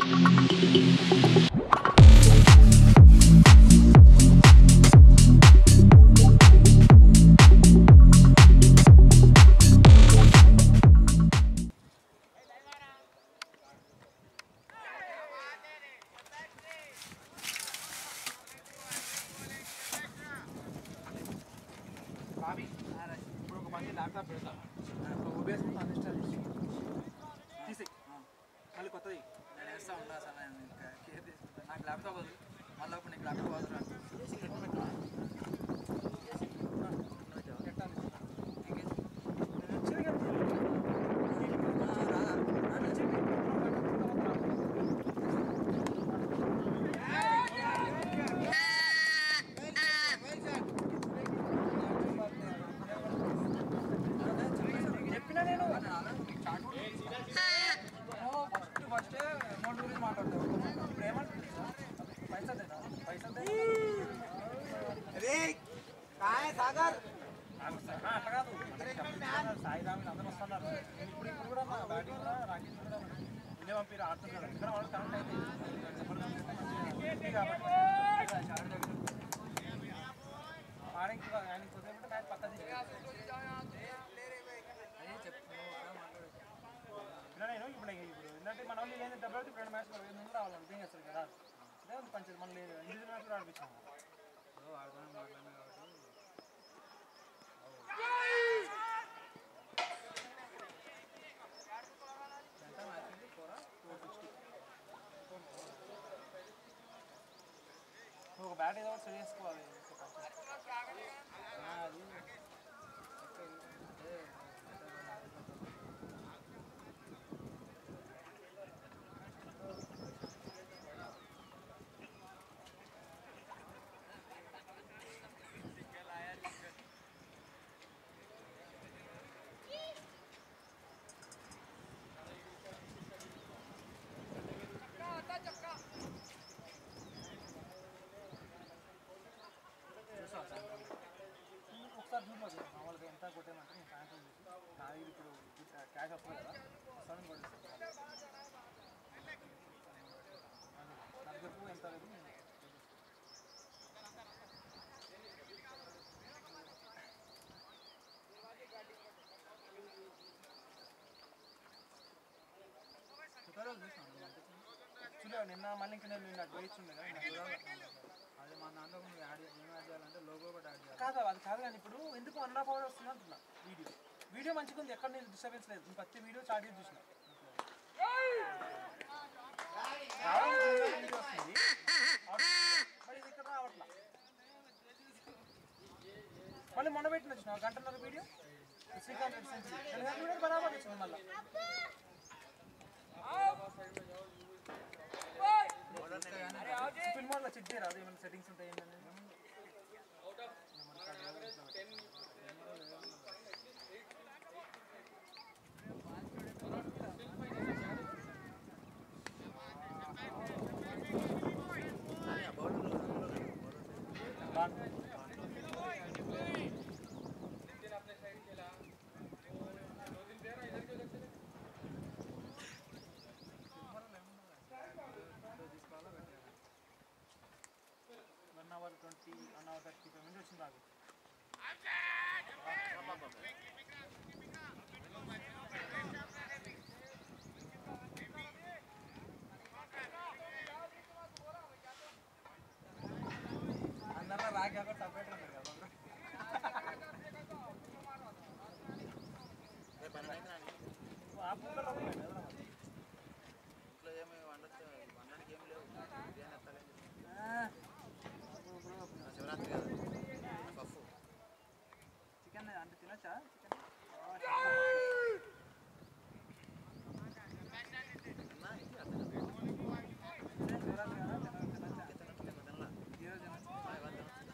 బాబీ ఇప్పుడు ఒక మంచి ల్యాప్టాప్ పెడతా ఓబిఎస్ అన్ఇన్స్టాల్ చేసి తీసి మళ్ళీ కొత్తది నేను వేస్తా ఉంటా అసలు నేను ఇంకా కేర్ తీసుకుంటా నాకు ల్యాప్టాప్ వద్దు మళ్ళీ ఇప్పుడు నీకు ల్యాప్టాప్ వద్దు చెప్పినా నేను ఫస్ట్ ఫస్ట్ అమౌంట్ గురించి మాట్లాడతావు ఇప్పుడు ఏమంటుంది పైసా దేనా పైసా అట్లా కాదు సాయి రామి అందరూ వస్తున్నారు ఇప్పుడు ఇప్పుడు కూడా మా బ్యాటింగ్ కూడా రాకేష్ కూడా ఇదే పంపిరు ఆడుతున్నారు ఇక్కడ వాళ్ళు కరెక్ట్ అయితే కాబట్టి ఆడికి ఆయన కుదిరితే మ్యాచ్ పక్క ఇలా నేను ఇప్పుడు ఇప్పుడు ఏంటంటే మన వాళ్ళు ఏంటంటే డబ్బులు ఇప్పుడు రెండు మ్యాచ్లు ఐదు మంది రావాలి అంతే చేస్తారు కదా అదే ఉంది పంచాయతీ మళ్ళీ ఇండివిజువల్ మ్యాచ్ కూడా ఆడిపించాము నువ్వు ఒక బ్యాట్ ఏదో ఒకటి సెట్ చేసుకోవాలి ఒకసారి చూడలేదు మామూలుగా ఎంత కొట్టేమంటే నేను సాయంత్రం చూసి నా దగ్గర ఇప్పుడు క్యాష్ వస్తుంది కదా సడన్ కొట్టేస్తాను నా దగ్గరకు ఎంత లేదు నేను చూడ నిన్న మళ్ళీ ఇంకా నేను నిన్న వేచి ఉండే కదా నాకు చూడాలి. అది మా దాంట్లో నువ్వు యాడ్ ఏం యాడ్ చేయాలంటే లోగో కూడా యాడ్ చేయాలి కాదు అది కాదు కానీ ఇప్పుడు ఎందుకు వన్ హాఫ్ అవర్ వస్తుంది అంటున్నా వీడియో వీడియో మంచిగా ఉంది ఎక్కడ నేను డిస్టర్బెన్స్ లేదు నేను ప్రతి వీడియో చార్జ్ చేసి చూసిన రావడం వీడియో వస్తుంది మరి ఇది ఇక్కడ రావట్లా మళ్ళీ మొన్న పెట్టిన వచ్చిన గంటన్నర video Srikanth Reddy century Telangana video బరాబర్ వచ్చింది మళ్ళీ ఫిల్మ్ మోడ్లో చెక్ చేయరా అది ఏమైనా సెట్టింగ్స్ ఉంటాయి ఏంటనేది one hour twenty one hour thirty five minutes వచ్చింది నాకు అందరూ రాకి అక్కడ సపరేట్ ఉంటుంది కదా ఆ పూటలో ఉన్నాయి కదా మరి. ఇంట్లో ఏమి వండొచ్చు వండడానికి ఏం లేవు బిర్యానీ ఎత్తాలని చెప్పి ఆ, శివరాత్రి కదా పప్పు చికెన్ అంటే తినొచ్చా తిన్నా ఇది అర్థం కాదు. చికెన్ శివరాత్రి కదా తిన- తినొచ్చా తినట్లేదు తినలా ఈరోజు తినొచ్చా ఆ, ఇవాళ తినొచ్చు.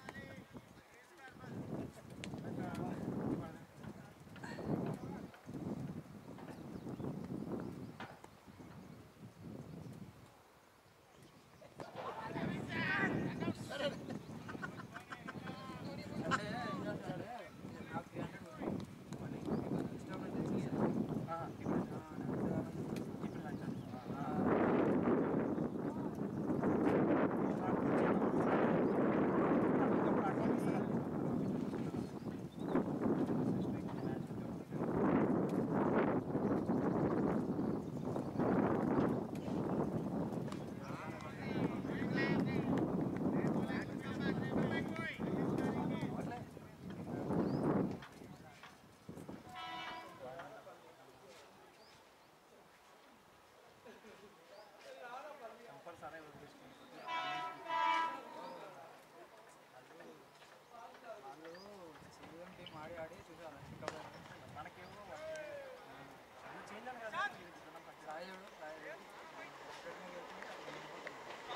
రాయుడు రాయుడు పెట్టిన వెళ్తుంటే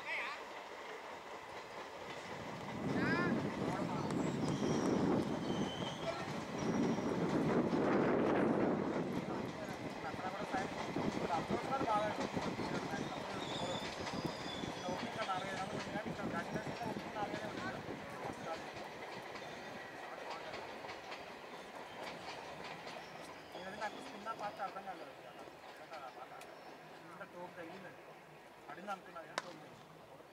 అక్కడ కూడా సాయం ఇప్పుడు అప్రోచ్ కూడా బాగా ఇంకా నాలుగైదు నెలలు ఉంది కానీ ఇక్కడ కంటిన్యూస్గా ఒక్క నాలుగైదు ఉంది ఫస్ట్ కాదు. ఏదైనా నాకు చిన్న పాట అర్థం కాలేదు ఆ పాట ఇంకా టోప్ తగిలిందండి పడింది అనుకున్నాను కానీ టోప్ తగిలింది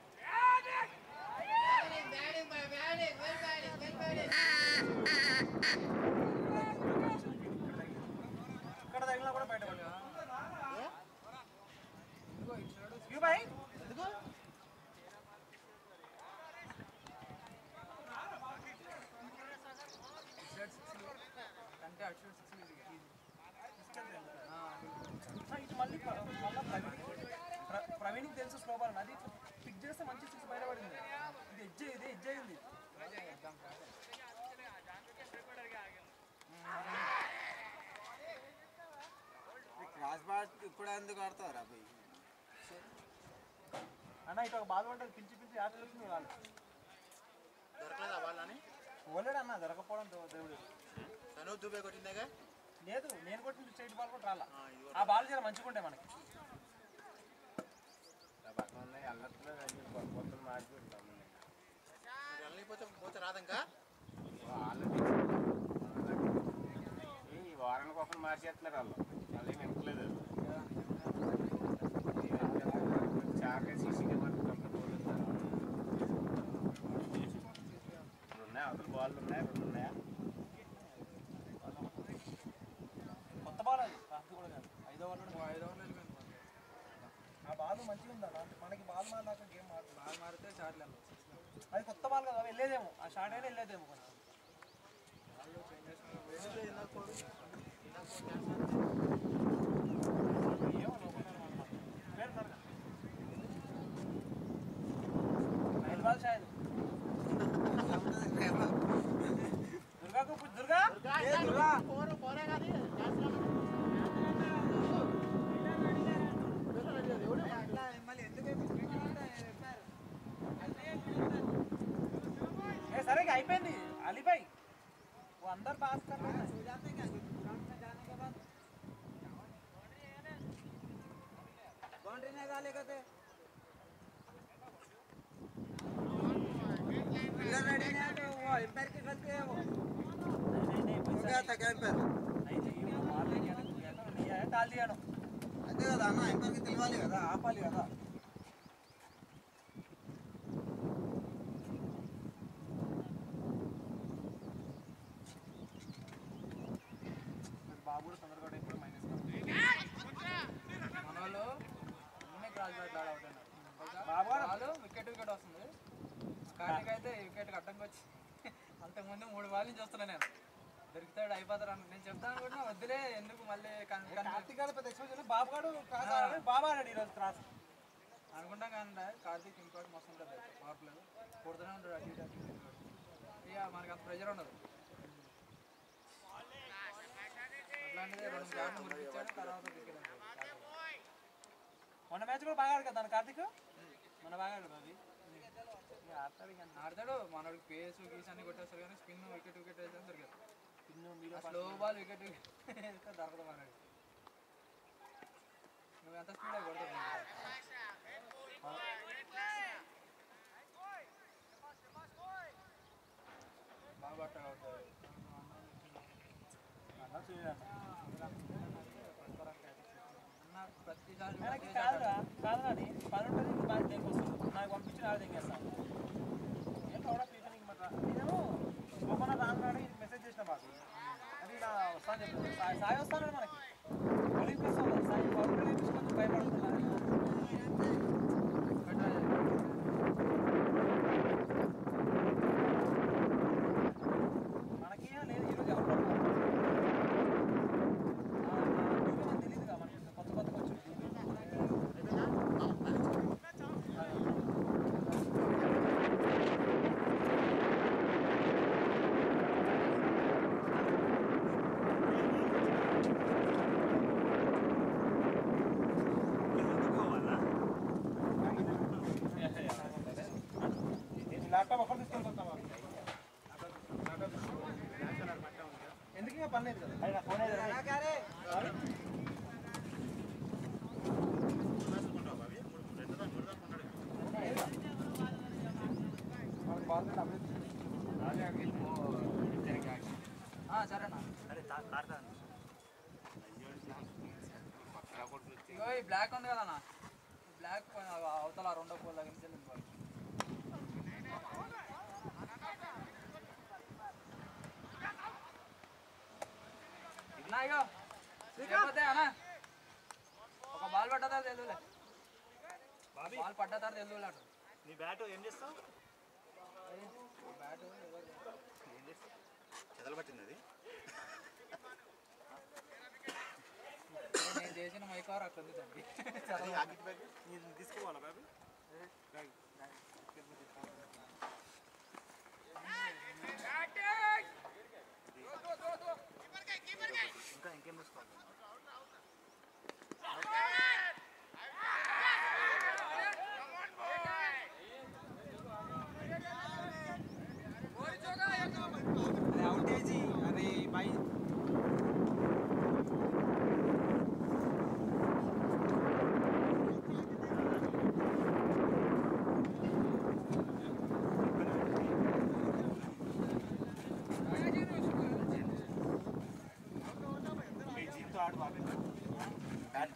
ఇక్కడ తగిలినా కూడా బయట పడలేదు ఇంకో ఇటు సైడ్ యూ బై ఎందుకు ఇటు సైడ్ సిక్స్ అంటే అటు సైడ్ సిక్స్ ఇది ఆ, ఆ, ఇది మళ్ళీ ప్ర- మళ్ళా ప్రవీణ్ ప్ర- ప్రవీణ్కి తెలుసు స్లో బాల్ అది పిక్ చేస్తే మంచి సిక్స్ బయట పడింది ఇది ఎడ్జ్ ఇది ఎడ్జ్ అయింది ఎగ్జామ్ రాదు. క్రాస్ బాట్ ఇప్పుడు ఎందుకు ఆడతారు అబ్బాయి అన్న ఇటు ఒక బాల్ పడ్డది పిలిచి పిలిచి ఆటలు వచ్చింది వాళ్ళు దొరకలేదా వాళ్ళని ఓలేడు అన్న దొరకపోవడం దో- దేవుడు తను దుబాయ్ కొట్టిందేగా లేదు నేను కొట్టిన స్ట్రైట్ బాల్ కూడా రాలా ఆ, ఇది ఆ బాల్ జర మంచిగా ఉంటాయి మనకి మరి వెళ్ళిపోతే పోతే రాదంకా ఈ వారానికి ఒకరు మార్చేస్తున్నారు వాళ్ళు వాళ్ళు ఏమి వినట్లేదు చాగా సీసీ కెమెరా కంప్లీట్ పోతున్నారు రెండు ఉన్నాయి అవతల బాల్ ఉన్నాయి రెండు ఉన్నాయా కొత్త బాల్ అది కాస్త కూడా కాదు ఐదో బాల్ కూడా ఓ ఐదు ఓవర్లు వెళ్ళిపోయింది మనకి. ఆ బాల్ మంచిగా ఉందా అన్న? మనకి బాల్ మారినాక గేమ్ మారుతుంది బాల్ మారితే చార్లు వెళ్ళాలి అది కొత్త బాల్ కదా వెళ్ళేదేమో ఆ షార్ట్ అయినా వెళ్ళేదేమో కొంచెం వాళ్ళు చేంజ్ చేసుకుని ఏమో లోపల అన్నమాట. పేరు త్వరగా. నైల్ బాల్ షాయద్ దుర్గాకు పుచ్చు దుర్గా ఏ సరే ఇక అయిపోయింది అలీబాయ్ वो अंदर बात कर रहे हैं बाउंड्री नहीं डाले कहते इधर रेडी नहीं है तो वो एम्पायर की गलती है वो नहीं नहीं हो गया था क्या एम्पायर नहीं चाहिए वो मार लेके आने को गया था नहीं आया डाल दिया ना అంతే కదా అన్న ఎంపైర్కి తెలియాలి కదా ఆపాలి కదా బాబు కూడా తొందరగా ఎప్పుడు మైనస్ మన వాళ్ళు అన్నీ క్రాస్ బ్యాట్ ఆడ అవుట్ అయినారు బాబు గారు. బాల్ వికెట్ వికెట్ వస్తుంది కార్తీక్ అయితే వికెట్ అడ్డంకి వచ్చి అంతకుముందు మూడు బాల్ నుంచి వస్తున్నా నేను దొరుకుతాడు అయిపోతాడు అన్న నేను చెప్తాను అనుకుంటున్నా వద్దులే ఎందుకు మళ్ళీ కన్- కన్- కార్తీక్ గారు పెద్ద ఎక్స్పోజ్ బాబు గారు క్రాస్ ఆడాడు బాబు ఆడాడు ఈరోజు క్రాస్ అనుకుంటాం కానీ కార్తీక్ ఇంకోటి మస్తు ఉంటుంది పవర్ ప్లే కొడుతూనే ఉంటాడు అటు ఇటు అటు ఇటు ఇటు. ఇక మనకి అంత ప్రెజర్ ఉండదు అట్లాంటిది రెండు బ్యాట్లు మురిపించాడు తర్వాత వికెట్ అంటాడు. మొన్న మ్యాచ్ కూడా బాగా ఆడు కదా దాని కార్తీక్ మొన్న బాగా ఆడు అది ఇక ఆడతాడు ఇక ఆడతాడు మనోడికి పేస్ గీస్ అన్ని కొట్టేస్తారు కానీ స్పిన్ వికెట్ వికెట్ వేసాను దొరికారు పిన్ను మీరు స్లో బాల్ వికెట్ వేస్తే దొరకదు మనోడి నువ్వు ఎంత స్పీడ్ కొడతావు బాగా పట్టాడు అవుతాడు అన్న చూడండి అన్న ప్రతిసారి మనకి కాదురా కాదు కానీ పని ఉంటుంది ఇంక బాగా దేనికి వస్తుంది నాకు పంపించి నాకు తెగేస్తాను ఏం కూడా పీకని ఇంక మాట నేను లోపల రాను రాడు ఇది మెసేజ్ చేసిన మాకు అది ఇలా వస్తాను చెప్పాను సాయి సాయి వస్తాను మనకి బౌలింగ్ వస్తాను సాయి బౌలింగ్ వేయించుకొని భయపడుతున్నా మనకి లేదు ఈరోజు ఎవరు తెలియదుగా మనకి కొత్త కొత్తగా వచ్చింది ఆల్రెడీ అప్డేట్ సరేనా ఇగో ఈ బ్లాక్ ఉంది కదా అన్న ఈ బ్లాక్ పైన అవతల రెండో పోల్ దగ్గర నుంచి వెళ్ళిపోవాలి ఇన్నా ఇగో లేకపోతే అన్న ఒక బాల్ పడ్డా తర్వాత తెలుదులే బాల్ పడ్డా తర్వాత తెలుదులే అటు నీ బ్యాట్ ఏం చేస్తావు బ్యాట్ చెదలు పట్టింది అది నేను చేసిన మైకార్ అక్కడ ఉంది దానికి అది ఆకిట్ బ్యాగ్ నేను తీసుకోవాలా బాబు ఇంకా ఇంకేం తీసుకోవాలి अरे आउटेज ही अरे भाई జీతో ఆడు బాబు బ్యాట్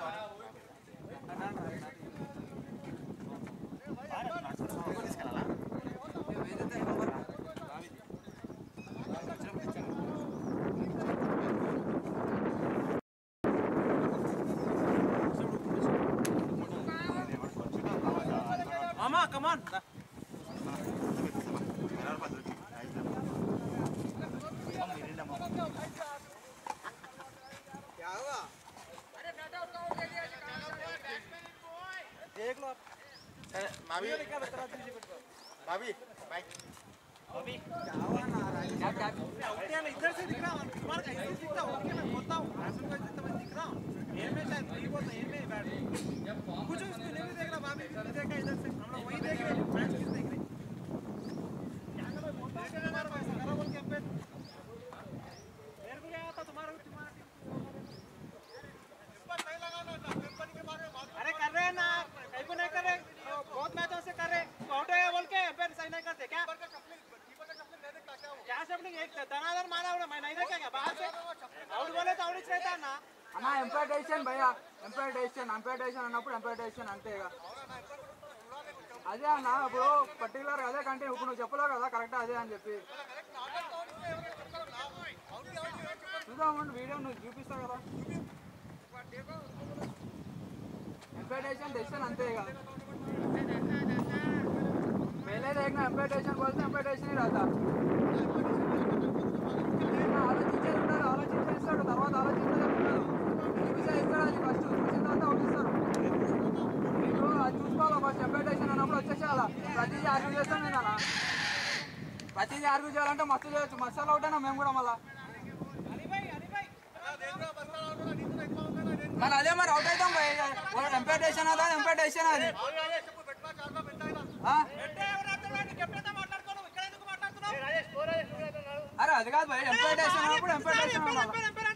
తీసుకెళ్ళాలా వేదైతే ఎవరు మామా కమాన్ क्या हुआ देख लो आप బాబీ क्या बता दीजिए बिल्कुल బాబీ బాయ్ अभी क्या हुआ ना क्या क्या आउट है ना इधर से दिख रहा हूँ कुमार का इधर दिखता हूँ ओके मैं बोलता हूँ आसन का जितना मैं दिख रहा हूँ एयर में शायद वही बोलता एयर में बैठ कुछ उसको नहीं भी देख रहा भाभी भी देखा इधर से हम लोग वही देख रहे हैं मैच किस देख रहे हैं क्या कर रहे बोलता हूँ तुम्हारा पैसा करा बोल के अंपेयर मेरे को क्या आता तुम्हारा तुम्हारा अरे कर रहे हैं ना कहीं को नहीं कर रहे बहुत मैचों से कर रहे आउट है बोल के अंपेयर सही नहीं करते क्या क्या सब नहीं एक दनादर मारा उड़ा मैं नहीं देखा क्या बाहर से आउट बोले तो आउट ही रहता ना అన్న ఎంపైర్ డెసిషన్ భయ్యా ఎంపైర్ డెసిషన్ ఎంపైర్ డెసిషన్ అన్నప్పుడు ఎంపైర్ డెసిషన్ అంతే ఇక అదే అన్న ఇప్పుడు పర్టికులర్ అదే కంటే ఇప్పుడు నువ్వు చెప్పలేవు కదా కరెక్ట్ అదే అని చెప్పి చూద్దాం వీడియో నువ్వు చూపిస్తావు కదా ఎంపైర్ డెసిషన్ డెసిషన్ అంతే ఇక पहले देखना एम्पेटेशन बोलते एम्पेटेशन ही रहता ఆలోచించేది ఉండదు ఆలోచించే ఇస్తాడు తర్వాత ఆలోచించేది ఉండదు చూసే ఇస్తాడు అది ఫస్ట్ చూసిన తర్వాత ఒకటి ఇస్తారు మీకు అది చూసుకోవాలి ఫస్ట్ ఎంపెటేషన్ అన్నప్పుడు వచ్చేసేయాల ప్రతిదీ ఆర్గ్యూ చేస్తాం నేను అలా ప్రతిదీ ఆర్గ్యూ చేయాలంటే మస్తు చేయొచ్చు మసాలా అవుతానా మేము కూడా మళ్ళా మరి అదే మరి అవుట్ అవుతాం ఎంపెటేషన్ అదా ఎంపెటేషన్ అది ఆ? అరే అది కాదు భయ్ ఎంపెటేషన్ అన్నప్పుడు ఎంపెటేషన్ అనాలా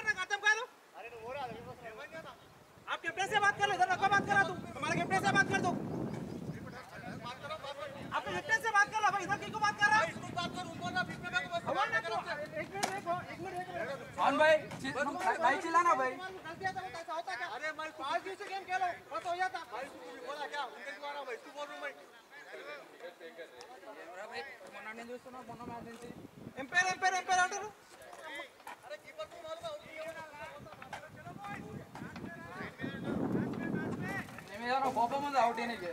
आप कैप्टन से बात कर लो इधर रखो बात करा तू हमारे कैप्टन से बात कर दो आप कैप्टन से बात कर लो भाई इधर किसको बात कर रहा है भगवान ना करो एक मिनट देखो एक मिनट देखो అవును భయ్ చి- भाई चिल्लाना भाई गलती आता है कैसा होता क्या अरे मैं पाँच दिन से गेम खेलो बस हो जाता भाई तू बोला क्या उनके द्वारा भाई तू बोल रहा मैं మొన్న నేను చూస్తున్నా మొన్న మ్యాచ్ నుంచి ఎంపైర్ ఎంపైర్ ఎంపైర్ అంటారు మేము ఏదైనా కోపం ఉంది అవుట్ నీకు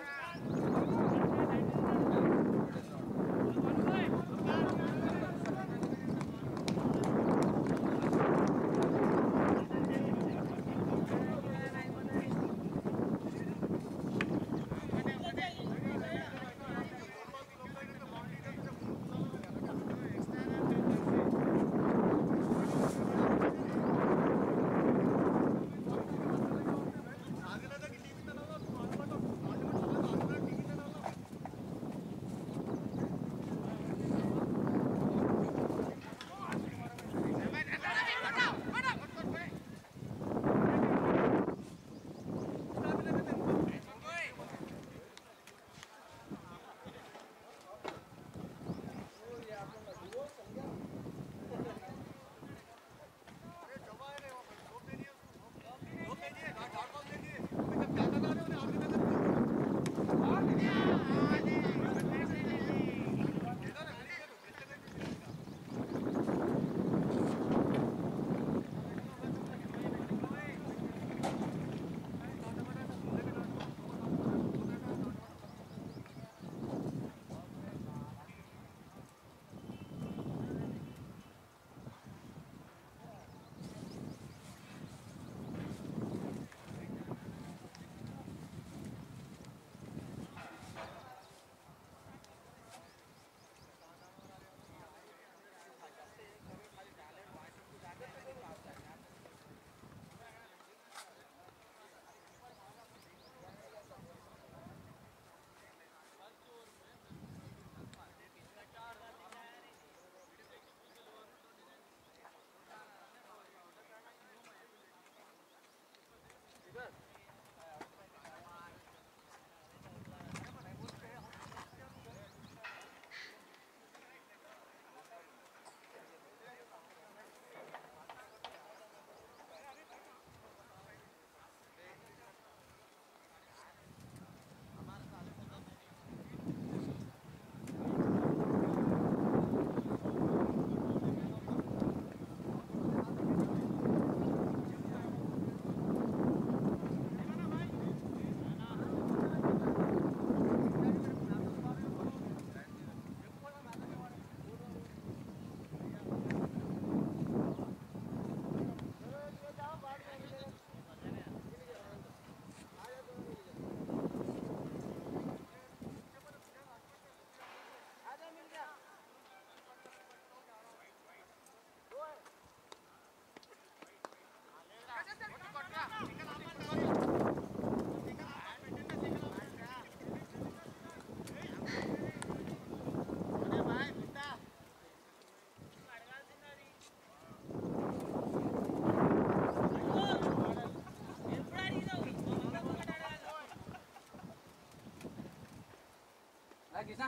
రా కృష్ణ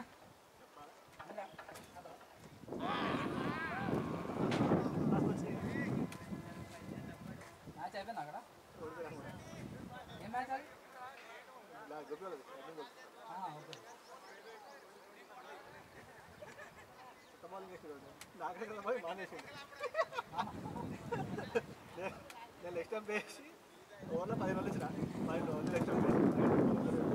మ్యాచ్ అయిపోయింది అక్కడ ఏం మ్యాచ్ అది ఆ, ఓకే నేను నెక్స్ట్ టైం వేసి ఓవర్లో పది రోజులు ఇచ్చిన పది రోజులు నెక్స్ట్ టైం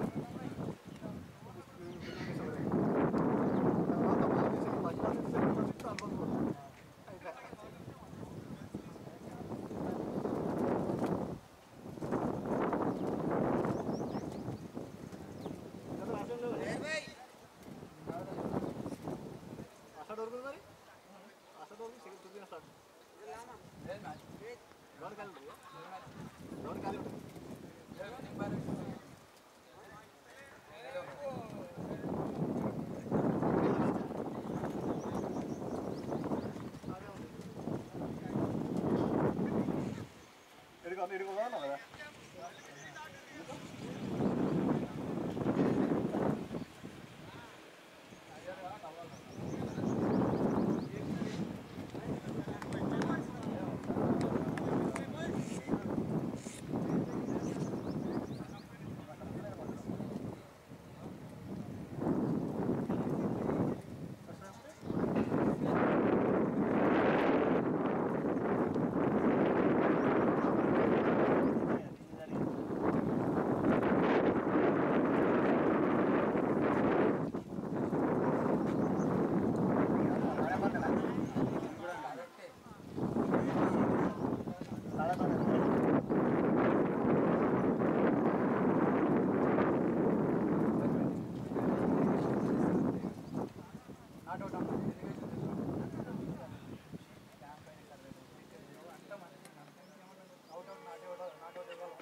అసలు దొరుకుతుంది మరి అసలు దొరుకుతుంది సిగరెట్ తుమ్మిన స్టార్ట్ లేదు మ్యాచ్ గ్రౌండ్ ఖాళీ ఉంటుంది లేదు మ్యాచ్ గ్రౌండ్ ఖాళీ ఉంటుంది లేదు నింపారు ఇదిగో ఇదిగో కదా కదా నాట్ అవుట్ అమ్మా out out not out not out ఇవ్వాలి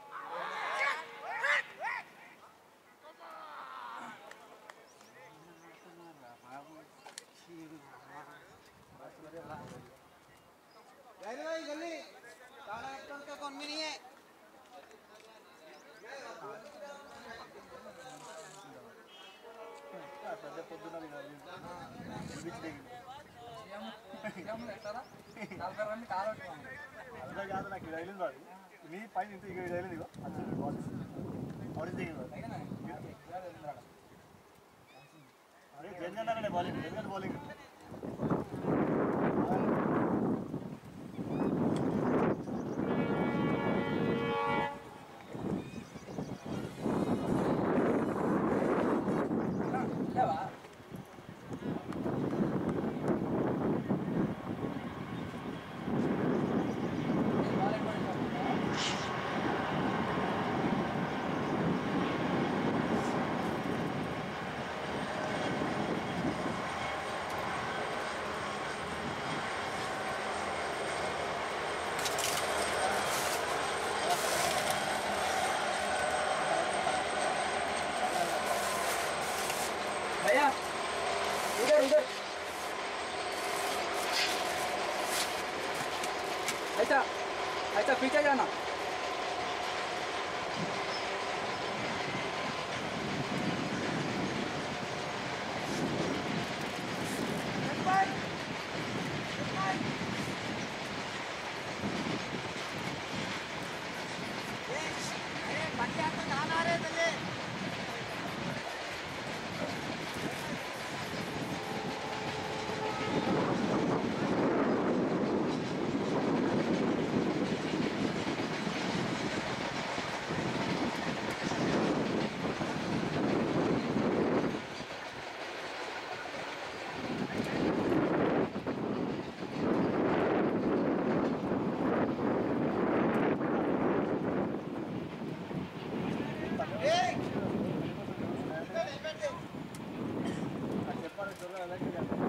సీఎం సీఎం ఎట్టారా నలభై రన్ కాల్ అవుట్ అర్థం కాదు నాకు ఇది అయిపోయింది వాడు నీ పైన ఇంత ఇక ఇది అయిపోయింది ఇగో అది బాల్ ఆరెంజ్ దిగింది వాడు. అరే జనగణ బౌలింగ్ జనగణ బౌలింగ్ లేవా भैया इधर इधर ऐसा ऐसा पीछे जाना చెప్పాలి త్వరగా అలాగే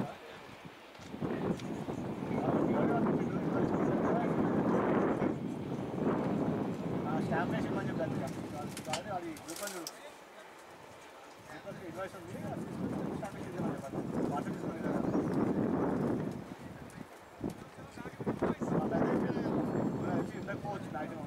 స్టాంప్ వేసి ఇవ్వని చెప్పాను కానీ అది గ్రూప్ అని ఇన్వాయిస్ ఉంది అది తీసుకొని స్టాంప్ వేసి ఇవ్వమని చెప్పాను వాటర్ తీసుకొని ఇంతకు పోవచ్చు మ్యాక్సిమం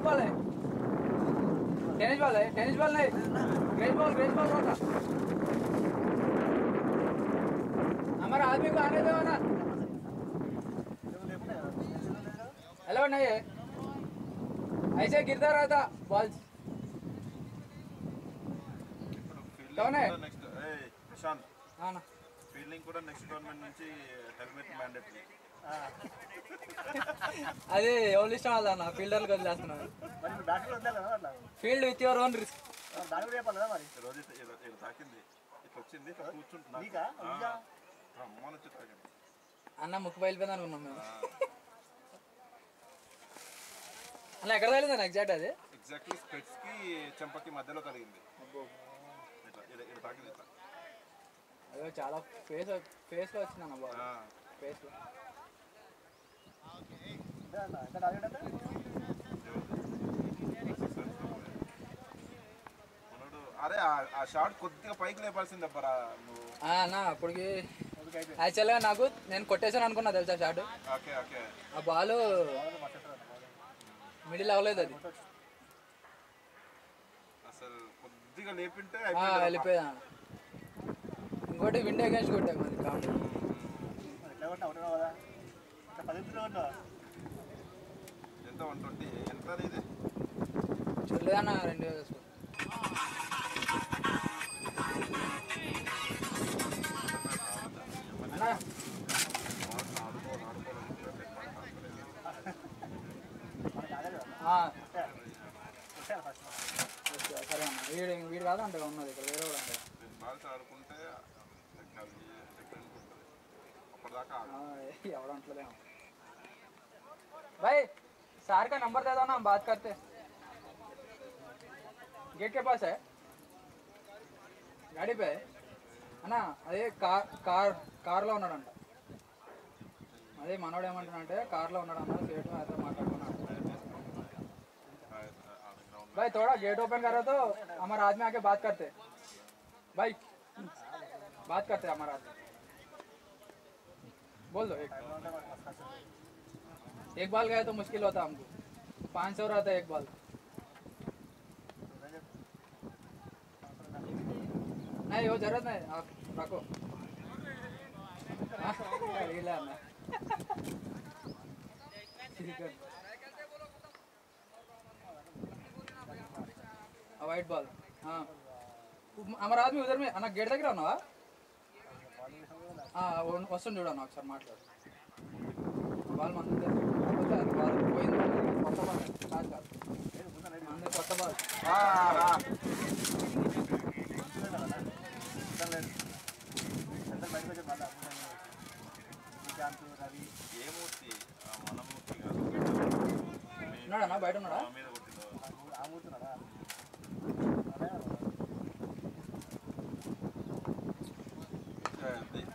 बैट बॉल है टेनिस बॉल है टेनिस बॉल नहीं ग्रेस बॉल ग्रेस बॉल होता हमारा आदमी को आने दो ना हेलो नहीं है ऐसे गिरता रहता बॉल कौन है నెక్స్ట్ ప్రశాంత్ हाँ ना ఫీల్డింగ్ కూడా నెక్స్ట్ టోర్నమెంట్ నుంచి హెల్మెట్ మ్యాండేటరీ అది ఎవరు ఇష్టం వాళ్ళ నా ఫీల్డర్లకు వదిలేస్తున్నాను మరి ఇప్పుడు బ్యాట్ కూడా వదిలేదు కదా అట్లా field with your own risk దాని కూడా చెప్పాలి కదా మరి రోజు ఇట్లా- ఇలా ఇలా తాకింది ఇట్లా వచ్చింది ఇట్లా కూర్చుంటున్నా నీకా నీకా అమ్మాని వచ్చి తాకింది అన్న ముక్కు బయలుపోయింది అనుకున్నాం మేము అన్న ఎక్కడ తగిలింది ఎగ్జాక్ట్ అది ఎగ్జాక్ట్లీ స్పెట్స్ కి చెంపకి మధ్యలో కలిగింది ఇట్లా ఇలా ఇలా తాకింది ఇట్లా అయ్యో చాలా ఫేస్ ఫేస్లో వచ్చింది అన్న బాల్ ఆ, ఫేస్లో ఇదే అన్న ఎంత టార్గెట్ అంటే మనోడు అరే ఆ- ఆ షాట్ కొద్దిగా పైకి లేపాల్సింది అబ్బరా నువ్వు అన్న అప్పటికి యాక్చువల్గా నాకు నేను కొట్టేసాను అనుకున్నా తెలుసా షాట్ ఓకే ఓకే ఆ బాల్ మిడిల్ అవ్వలేదు అది అసలు కొద్దిగా లేపింటే ఆ, అయిపోయింది వెళ్ళిపోయా ఇంకోటి విండో అగేన్స్ట్ కొట్టాం అది కాబట్టి ఎట్లా కొట్టినా అవుతున్నావు కదా ఇంకా పది నిమిషాలు కొట్టినా ఎంత వన్ ట్వంటీ ఎంత అనేది చూడలేదన్న రెండు వేసుకో. అన్న ఆ, కొట్టాను ఫస్ట్ ఓకే, సరే అన్న వీడు వీడు కాదు అంటే ఉన్నది ఇక్కడ వేరే కూడా అంటే బాల్స్ ఆడుకుంటే అది డిఫరెంట్ ఉంటుంది అప్పటిదాకా ఆడు. ఎవడంటలేము भाई सार का नंबर दे दो ना हम बात करते हैं। गेट के पास है गाड़ी पे అన్నా అదే కార్ కార్ కార్లో ఉన్నాడంట అదే మనోడు ఏమంటున్నాడంటే కార్లో ఉన్నాడు అన్న సేటు అయితే మాట్లాడుకున్నాడు भाई थोड़ा गेट ओपन करो तो हमारा आदमी आके बात करते भाई बात करते हमारा आदमी बोल दो एक एक बाल गए तो मुश्किल होता हमको पाँच सौ रहता है एक बाल नहीं वो जरूरत नहीं आप रखो हाँ, रीला ना। ठीक है वाइट बॉल हाँ हमारा आदमी उधर में అన్న గేట్ దగ్గర ఉన్నావా ఆ, ఉన్- వస్తుంది చూడన్న ఒకసారి మాట్లాడు బాల్ మంది కాకపోతే అది బాల్ పోయింది కొత్త బాల్ కాదు కాదు మంది కొత్త బాల్ రా, రా. శ్రీకాంత్ రవి ఏ మూర్తి ఆ, మన మూర్తి కాదు ఉన్నాడన్నా బయట ఉన్నాడా మా మీద కొట్టిందో ఆమూతున్నాడా అది.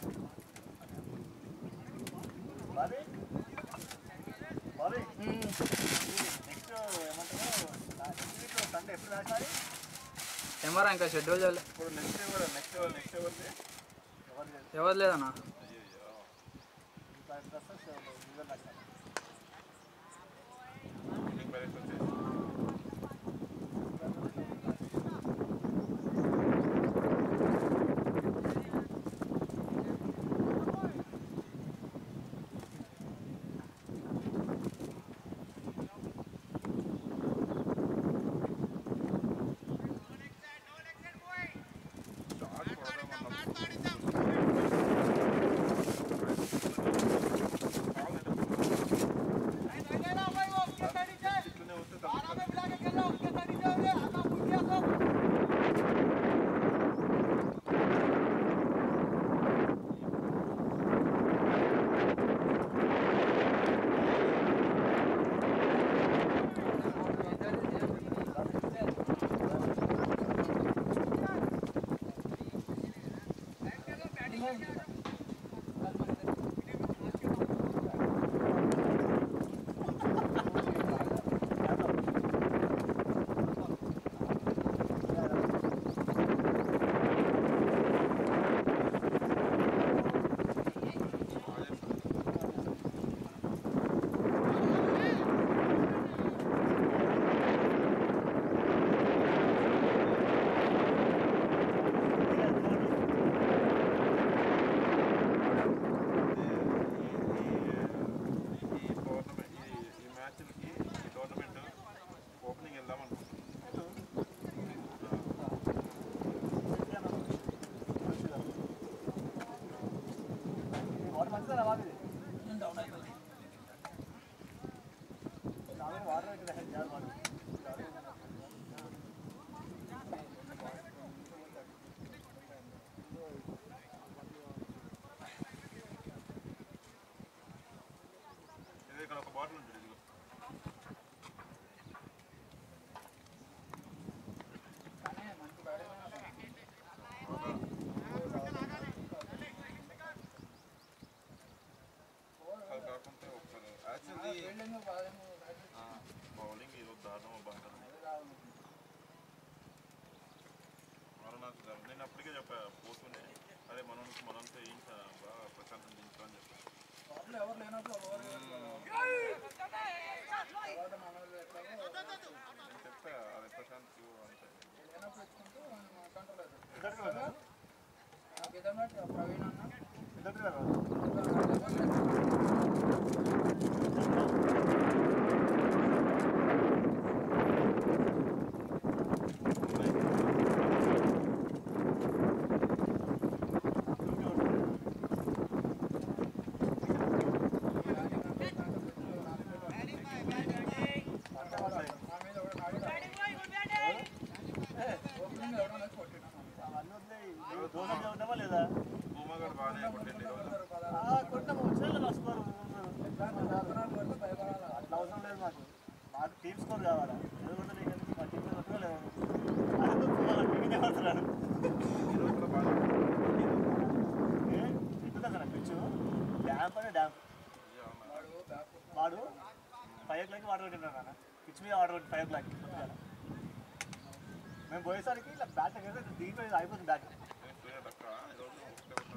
బాబీ బాబీ మ్మ్. నెక్స్ట్ ఏమంటారు నెక్స్ట్ వీక్ సండే ఎప్పుడు రాసారి ఏమరా ఇంకా షెడ్యూల్ చేయలే ఇప్పుడు నెక్స్ట్ ఎవరు నెక్స్ట్ ఎవరు నెక్స్ట్ ఎవరిది ఎవరు లేదు ఎవరు లేదన్నా అయ్యో ప్లస్ రిజల్ట్ రాసినారు మీకు పరీక్ష వచ్చేసి ఇట్లనే వస్తే తప్ప నచ్చదు నేను అప్పటికే చెప్పా పోతూనే అదే మనోనికి మనంతా ఏం బాగా ప్రశాంతం దించు అని చెప్పాను వాళ్ళు ఎవరు లేనప్పుడు ఎవరు తర్వాత మనోళ్ళు ఎట్లాగో నేను చెప్పా అది ప్రశాంత్ అంటే లేనప్పుడు ఇచ్చుకుంటూ కంట్రోల్ అవుతుంది ఇద్దరికి వెళ్ళారు కేదార్నాథ్ ప్రవీణ్ అన్న ఇద్దరికి వెళ్ళారు నా మీద ఎవడో నాడి ఓపెనింగ్ ఎవడో వచ్చి కొట్టినాను అవన్నీ వదిలేయ్. నువ్వు దోశ చదువుతావా లేదా భూమగాడు బాగానే కొట్టింది ఈరోజు ఆ, కొట్టాము వచ్చిన రాసుకోరు దర్శనాలు కొడితే భయపడాలి అట్లా అవసరం లేదు మాకు మాకు టీమ్ స్కోర్ కావాలా ఎందుకంటే నీకు ఎందుకు మా టీంలో కొట్టుకోలేము అది పోవాలి మిగిలిన పడుతున్నాడు ఈరోజు కూడా బాగానే కొట్టింది. ఎట్లా కదా పిచ్చు డ్యాంప్ అనే డ్యాంప్ వాడు బ్యాక్ వాడు ఫైవ్ ఓ క్లాక్కి వాటర్ కొట్టినాడు నాన్న పిచ్ మీద వాటర్ కొట్టి ఫైవ్ ఓ క్లాక్కి మేము పోయేసరికి ఇలా బ్యాట్ దిగిపోయి అయిపోతుంది బ్యాట్ నేను పోయేటక్క ఈరోజు ఒకటే కొట్టినట్టు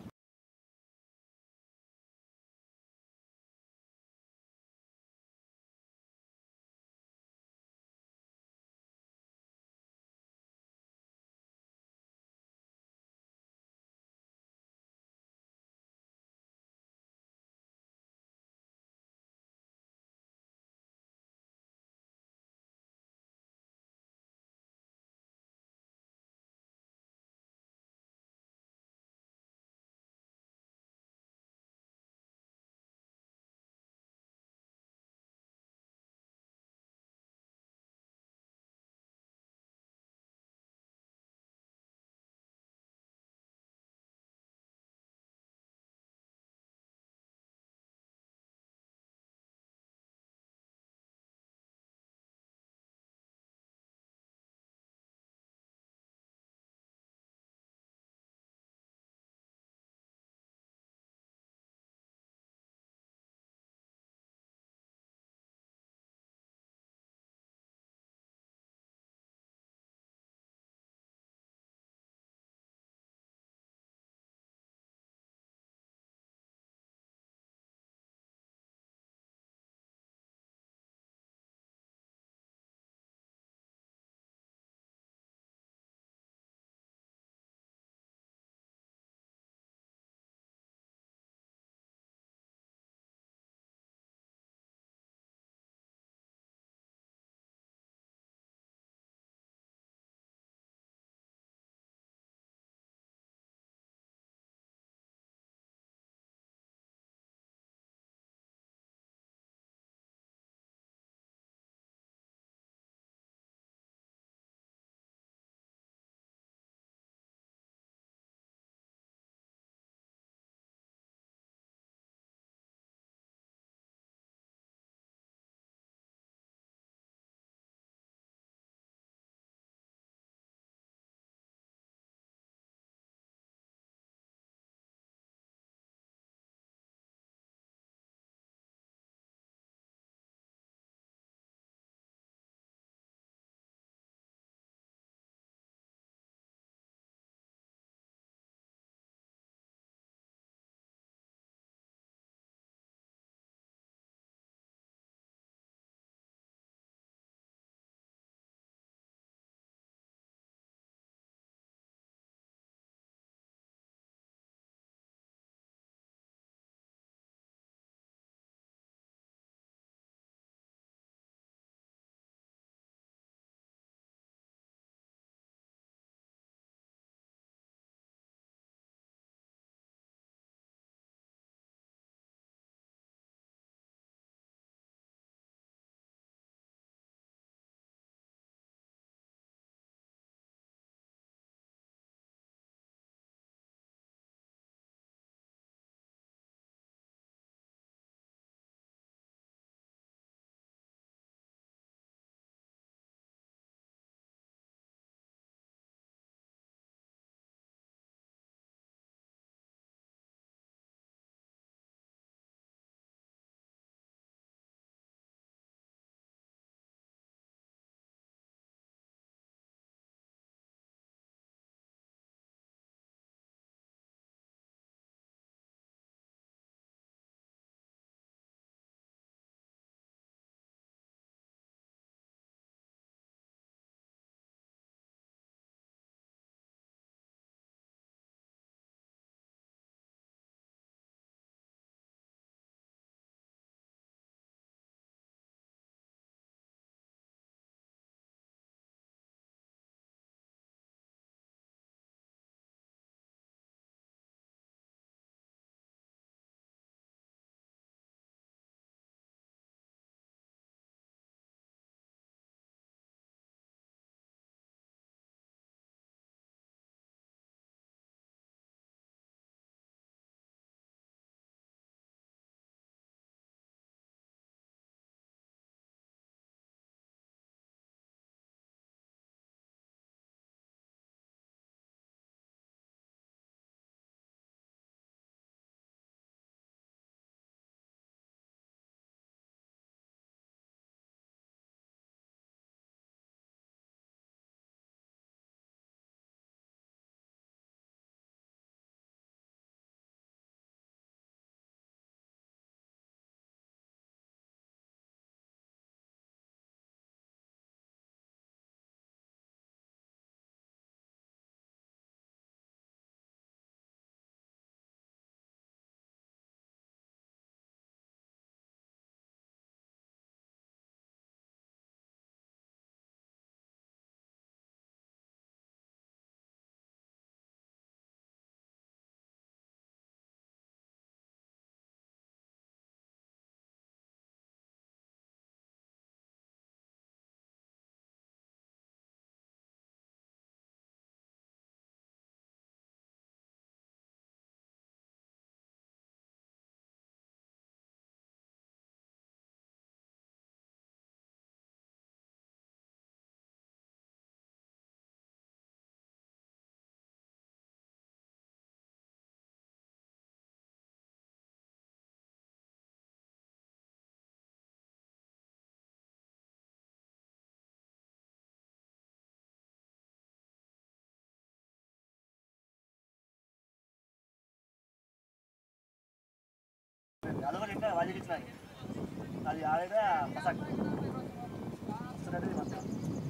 అదొకటి ఇంకా వాజికి ఇచ్చిన అది ఆడైతే మసాక్ వస్తున్నట్టు మంచిగా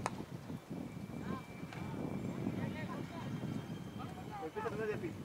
చెప్పి చెప్పి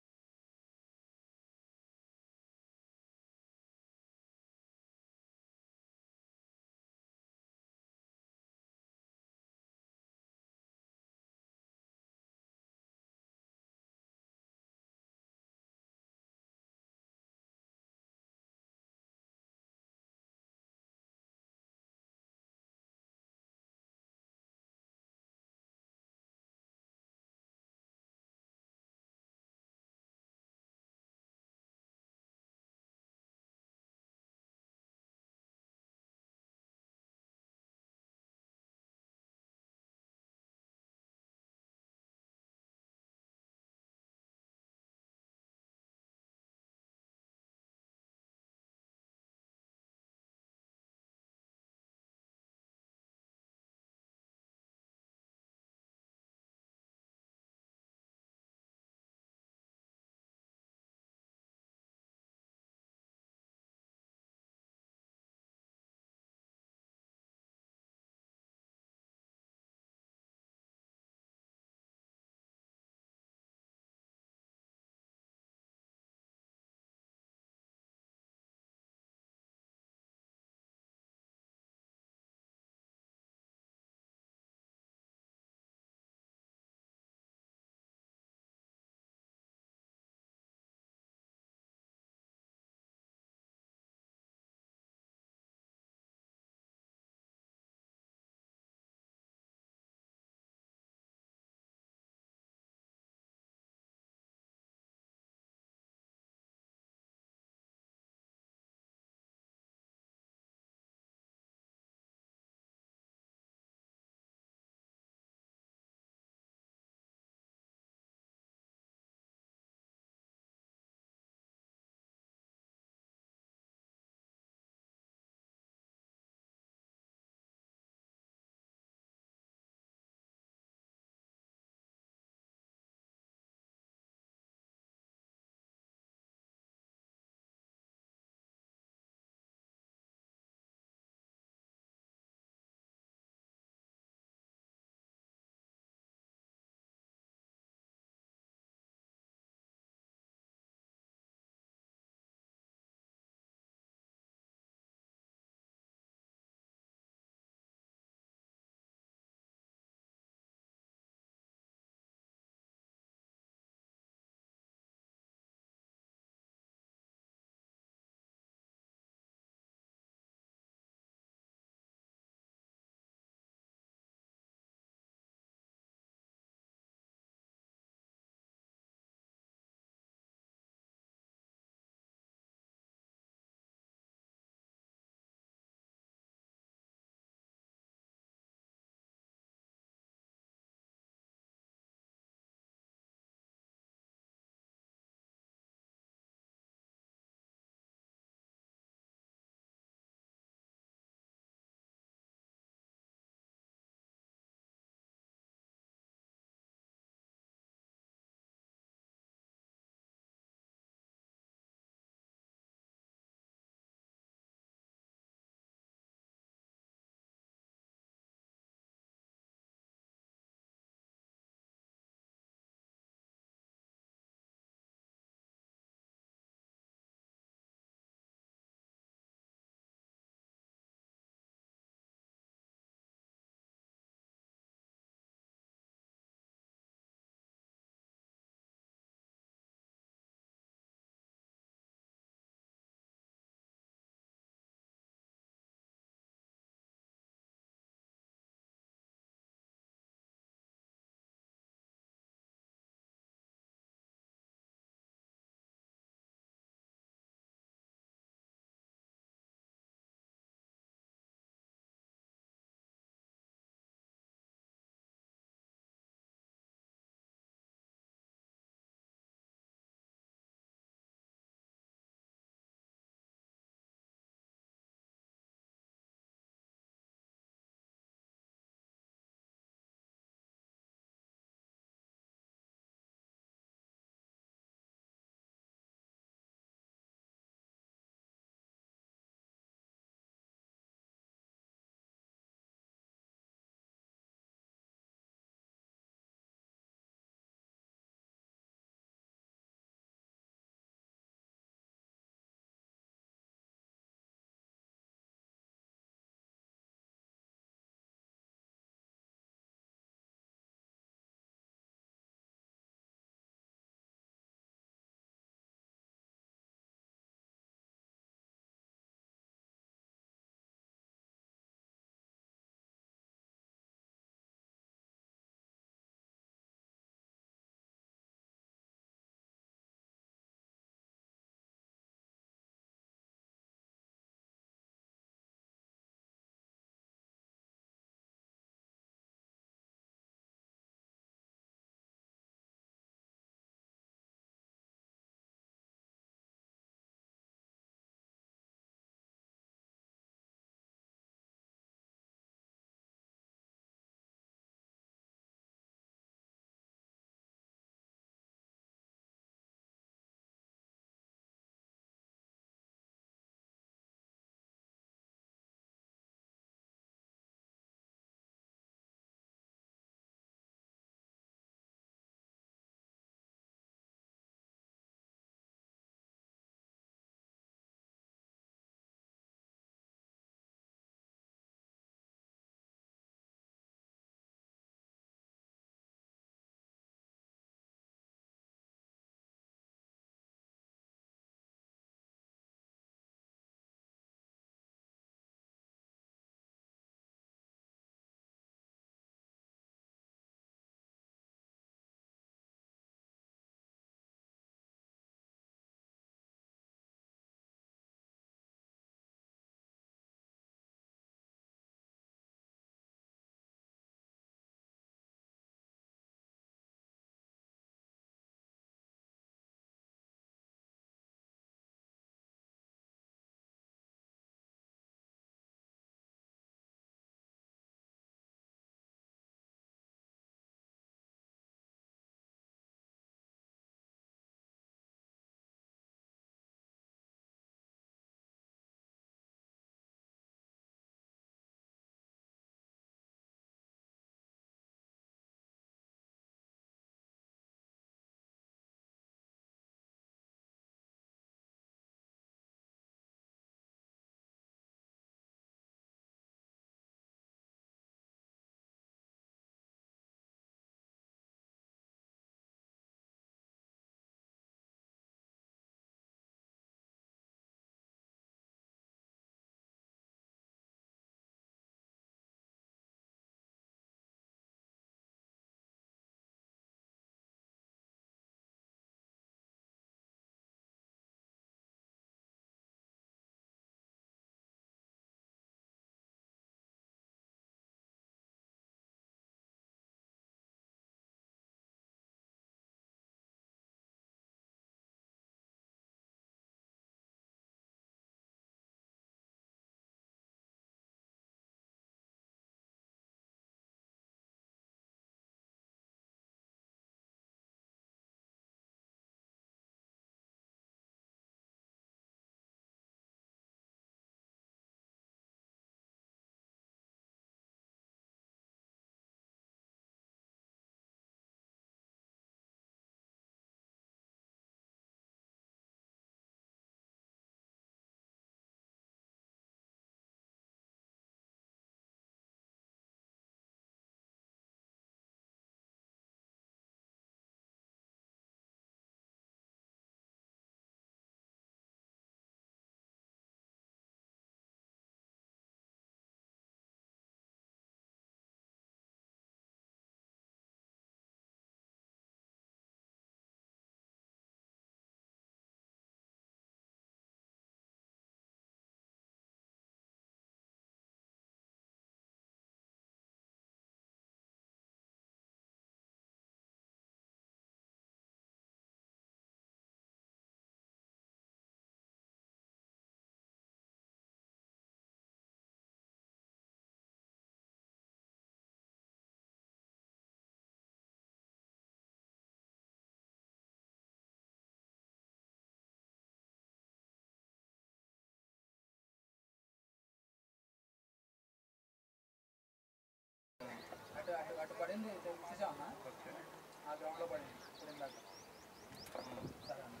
ఏంది ఇచ్చేసామా ఆ గ్రౌండ్లో పడింది ఇప్పుడు ఇందాక సరే అన్న.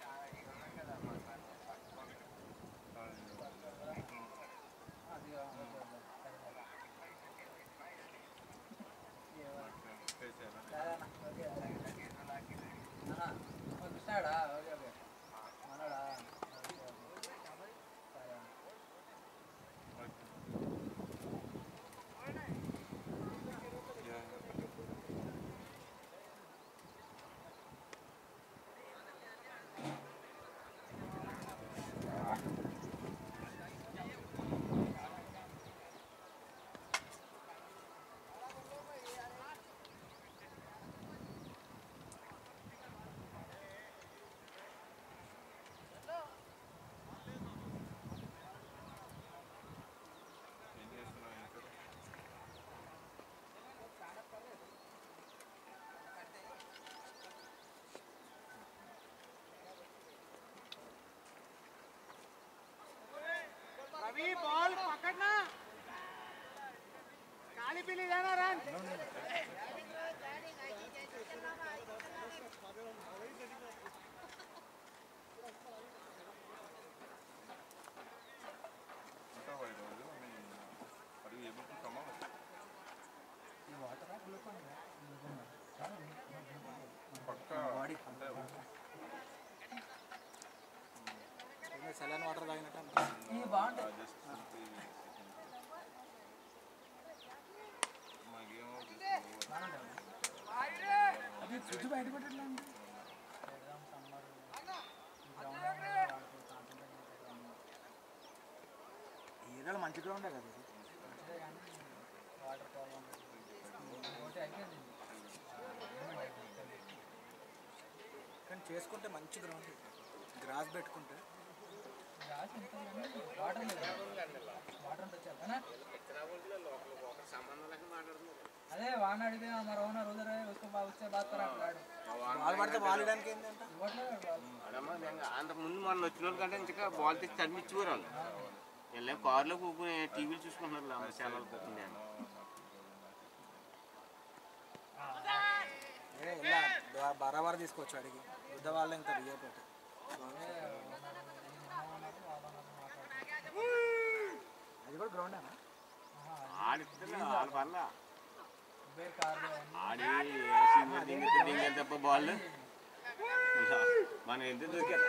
అది ఆ, ఓకే, ఓకే. సరే, సరే. సరే అన్న, ఓకే. అన్న, ఓ కృష్ణాడా ఓకే ఓకే మనడా ఓకే, ఓకే. సరే అన్న. ఏం చేస్తున్నావు ఇంకా రవి బాల్ పక్కన ఖాళీ పిల్లి దేనా రన్ ఉంటావా ఈరోజు మీ are you able to come out? పక్కా అంటే సెలన్ వాటర్ తాగినట్టు అనిపిస్తుంది. ఇవి బాగుంటాయి జస్ట్ మాకేమో అది ఫ్రిడ్జ్ బయట పెట్టట్లేదు ఏరియాలో మంచి గ్రౌండ్ కదా ఇది వాటర్ ప్రాబ్లం ఒకటి అయిపోయింది కానీ చేసుకుంటే మంచి గ్రౌండ్ గ్రాస్ పెట్టుకుంటే గ్యాస్ ఉంటుంది కానీ వాటర్ లేదు వాటర్ ఉంటుంది చెప్పనా సంబంధం లేక మాట్లాడుతున్నారు అదే వాడిని అడిగితే మరి ఓనర్ ఉదరే ఉస్కో బా ఉస్సే బాత్ కరా అంటాడు బాల్ పడితే బాల్ ఇవ్వడానికి ఏంటంట ఇవ్వట్లేదు వాళ్ళు. అడమ్మా అంతకు ముందు మొన్న వచ్చిన వాళ్ళ కంటే ఇంకా బాల్ తెచ్చి తడిమిచ్చేవారు వాళ్ళు వెళ్ళే కారులో కూకుని టీవీలు చూసుకుంటున్నారు అమ్మ సెలవులు పోతుంది అని ఏ ఇలా బా- బరాబర్ తీసుకోవచ్చు అడిగి యుద్ధ వాళ్ళు ఇంకా బియ్యపోతే అదే ఓనర్ నిన్న ఓనర్ వాళ్ళ ఓనర్ మాట్లాడుతున్నారు అది కూడా గ్రౌండేనా ఆడిస్తున్నా వాళ్ళ వల్ల ఉబేర్ కార్లు ఆడి సింగర్ దింగితే దింగని తప్ప బాల్ మనం ఎంత దూకారు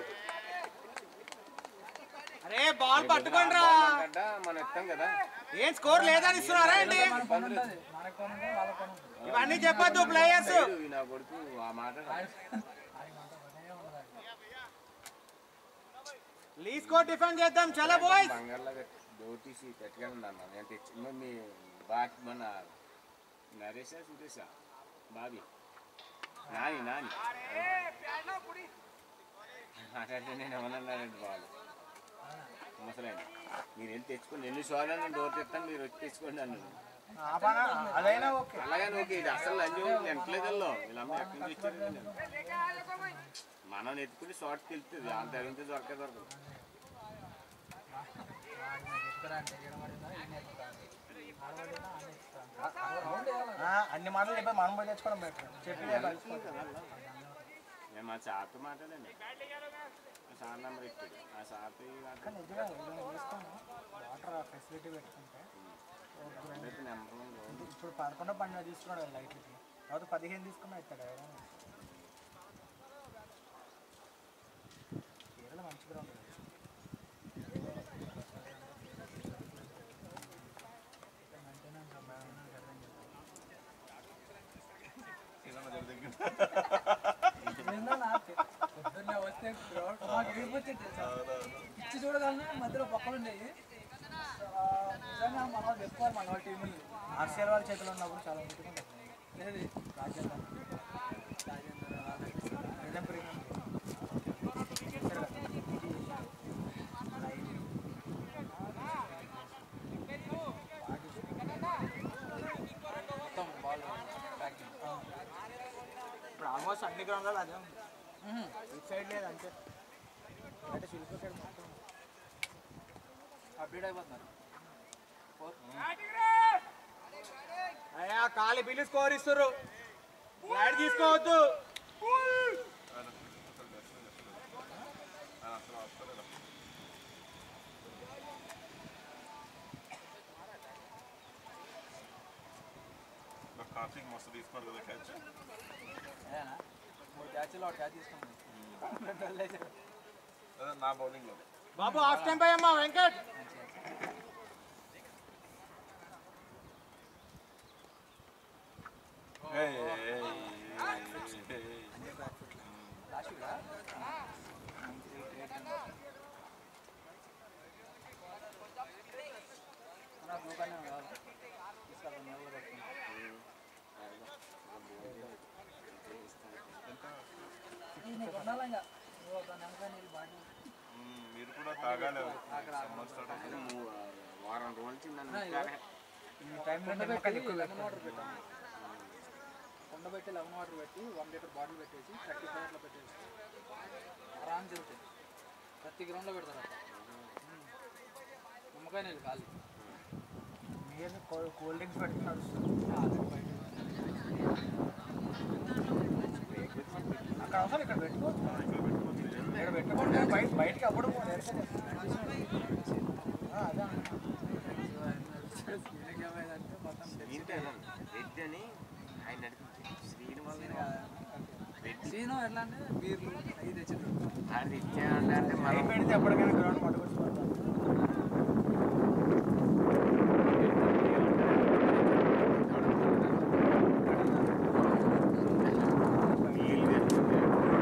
అరే బాల్ పట్టుకోండి రా మనం ఇస్తాం కదా ఏం స్కోర్ లేదని ఇస్తున్నారా ఏంటి మన పని ఉంటుంది మనకు పని ఉంటుంది వాళ్ళ పని ఉంటుంది ఇవన్నీ చెప్పొద్దు ప్లేయర్స్ ఈ నా కొడుకు ఆ మాట ఆడి ఆడి మాట పనే ఉండదు లీ స్కోర్ డిఫెండ్ చేద్దాం చలో బాయ్స్ బంగారులాగా డోర్ తీసి పెట్టుకెళ్ళండి అన్న నేను తెచ్చి ఇంకా మీ బాకి మన నరేషా సురేషా బాబీ నాని నాని నాకంటే నేను ఏమన్నానండి వాళ్ళు ముసలాయన మీరు వెళ్ళి తెచ్చుకోండి ఎన్ని సార్లు నేను డోర్ తెస్తాను మీరు వచ్చి తెచ్చుకోండి అన్నాడు అదైనా ఓకే అలాగని ఓకే ఇది అసలు లంచ్ ఎంటలేదు వీళ్ళమ్మ ఎక్కడి నుంచి ఇచ్చారు నేను. మనం ఎత్తుకుని షార్ట్కి వెళ్తుంది వాళ్ళ తగిలితే దొరకే దొరకదు వాడిని చెప్తారంటే ఈడ పడిందా ఈయన ఎత్తుతారు ఆడబడినా ఆయన ఎత్తుతారు రౌండ్ వేయాలి అన్ని మాటలు చెప్పి మనం పోయి తెచ్చుకోవడం బెటర్ చెప్పి నేను మా సార్తో మాట్లాడండి ఆ సార్ నెంబర్ ఇచ్చాడు ఆ సార్తో ఈ మాట నిజంగా ఏదైనా చేసుకోను వాటర్ ఫెసిలిటీ పెట్టుకుంటే అయితే నెంబర్ ఉంది. ఇప్పుడు పదకొండో పన్నెండు తీసుకున్నాడు లైట్లకి తర్వాత పదిహేను తీసుకున్నా ఇస్తాడు ఎవరైనా కేరళ మంచి గ్రౌండ్ మెయింటెనెన్స్ మెయింటెనెన్స్ అర్థం ఏదైనా జర దగ్గర ఏందన్నా పొద్దున్నే వస్తే గ్రౌండ్ మాకు ఏడిపోతుంది తెలుసా పిచ్చి చూడగలనే మధ్యలో పక్కలు ఉండేవి ఆ, నిజంగా మన వాళ్ళు చెప్పుకోవాలి మన వాళ్ళ టీములు ఆర్సీఎల్ వాళ్ళ చేతిలో ఉన్నప్పుడు చాలా నీట్గా ఉంటుంది ఏది రాజేంద్ర రాజేంద్ర రాధాకృష్ణ నిజం ప్రీమియం మొత్తం బాల్ బ్యాటింగ్ ఇప్పుడు ఆల్మోస్ట్ అన్ని గ్రౌండ్లలో అదే ఉంది ఇటు సైడ్ లేదు అంతే అంటే శిల్ప సైడ్ మొత్తం అప్డేట్ అయిపోతున్నారు అయ్యా కాలి బిల్లు స్కోర్ ఇస్తారు లైట్ తీసుకోవద్దు ఆయన అసలు దర్శనం చేస్తలేదు. ఆయన అసలు వస్తలేడు. ఇంకా కార్తీక్ మస్తు తీసుకున్నారు కదా క్యాచ్ మూడు క్యాచ్లు ఒకటి క్యాచ్ తీసుకున్నాం అదే నా బౌలింగ్లో బాబు హాఫ్ టైం పై అమ్మా వెంకట్ లాస్ట్ కూడా నాకు నూకనే కావాలి తీసుకెళ్తాను ఎవరు పట్టుకుని నీకు ఉండాలి ఇంకా ఓ దాని వెనక నీళ్ళు బాటిల్ మీరు కూడా తాగాలి సమ్మర్ స్టార్ట్ అది మూ- వారం రోజుల నుంచి నన్ను ఇంకా- కొండబెట్టి లెమన్ వాటర్ పెట్టాను కొండబెట్టి లెమన్ వాటర్ పెట్టి వన్ లీటర్ బాటిల్ పెట్టేసి థర్టీ ఫైవ్ అట్లా పెట్టేసి ఆరామ్ జరుగుతాయి ప్రతి గ్రౌండ్లో పెడతారు అట్లా నిమ్మకాయ నీళ్ళు ఖాళీ కోల్డ్ డ్రింక్స్ పెట్టుకున్నాడు అక్కడ అవసరం ఇక్కడ పెట్టుకోవచ్చు ఇక్కడ పెట్టుకోండి బయట బయటికి అప్పుడు అదే ఏమైందంటే మొత్తం ఏంటి అన్నాను రెడ్డి అని ఆయన నడిపించారు శ్రీనివాస్ రెడ్డి సీను ఎట్లా అంటే బీర్లు అవి తెచ్చిండ్రు అది ఇచ్చానంటే అంటే బయట మనం పెడితే ఎప్పటికైనా గ్రౌండ్ పట్టుకొచ్చుకోవాలి నీళ్ళు పెట్టుకుంటే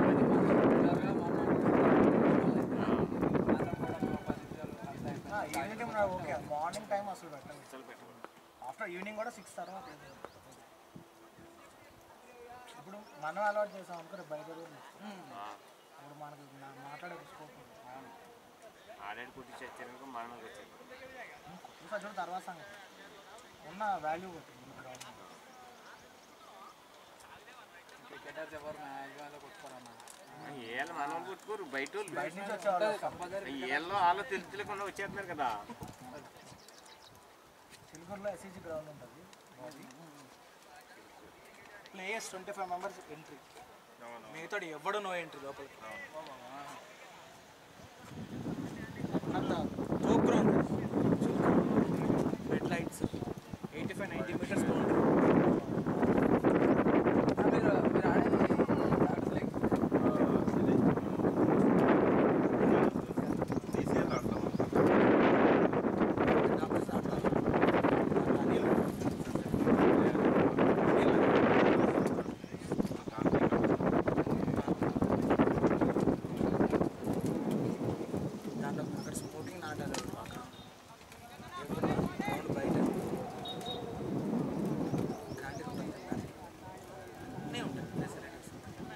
evening time okay morning time అసలు పెట్టండి అసలు పెట్టకూడదు ఆఫ్టర్ ఈవినింగ్ కూడా సిక్స్ తర్వాత ఇప్పుడు మనం అలవాటు చేసాం అనుకో రేపు బయట కూడా చేస్తాం. ఆ, అప్పుడు మనకి మా- మాట్లాడే స్కోప్ ఉంది ఆల్రెడీ కుట్టి చచ్చారనుకో మనకు వచ్చారు ఇంకా చూడు తర్వాత సంగతి ఉన్న వాల్యూ పోతుంది గ్రౌండ్ క్రికెటర్స్ ఎవరు మ్యాక్సిమం కొట్టుకోరన్న ఏళ్ళు మన వాళ్ళు కొట్టుకోరు బయట వాళ్ళు బయట నుంచి వచ్చేవాళ్ళు వస్తారు. కంపల్సరీ ఏళ్ళు వాళ్ళు తెలుసు తెలియకుండా వచ్చేస్తున్నారు కదా చిలుకూరులో ఎస్సీజీ గ్రౌండ్ ఉంటుంది players twenty five members entry అవును మిగతా ఎవడు నో ఎంట్రీ లోపలికి అంత joke ground red lights eighty five ninety metres boundary మీరు మీరు ఆడేది లైక్ ఈసీఎల్ ఆడతాం దాంట్లో అక్కడ స్పోర్టింగ్ నాటారు అక్కడ గ్రౌండ్ బయట క్యాంటీన్ ఉంటుంది అన్నీ ఉంటాయి ఫెసిలిటీస్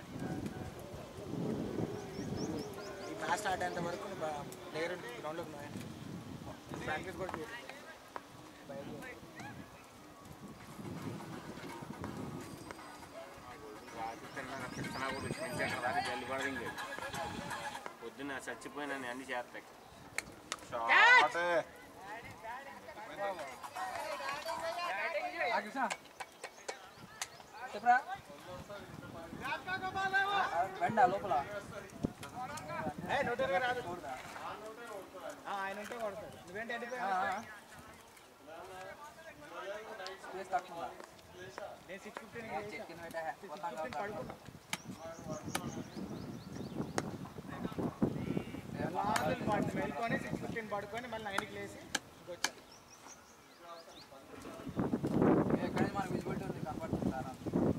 ఈ మ్యాచ్ స్టార్ట్ అయ్యేంత వరకు ప్లేయర్ గ్రౌండ్లోకి నోయండి ప్రాక్టీస్ కూడా చేయరు బయలుదేరి రాత్రి తిన్నాక తిన్నా కూడా వచ్చి అక్కడ దాకా జల్లి పడదు ఇంక పొద్దున్న చచ్చిపోయినా అన్ని చేస్తాయి షాటే ఆ కృష్ణ చెప్పరా వెండ లోపల ఆయన ఉంటే కొడతాడు నువ్వేంటి అంటే స్పేస్ తక్కువ ఉందా? నేను సిక్స్ ఫిఫ్టీన్ చెక్కిన పెట్టా మొత్తం కావాలి. మేల్కొని సిక్స్ ఫిఫ్టీన్ పడుకొని మళ్ళీ నైన్కి లేసి ఇంకొచ్చా ఎక్కడి నుంచి మనకు విజిబిలిటీ ఉంది కనపడుతుంది సార్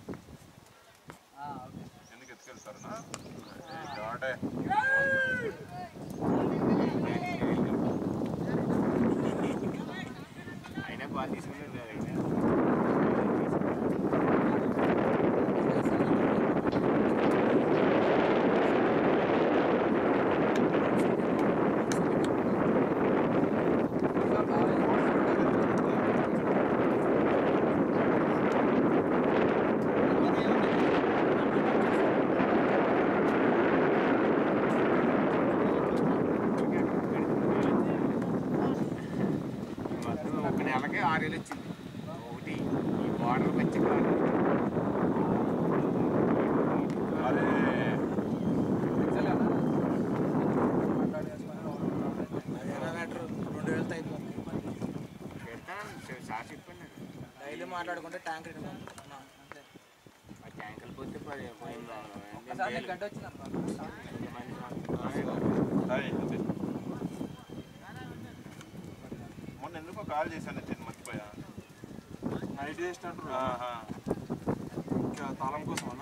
ఓకే ఎందుకు ఎత్తుకెళ్తారనా షాటే అయినా బాగా తీసుకుని ఆ మాట్లాడుకుంటే ట్యాంక్ రిటర్న్ పంపుతున్నాం. అంతే ఆ ట్యాంకులు పోతే పది పోయింది ఒకసారి నీకు గంట వచ్చిందప్ప హాయ్, ఓకే. మొన్న ఎందుకో కాల్ చేశాను నేను మర్చిపోయా నైట్ చేసినట్టు ఆహా. ఇంకా తాళం కోసం అన్న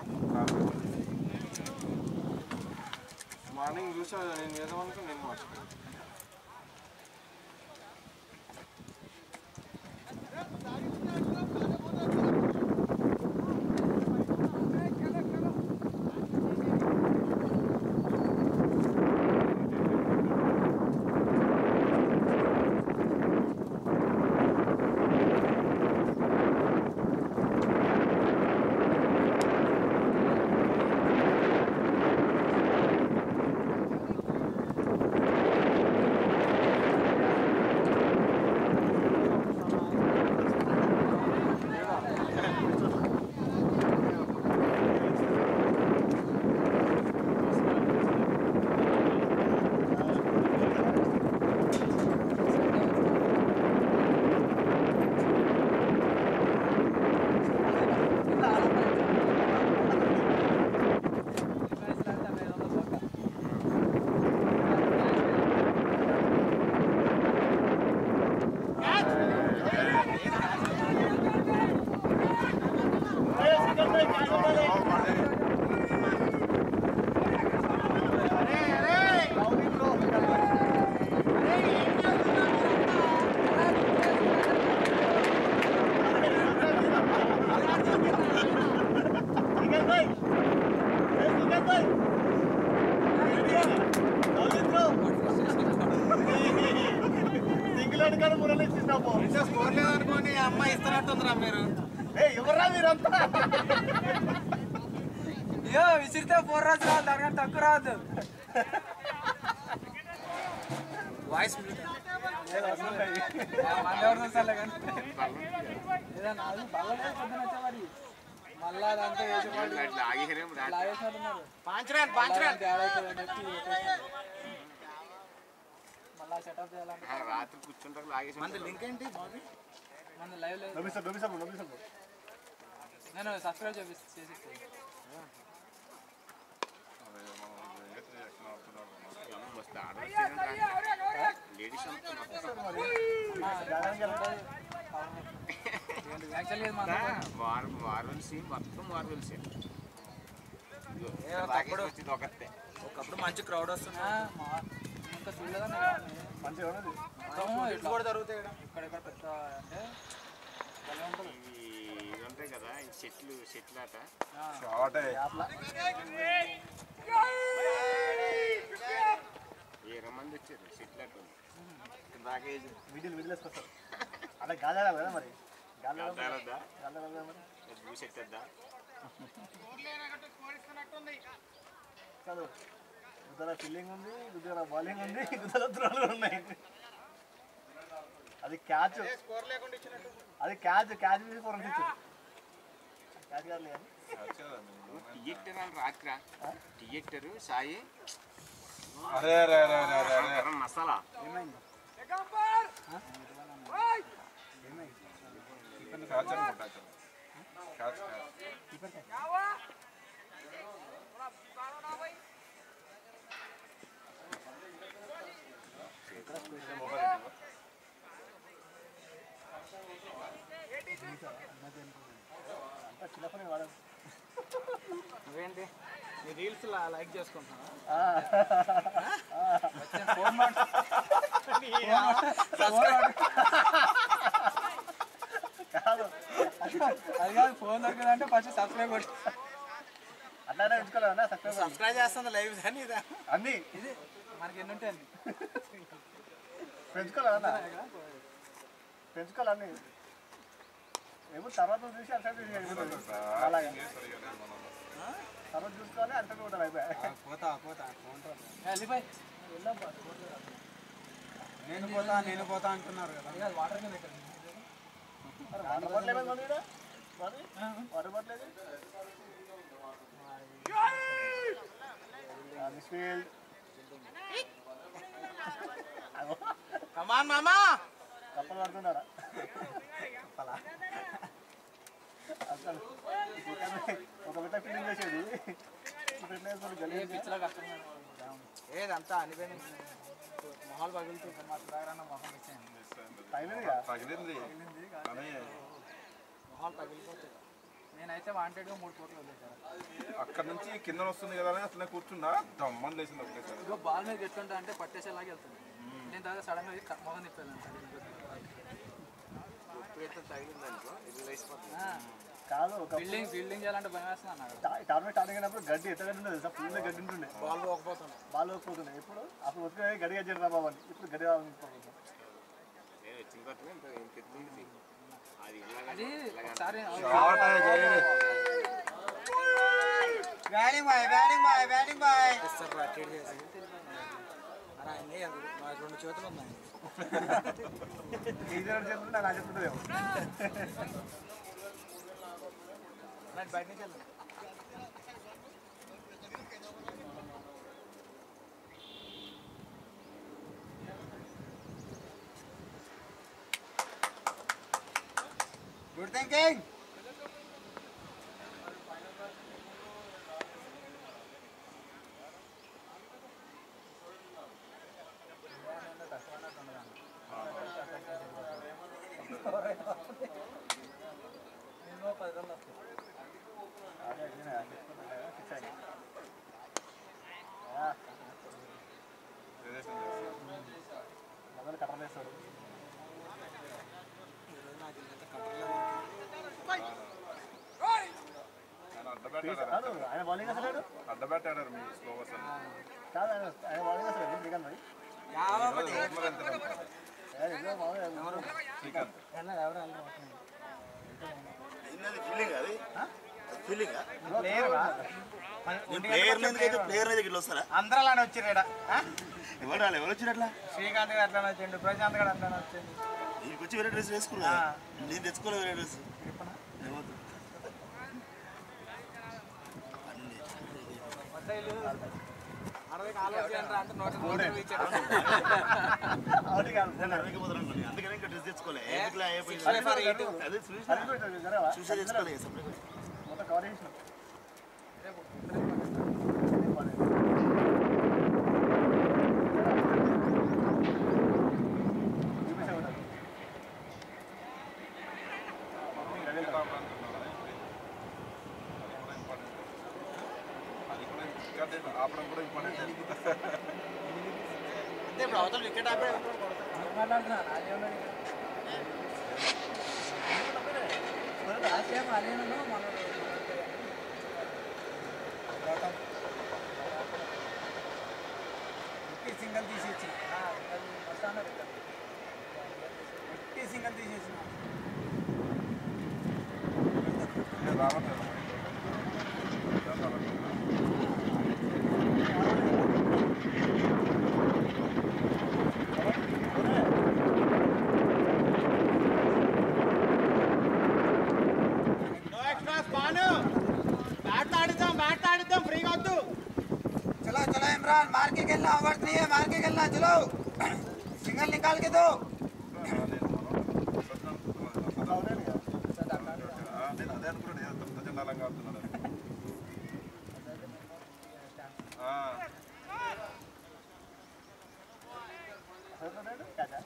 మార్నింగ్ చూసా నేను చేద్దామనుకో నేను మర్చిపోయాను సింగిల్ కాడ మురళి ఇచ్చినావు స్కోర్ లేదనుకోని అమ్మాయి ఇస్తున్నట్టుందిరా మీరు ఏ ఎవర్రా మీరంతా అయ్యో విసిరితే ఫోర్ రాజు రాదు దానికంటే తక్కువ రాదు వాయిస్ మందెవరు చూస్తాలే కానీ ఏదన్నా అది బల్లనే పొద్దున వచ్చేవాడి మళ్ళా అదంతా వేసేవాడు అట్లా ఆగిరేం రా లాగేసినట్టున్నారు పాంచరాన్ మళ్ళా తేడా అవుతుందని చెప్పి పెట్టేసినారు. మళ్ళా సెటప్ చేయాలంటే రాత్రి కూర్చుంటారు లాగేసి మన లింక్ ఏంటి మన లైవ్ లేదు నవ్విస్తాడు నవ్విస్తాడు నవ్విస్తాడు నేను సబ్స్క్రైబ్ చేసి చేసిస్తాను అదే మనం వెంకట రియాక్షన్ అవుతున్నాడు వస్తే ఆడవచ్చు లేడీస్ అంతా యాక్చువల్లీ మన వారు వారవలసి మొత్తం వారవలసి వచ్చింది ఒకటే ఒకప్పుడు మంచి క్రౌడ్ వస్తున్నా ఇంకా చూడలేదా మంచిగా ఉన్నది మొత్తం ఇట్లా కూడా జరుగుతాయి ఇక్కడ ఇక్కడ పెద్ద అంటే భలే ఉంటుంది ఇవి ఇవి ఉంటాయి కదా ఈ చెట్లు చెట్లు ఆట షార్ట్ ఇరవై మంది వచ్చారు చెట్లు ఆట దాకా ఏజ్ వీడియోలు వీడియోలు వేసుకొస్తారు అలా గాలి ఆడాలి కదా మరి గాలి ఆడాలి తేలద్దా గాలి ఆడాలి కదా మరి చూసెట్టద్దా కాదు గుద్దల ఫీల్డింగ్ ఉంది గుద్దల బౌలింగ్ ఉంది గుద్దల త్రోలు ఉన్నాయి అది క్యాచ్ అది క్యాచ్ క్యాచ్ మీద ఫోర్ రన్స్ ఇచ్చింది క్యాచ్ కాదు కానీ థియేటర్ అని రాత్రా థియేటర్ సాయి అరే అరే అరే అరే అరే అరే గరం మసాలా క్యాచ్ అనుకుంటా క్యాచ్ క్యాచ్ అంతా చిన్న పని వాడదు నువ్వేంటి నీ రీల్స్ లైక్ చేసుకుంటున్నా ఆ. ఫోన్ కాదు అది కాదు ఫోన్ దొరికిందంటే ఫస్ట్ సబ్స్క్రైబ్ కొట్టి అట్లానే ఉంచుకోలేమన్నా సబ్స్క్రైబ్ సబ్స్క్రైబ్ చేస్తుంది లైవ్ కానీ ఇదా అన్ని ఇది మనకి ఎన్ని ఉంటాయి అన్ని. పెంచుకోవాలన్నా పెంచుకోవాలన్నీ ఏమో తర్వాత చూసి అర్థం చేసి అలాగే తర్వాత చూసుకోవాలి అర్థం ఉంటారు అయిపోయి పోతా పోతా ఏ, వెళ్ళిపోయి నేను పోతా నేను పోతా అంటున్నారు కదా అది కాదు వాటర్ కింద ఇక్కడ మరి వాటర్ బాటిల్ ఏమైంది మళ్ళీ ఈడ? మరి వాటర్ బాటిల్ ఏది మిస్ఫీల్డ్ కమాన్ మామా కప్పలు పడుతున్నారా కప్పలా అసలు ఒక బిడ్డ ఫీలింగ్ చేసేది ఇప్పుడు ఎట్లా చేస్తారు గలీజ్గా? పిచ్చలో కష్టం ఏదంతా అనిపోయిన మొహాలు పగులుతుంది మా సుధాకర్ అన్న మొహం ఇచ్చాను తగిలిందిగా తగిలింది కానీ మొహాలు పగిలిపోతుంది నేనైతే వాంటెడ్గా మూడు కోట్లు వదిలేశాను అక్కడ నుంచి కింద వస్తుంది కదా అని అట్లనే కూర్చున్నా దమ్మని లేచింది ఒకటేసారి ఇగో బాల్ మీద ఎట్లుంటా అంటే పట్టేసేలాగా వెళ్తుంది నేను తర్వాత సడన్గా ఇది క- మొహం తిప్పాను కాదు ఒక బిల్డింగ్ బిల్డింగ్ చేయాలంటే భయం వేస్తుంది అన్నాడు టర్న్ స్టార్టింగ్ అయినప్పుడు గడ్డి ఎట్లా గడ్డి ఉండదు తెలుసా ఫుల్ గడ్డి ఉంటుండే బాల్ పోకపోతుంది బాల్ పోతుండే ఇప్పుడు అప్పుడు వచ్చి గడ్డి గడ్డి రా బాబు అని ఇప్పుడు గడ్డి రావాలి నేను వచ్చిన కొత్తగా ఇంత ఇంత ఎత్తుంది. అది ఇలాగ అది ఒకసారి బ్యాటింగ్ బాయ్ బ్యాటింగ్ బాయ్ బ్యాటింగ్ బాయ్ రెండు చేతులు ఉన్నాయి కేజీఆర్ చెప్తుంటే నాకు చెప్తుంటదేమో బయట నుంచి వెళ్దాం గుడ్ థింకింగ్ ఎన్నో పది రోజులు వస్తాయి అదే అదే చెప్తుంటే ఫిక్స్ అయ్యి మొదలు కట్టలు వేస్తాడు ఆయన అడ్డబెట్టాడు కాదు ఆయన బౌలింగ్ అసలు అడ్డబెట్టాడు మీ స్లోవర్స్ అని కాదు ఆయన ఆయన బౌలింగ్ అసలు శ్రీకాంత్ మరి ఓపెనర్ ఎంత ఏ, ఏదో మామూలుగా శ్రీకాంత్ ఫీలింగ్ అది ఫీలింగ్ ప్లేయర్ ప్లేయర్ అయితే ప్లేయర్ అయితే ఇట్లా వస్తారా అందరూ అలానే వచ్చిర్రు ఎవరు రాలే ఎవరు వచ్చిరు అట్లా శ్రీకాంత్ గారు అట్లానే వచ్చిండు ప్రశాంత్ గారు అట్లానే వచ్చిండు నీకు వచ్చి వేరే డ్రెస్ వేసుకున్నా నేను తెచ్చుకోలేదు వేరే డ్రెస్ ఏమవుతుంది అరవై ఆలోచన అంటే నూట నూట ఇరవై ఇచ్చాడు అవును కాదు నేను అరవైకి పోతాను అనుకోండి అందుకని ఇంకా డ్రెస్ తెచ్చుకోలే ఎందుకులే అయిపోయింది సరే ఫర్ ఎయిట్ అదే చూసి అది కూడా జరగవా చూసే తెచ్చుకోలేదు సపరేట్ మొత్తం కవర్ చేసిన అది కూడా ఇంపార్టెంట్ ఆపడం కూడా ఇంపార్టెంట్ అంటే ఇప్పుడు అవతల వికెట్ ఆపే మాట్లాడుతున్నా అదే ఉన్నాడు లాస్ట్ టైం అదేనో మన సింగల్ తీసేసి వస్తాను ఎట్టి సింగల్ తీసేసిన రావట్లేదు నో ఎక్స్ట్రాస్ బాను బ్యాట్ ఆడిద్దాం బ్యాట్ ఆడిద్దాం ఫ్రీగా వద్దు चलो चलो इमरान मार के खेलना ओवर नहीं है मार के खेलना चलो सिंगल निकाल के दो నేను అదే అనుకున్నాను ఏదో తొమ్మిది జనాలంగా ఆడుతున్నాడు ఆ, కాదా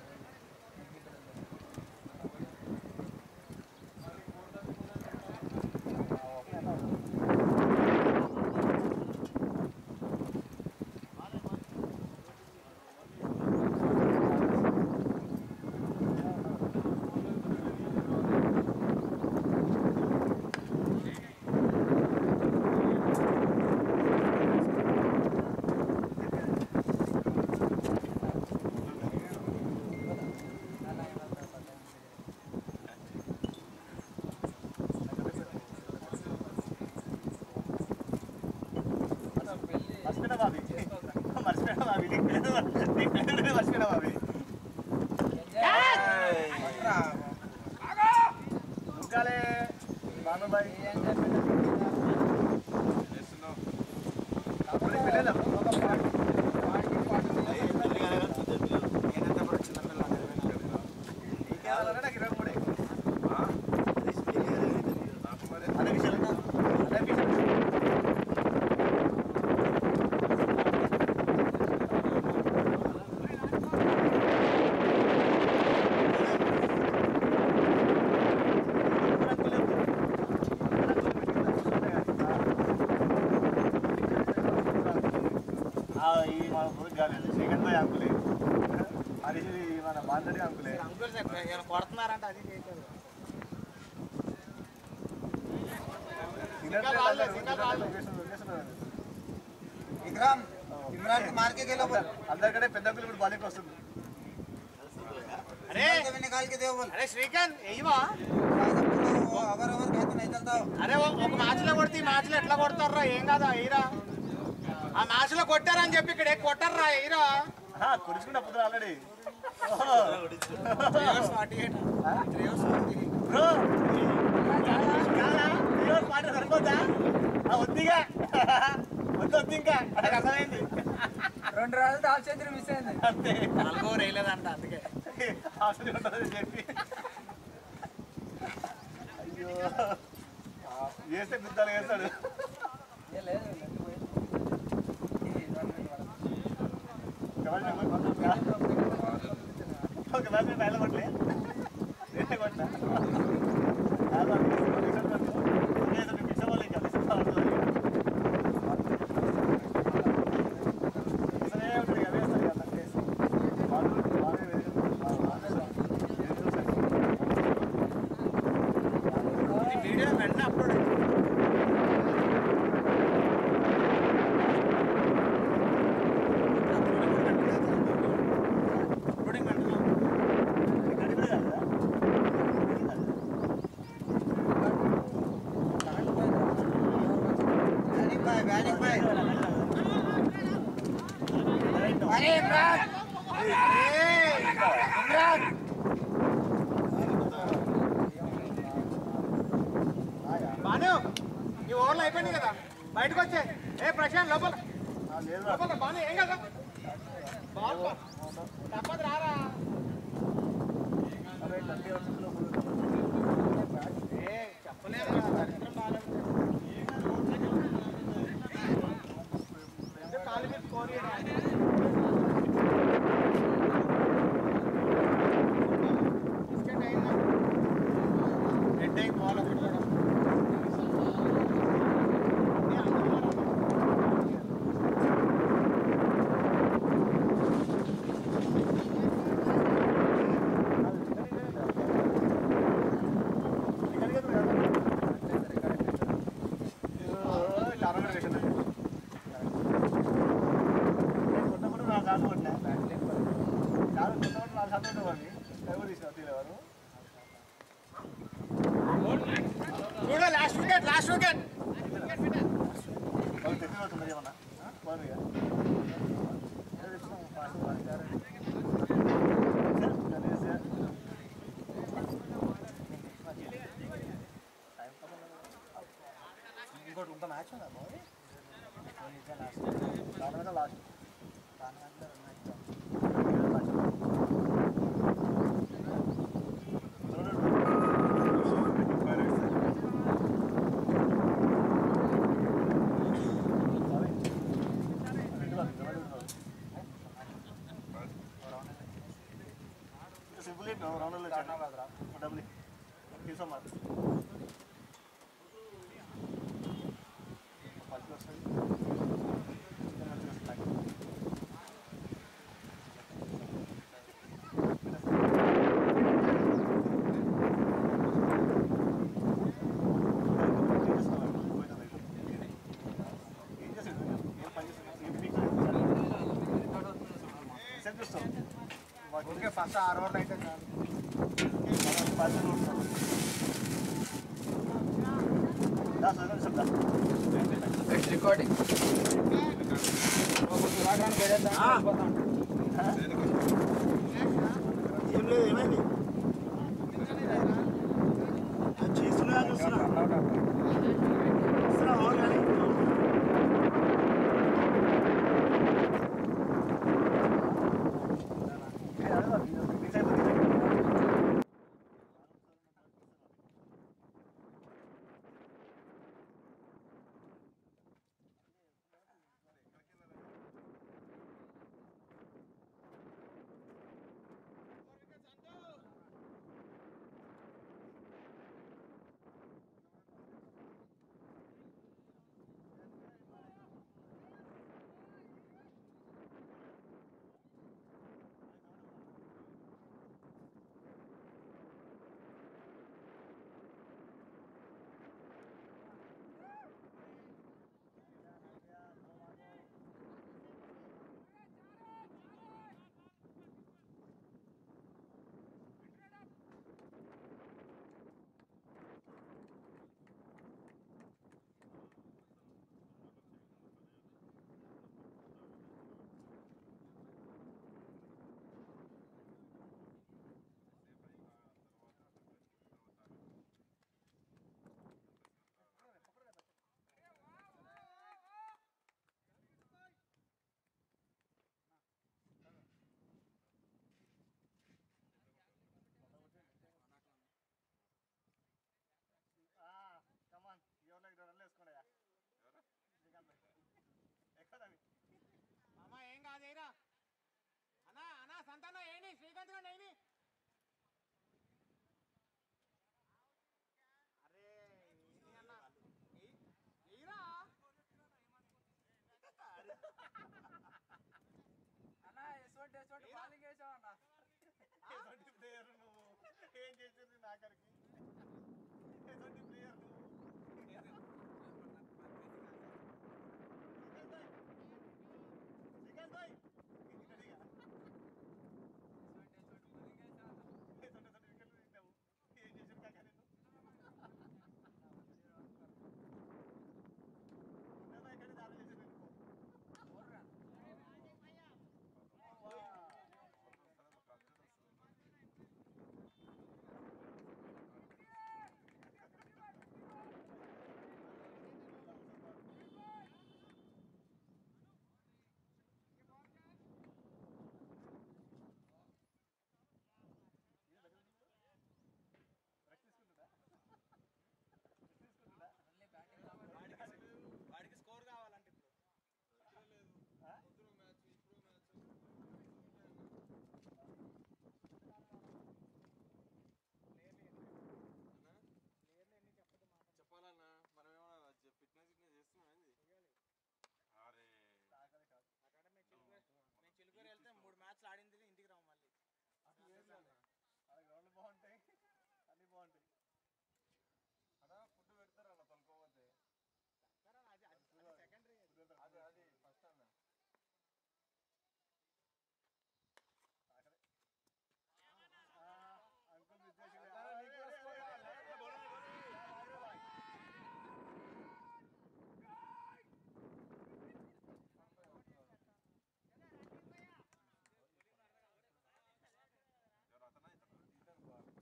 మర్చిపోయినా బాబీ మర్చిపోయినా బాబీ నీకు పేరు నీకు పేరు మర్చిపోయినా బాబీ దుర్గాలే భానుబాయి చేస్తున్నావు అప్పుడు వెళ్ళేదా నీకేమన్నా నాకు ఇరవై మూడే భాయ్ అంకులే హరీష్ మన మాట్లాడి అంకులే అంకుల్ సార్ కొడుతున్నారంట అది చేయట్లేదు సింగల్ రాలేదు, సింగల్ రాలేదు. విక్రమ్ ఇమ్రాన్ కి मार के गेलो बोल అందరికంటే పెద్ద అంకుల్ ఇప్పుడు బాలికి వస్తుంది అరే के भी निकाल के दे बोल అరే శ్రీకాంత్ ఏవా अवर अवर कहते नहीं चलता हो అరే ఓ- ఒక మ్యాచ్ లో కొడితే ఈ మ్యాచ్ లో ఎట్లా కొడతారా ఏం కాదా ఎయిరా ఆ మ్యాచ్ లో కొట్టారని చెప్పి ఇక్కడ కొట్టారా ఎయిరా కొడుచుకుంటా పొద్దున ఆల్రెడీ బ్రో పాట సరిపోద్దా ఆ, వద్దిగా వద్దు వద్దు ఇంకా నాకు అర్థమైంది రెండు రోజులు హాఫ్ సెంచరీ మిస్ అయింది అంతే నాలుగో రేయలేదంట అందుకే హాస్టల్ ఉంటుందని చెప్పి అయ్యో వేస్తే గుద్దాలు వేస్తాడు ఏ లేదు లేదు. ఒక మ్యాచ్ పైన కొట్టలే నేనే కొట్టా పిచ్చ వాళ్ళు ఇంకా ఇసరే ఉంటుంది కదా వేస్తారు కదా వాళ్ళు వాళ్ళే వీడియో వెంటనే అప్లోడ్ అప్లోడింగ్ వెంటనే बैटिंग भाई बैटिंग भाई अरे इमरान इमरान బాను ఈ ఓవర్లు అయిపోయింది కదా బయటకు వచ్చే ఏ ప్రశాంత్ లోపల లోపల బాను ఏం కదా బాల్ తప్పదు రారా ఏ చెప్పలేదు దరిద్రం బాగాలేదు ఎందుకు కాలు మీద స్కోర్ బిస్కెట్ అయిందా రెడ్ అయి బాల్ ఒకటి కూడా చూడ లాస్ట్ వికెట్ లాస్ట్ వికెట్ ఇంకోటి ఉందా మ్యాచ్ ఉందా బాయ్ last last simple round W తీసుకోమా మంచిగా వస్తుంది మంచిగా వస్తుంది ఓకే ఫస్ట్ ఆరు ఓవర్లు అయితే చాలు ఇట్స్ రికార్డింగ్ ఏం లేదు ఏమైంది చేస్తున్నా చూస్తున్నా చూస్తున్నా అవును కానీ సంతోష్ శ్రీకాంత్ గారు నైని అరే ఏంటి అన్న ఎయ్- ఎయ్యిరా అన్న ఎటువంటి ఎటువంటి బాలింగ్ వేసావు అన్న ఎటువంటి ప్లేయర్ నువ్వు ఏం చేసింది నాకరికి ఎటువంటి ప్లేయర్ నువ్వు శ్రీకాంత్ భాయ్ శ్రీకాంత్ భాయ్ ఇక్కడిగా ఎటువంటి ఎటువంటి బౌలింగ్ వేసావు అన్న ఎటువంటి ఎటువంటి వికెట్లు తిన్నావు ఏం చేసారు కాక నేను ఇంకా ఇక్కడ చాలా చేసాను నేను ఓర్రా రెస్ట్ తీసుకుంటుందా రెస్ట్ తీసుకుంటుందా మళ్ళీ బ్యాటింగ్ వాడికి స్కోర్ కావాలంటే ఇప్పుడు ఆ? చెప్పాలన్నా మనం ఏమైనా ఫిట్నెస్ ఫిట్నెస్ చేస్తున్నాం ఏంది అరే ఆకలి కాదు అక్కడ మేము చిలుకూరు మేము చిలుకూరు వెళ్తే మూడు మ్యాచ్లు ఆడింది ఇంటికి రావు మళ్ళీ అలా గ్రౌండ్లు బాగుంటాయి అన్నీ బాగుంటాయి అక్కడ ఫుడ్ పెడతారు అన్న తొలకపోతే సరే అన్న, అది అది సెకండరీ అది అది ఫస్ట్ అన్న ఆకలి అంకుల్ విద్యాశీ ఎవరు అతనా ఇతనా ఇతను బాగా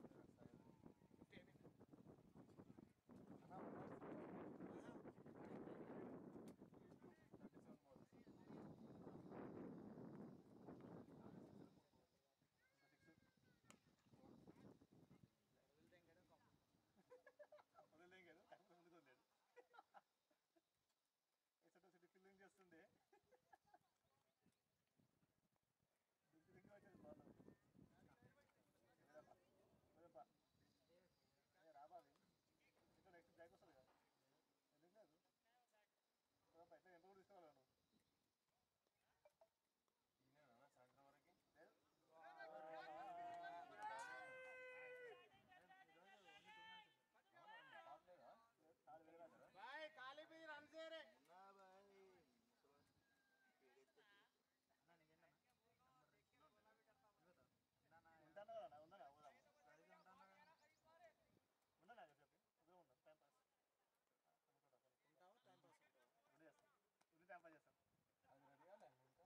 వదిలేం కదా కాకపోతే ముందుకు వదిలేడు ఎసట సిటీ ఫీలింగ్ చేస్తుండే దిగ్గు దిగ్గు వచ్చేది బాగుంది వదపా అదే రాబాది ఇక్కడ నెక్స్ట్ బ్యాక్ వస్తుంది కదా ఎందుకు లేదు వదపా అయితే ఎంత కూడా తీసుకోవాలి నువ్వు ఈయన సాయంత్రం వరకు లేదు కావట్లేదా కాదు వేరే రాదు బాయ్ ఖాళీ పోయి రన్ చేయరే ఉంటాను కదా నా ఉందా పోదాము ఉందా చెప్పి ఉదయం ఉన్నాను టైం పాస్ ఉంటావా టైం పాస్ ఉంటావా రెండు చేస్తాను ఉదయం టైం పాస్ చేస్తాను అది రెడీ కాలే ఇంకా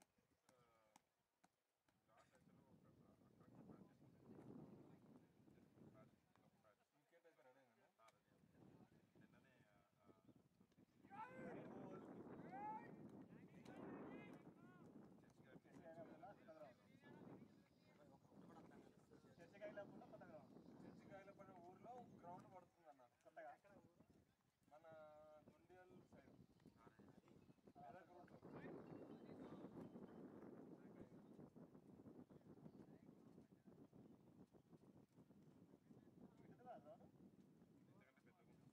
లాస్ట్ యాక్చువల్గా ఒక అక్కడికి మ్యాచ్ చేసుకుంటే మ్యాచ్ ఒక మ్యాచ్ క్రికెట్ అయితే రెడీ అయిందా నిన్ననే ఆ, ఆ, చర్చకాయ లేకుండా కొత్త గ్రౌండ్ చర్చికాయల పైన ఊర్లో గ్రౌండ్ పడుతుంది అన్న కొత్తగా మన గుండియల్ సైడ్ మెదక్ రూట్లో ఇటు కాదు గ్రౌండ్ ఇంతకంటే పెద్దగా ఉంటుంది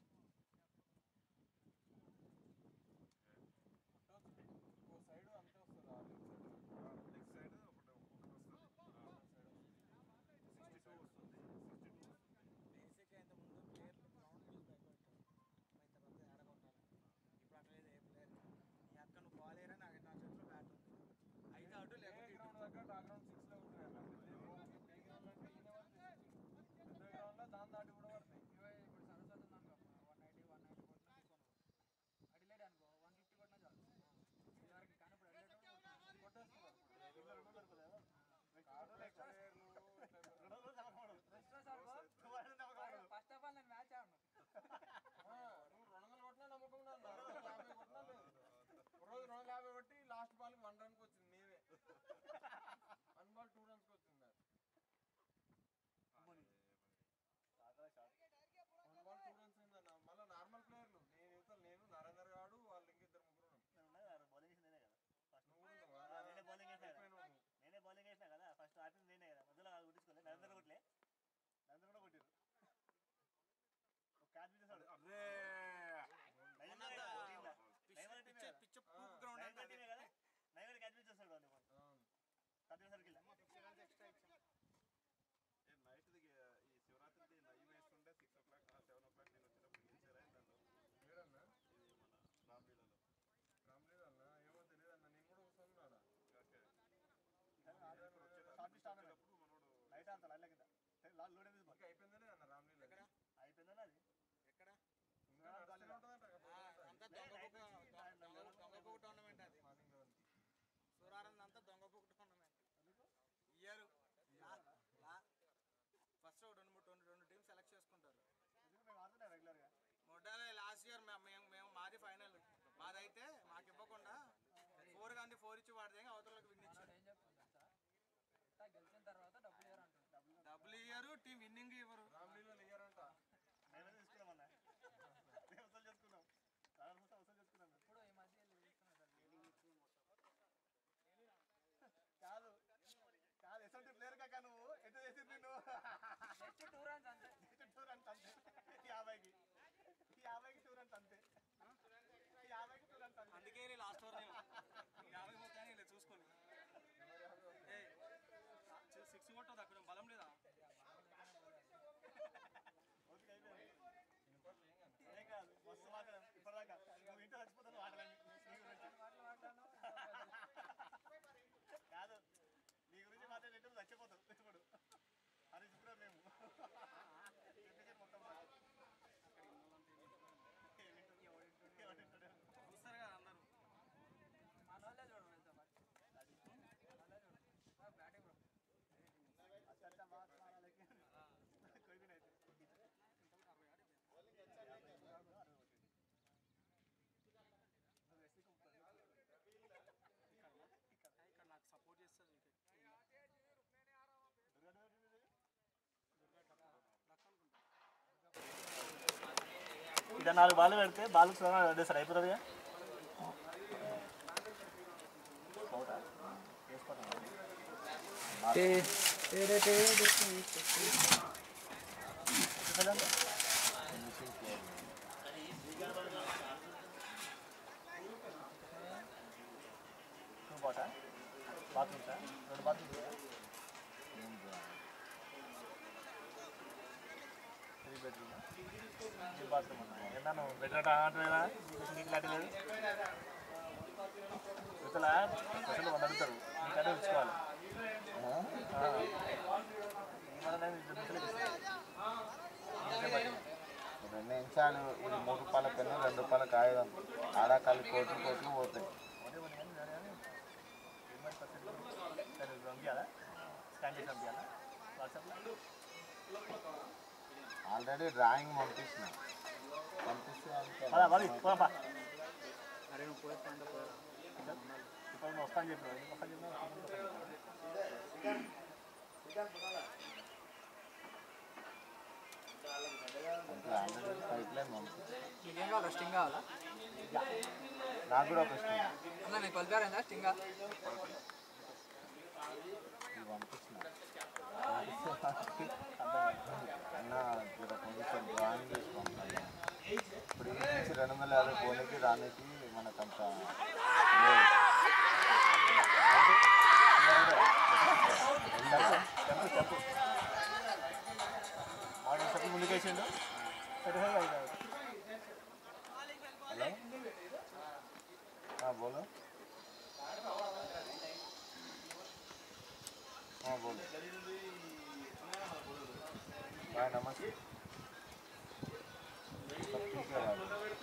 ఓ సైడ్ అంతే వస్తుంది ఆ లెఫ్ట్ సైడ్ లెగ్ సైడ్ ఒకటి ఒకటి వస్తుంది సైడ్ సిక్స్టీ టూ వస్తుంది సిక్స్టీ టూ వస్తుంది బేసిక్గా ఇంత ముందు ప్లేయర్లు గ్రౌండ్ మీద భయపడతారు పోయిన తర్వాత ఆడగొట్టాలి ఇప్పుడు అట్లా లేదు ఏ ప్లేయర్ నీ అక్క నువ్వు బాల్ వేయరా నాకు నా చేతిలో బ్యాట్ ఉంది అయితే అటు లేకపోతే గ్రౌండ్ ఇటు. దగ్గర ఆ గ్రౌండ్ సిక్స్ లో ఉంటుంది అన్న ప్లే గ్రౌండ్ అంటే ఈయన వరకు పెద్ద గ్రౌండ్ లో దాని దాటి కూడా పడతాయి ఇరవై ఇప్పుడు సరస్వతి ఉంది అనుకో వన్ నైంటీ వన్ నైంటీ కొట్టినా తీసుకోను అడిలేడు అనుకో వన్ ఫిఫ్టీ కొట్టినా చాలు ఇదివరకు కానీ ఇప్పుడు అడిలేడు కొట్టేస్తున్నారు ఇంట్లో రెండు సరిపోతాయా కార్డు ప్లేయర్లు ఇట్లా రెండు రోజులు నమ్మకం రెస్ట్ అనుకో నమ్మకం ఫస్ట్ ఆఫ్ ఆల్ నేను మ్యాచ్ ఆడను ఆ, నువ్వు రెండు వందలు కొట్టినా నమ్మకం ఉన్నా అన్న. రెండు వందల యాభై కొట్టినా లేదు ఒక రోజు రెండు వందల యాభై కొట్టి లాస్ట్ బాల్ వన్ రన్ కి వచ్చింది మేమే వన్ బాల్ టూ రన్స్ కి వచ్చింది మ్యాచ్ ఆకలి shot one ball two runs అయిందన్న మళ్ళీ నార్మల్ ప్లేయర్లు నేను యువతలు నేను నరేందర్ గాడు వాళ్ళు ఇంకిద్దరు ముగ్గురు ఉన్నాం నేను ఉన్నా కదా బౌలింగ్ వేసింది నేనే కదా ఫస్ట్ నువ్వు కూడా ఉన్నావా? నేనే బౌలింగ్ వేసినా కదా ఎక్కువైనా నువ్వు. నేనే బౌలింగ్ వేసినా కదా ఫస్ట్ ఆపింది నేనే కదా మధ్యలో అంత లైన్ల కింద లాల్ లోడ్ ఏది ఇంకా అయిపోయిందనే అన్న రామ్లీల ఎక్కడ అయిపోయిందన్నా అది ఎక్కడ ఇంకా నడుస్తూనే ఉంటుందంట అంతా దొంగ దొంగ టోర్నమెంట్ అది మార్నింగ్ లెవెన్ సూరారం అంతా దొంగ టోర్నమెంట్ ఇయ్యారు ఫస్ట్ రెండు మూడు రెండు రెండు టీమ్స్ సెలెక్ట్ చేసుకుంటారు ఎందుకు మేము ఆడుతున్నాం రెగ్యులర్ గా మొడ్డాలే లాస్ట్ ఇయర్ మేము మేము మాది ఫైనల్ మాదైతే మాకు ఇవ్వకుండా ఫోర్ కానీ ఫోర్ ఇచ్చి వాడితే అవతలకు విన్ ఇచ్చారు ఏం చెప్తుంది తెలుసా ఇట్లా గెలిచిన తర్వాత డబ్బులు ఇవ్వరు అంటుంది డబ్బులు ఇయ్యరు టీం విన్నింగ్ ఇవ్వరు రామ్లీలో ఇయ్యారంట మేమే తీసుకున్నాం అన్న మేము వసూలు చేసుకున్నాం చాలా మొత్తం వసూలు చేసుకున్నాం మేము. ఇప్పుడు ఈ మధ్య వీళ్ళు తీసుకున్నారు సార్ కాదు కాదు ఎటువంటి ప్లేయర్ కాక నువ్వు ఎంత చేసింది నువ్వు నెక్స్ట్ టూ రన్స్ అంతే నెక్స్ట్ టూ రన్స్ అంతే యాభైకి యాభైకి టూ రన్స్ అంతే యాభైకి టూ రన్స్ అంతే అందుకే లాస్ట్ ఓవర్ యాభై మొత్తాన్ని ఇలా చూసుకోండి సిక్స్ కొట్టదు అక్కడ బలం లేదా ఓపిక అయిపోయింది ఏం కాదు మస్తు మాట్లాడాం ఇప్పటిదాకా నువ్వు ఇంట్లో చచ్చిపోతాను మాట్లాడండి నీ గురించి కాదు నీ గురించి మాట్లాడేటప్పుడు నువ్వు చచ్చిపోతావు ఇప్పుడు అది ఇప్పుడు మేము చెప్పేసి మొత్తం మాట. ఏమింటాడు? ఏమంటాడు? చూస్తారు కదా అందరూ మన వాళ్ళే చూడరు వెళ్తా మన వాళ్ళే చూడరు బ్యాటింగ్ బ్రో अच्छा अच्छा बात मारा लेकिन कोई भी नहीं थे ఇక్కడ నాకు సపోర్ట్ చేస్తారు ఇక నాలుగు బాల్ పెడితే బాల్ సార్ అయిపోతుంది బాటా బాత్రూమ్ సార్ రెండు bathroom sir three bedroom three bathroom ఉన్నాయి ఏమన్నా బెడ్రూమ్ అంటున్నా నీకు లేదు ఇతల అసలు వాళ్ళు అడుగుతారు నీకంటే ఉంచుకోవాలి రెండు నిమిషాలు ఇది మూడు రూపాయల పెన్ను రెండు రూపాయల కాగితం ఆడాకాలి కోట్లు కోట్లు పోతాయి సరే పంపించాలా స్కాన్ చేసి పంపించాలా వాట్సాప్లో ఆల్రెడీ డ్రాయింగ్ పంపించిన పంపిస్తే అంతే. పదా పది పోపా ఇప్పుడు నువ్వు వస్తాను చెప్పినావు ఎందుకు వస్తాను చెప్పినావు అంటే ఆల్రెడీ పైప్ లైన్ పంపించిన నీకేం కావాలా స్టింగ్ కావాలా నాకు కూడా ఒక ఇష్టం అన్న నీకు కొలిపారైందా స్టింగ్ ఇది పంపించిన అన్న జర కొంచెం డ్రాయింగ్ చేసి పంపాలి ఇప్పుడు ఈ నుంచి రెండు వందల యాభై పోనీకి రానికి మనకంత లేదు. చెప్పు చెప్పు వాడు చెప్పు ముందుకేసిండు సరే హలో हाँ बोलो हाँ बोलो भाई नमस्ते सब ठीक है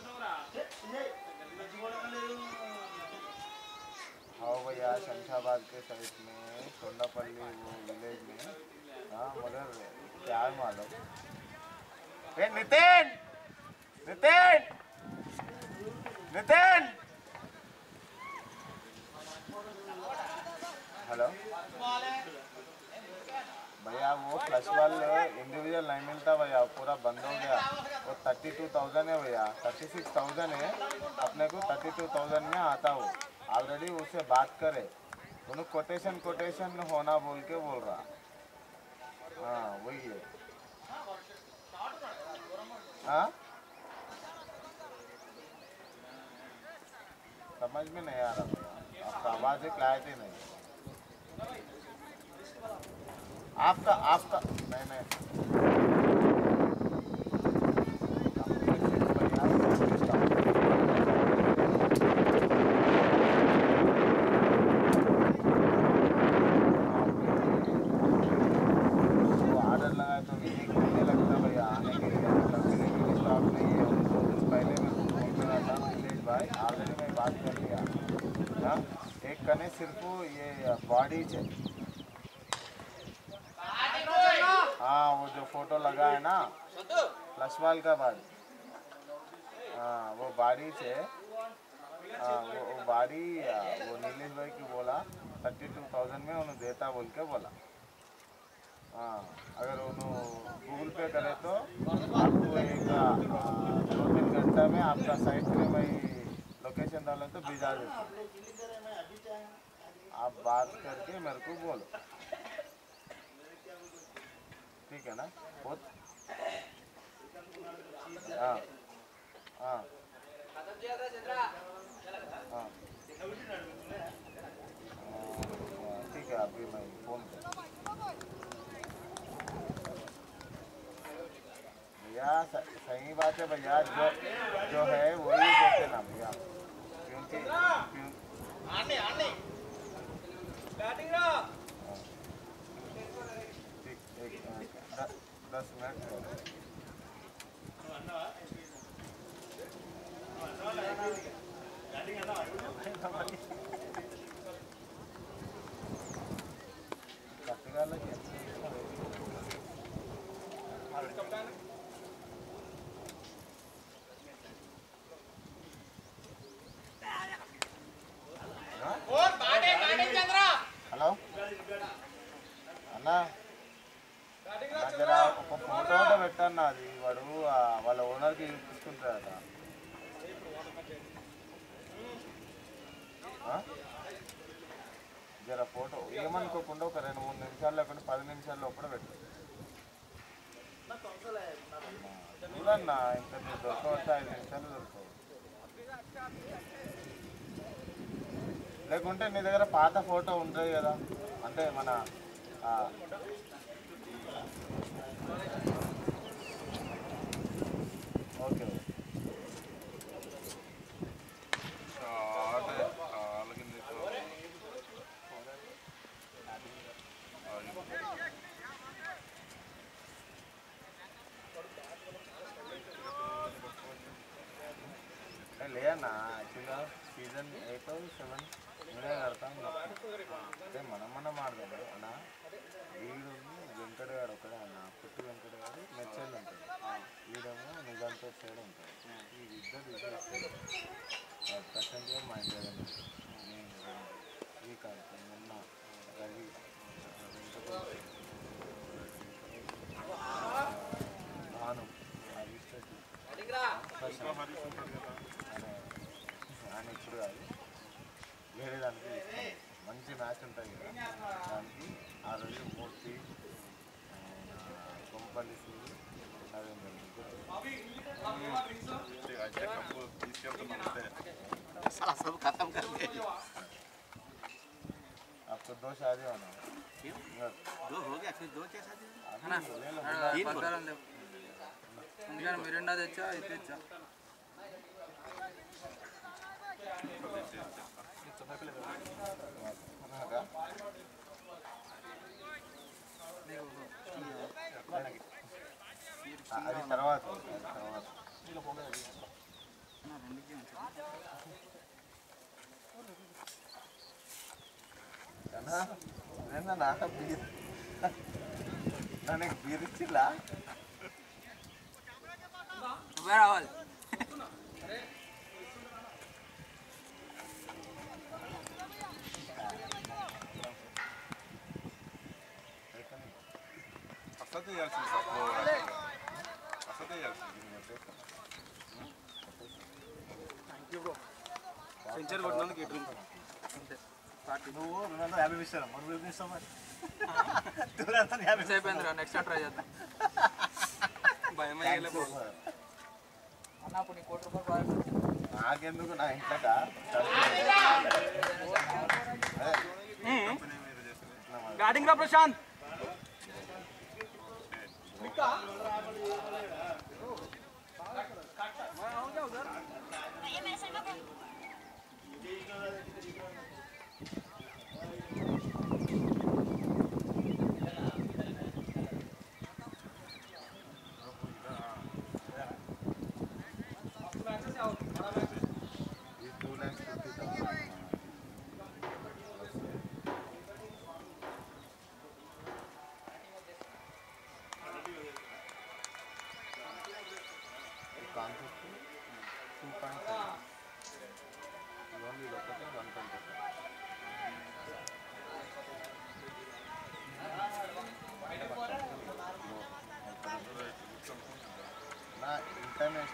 हाँ भैया शमशाबाद के साइड में सोनापल्ली वो विलेज में हाँ मगर क्या है मालूम ए नितिन नितिन नितिन हेलो भैया वो फ्लश वाल इंडिविजुअल नहीं मिलता भैया पूरा बंद हो गया वो थर्टी टू थाउजेंड है भैया थर्टी सिक्स थाउजेंड है अपने को थर्टी टू थाउजेंड में आता हो ऑलरेडी उससे बात करे उन्हें कोटेशन कोटेशन होना बोल के बोल रहा हाँ वही है हाँ समझ में नहीं आ रहा भैया आपका आवाज़ है क्लैरिटी नहीं आपका आपका नहीं नहीं बात कर लिया हाँ एक कने सिर्फ ये बॉडी से हाँ वो जो फोटो लगा है ना प्लस वाल का बाद हाँ वो बाड़ी से हाँ वो, वो बाड़ी आ, वो नीलेश भाई की बोला थर्टी टू थाउजेंड में उन्होंने देता बोल के बोला हाँ अगर उन्होंने गूगल पे करे तो आपको एक आ, दो तीन घंटा में आपका साइट में भाई लोकेशन डालो तो भिजा देते आप बात करके मेरे को बोलो ठीक है ना बहुत हाँ हाँ हाँ ठीक है अभी मैं फोन कर भैया स- सही बात है भैया जो जो है वही देते ना भैया क्योंकि क्यों ठीक एक मिनट, द- दस मिनट కట్టగాలకి హలో అన్నా నా జర ఒక ఫోటో కూడా పెట్టన్నా అది వాడు ఆ వాళ్ళ ఓనర్కి చూపించుకుంటాడట ఆ? జర ఫోటో ఏమనుకోకుండా ఒక రెండు మూడు నిమిషాలు లేకుండా పది నిమిషాల్లో కూడా పెట్టు చూడన్నా ఇంకా నీకు దొరకవచ్చు ఐదు నిమిషాలు దొరకవు లేకుంటే నీ దగ్గర పాత ఫోటో ఉంటుంది కదా అంటే మన ఆ, ఓకే అంటే వాళ్ళకి నీకు ఏ లేదన్నా యాక్చువల్గా సీజన్ ఎయిట్ సెవెన్ నేనే కడతాను అంటే మనం మనం ఆడదాం అన్న వీడు వెంకట గారు ఒకడే అన్న పుట్టు వెంకట గారు మెచ్చల్ ఉంటాడు వీడేమో నిజాంతో సైడ్ ఉంటాడు ఈ ఇద్దరు ఇద్దరు ప్రశాంత్ గారు మా ఇంటి దగ్గర ఉంటాడు. నేను శ్రీకాంత్ నిన్న రవి వెంకటేష్ భాను హరీష్ రెడ్డి ప్రశాంత్ హరీష్ ఉంటాడు కదా ఆయన ఆయన ఇప్పుడు కాదు వేరే దానికి తీసుకున్నాం. మంచి మ్యాచ్ ఉంటుంది కదా దానికి ఆ రోజు మూర్తి ఆయన కొంపల్లి సూరి నరేంద్ర ముగ్గురు. అయితే కప్పు తీసుకెళ్తున్నాం అంతే साला सब खत्म कर दे आपको दो शादी होना दो हो गया फिर दो कैसा दे अभी ले लो तीन बोल పక్కన లేవు ఎందుకని మిరిండా తెచ్చా ఇది తెచ్చా ఉన్నాగా? ఆ, అది తర్వాత అది తర్వాత అన్నా నిన్న నాట బీర్ ನನಗೆ బీర్ ఇచ్చిಲ್ಲ నువ్వే రావాలి అసలు చేయాల్సింది కప్పు అసలు చేయాల్సింది సెంచర్ కొట్టినందుకు ఎటు నువ్వు రెండు వందల యాభై ఇస్తాను మనం ఎప్పుడు ఇస్తాం మరి దూరంతా యాభై మిస్ అయిపోయిందిరా నెక్స్ట్ ట్రై చేద్దాం భయం అన్న అప్పుడు నీ కోటి రూపాయలు బాగా నాకెందుకు నా ఇంట్లోక బ్యాటింగ్ రా ప్రశాంత్ ఈ టూ ల్యాక్స్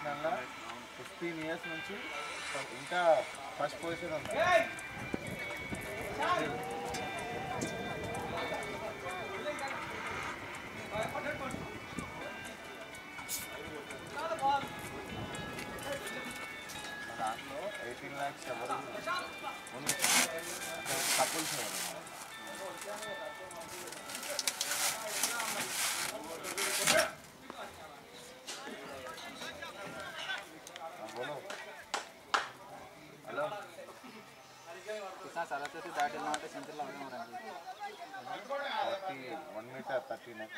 ఇంటర్నేషనల్లో ఫిఫ్టీన్ ఇయర్స్ నుంచి ఇంకా ఫస్ట్ పొజిషన్ ఉంది దాంట్లో ఎయిటీన్ ల్యాక్స్ ఎవరు ఓన్లీ కపుల్స్ ఎవరు हाँ, बोलो हेलो సరస్వతి దాటిలో అంటే సెంటర్లో అడగమరండి forty one metre thirty nine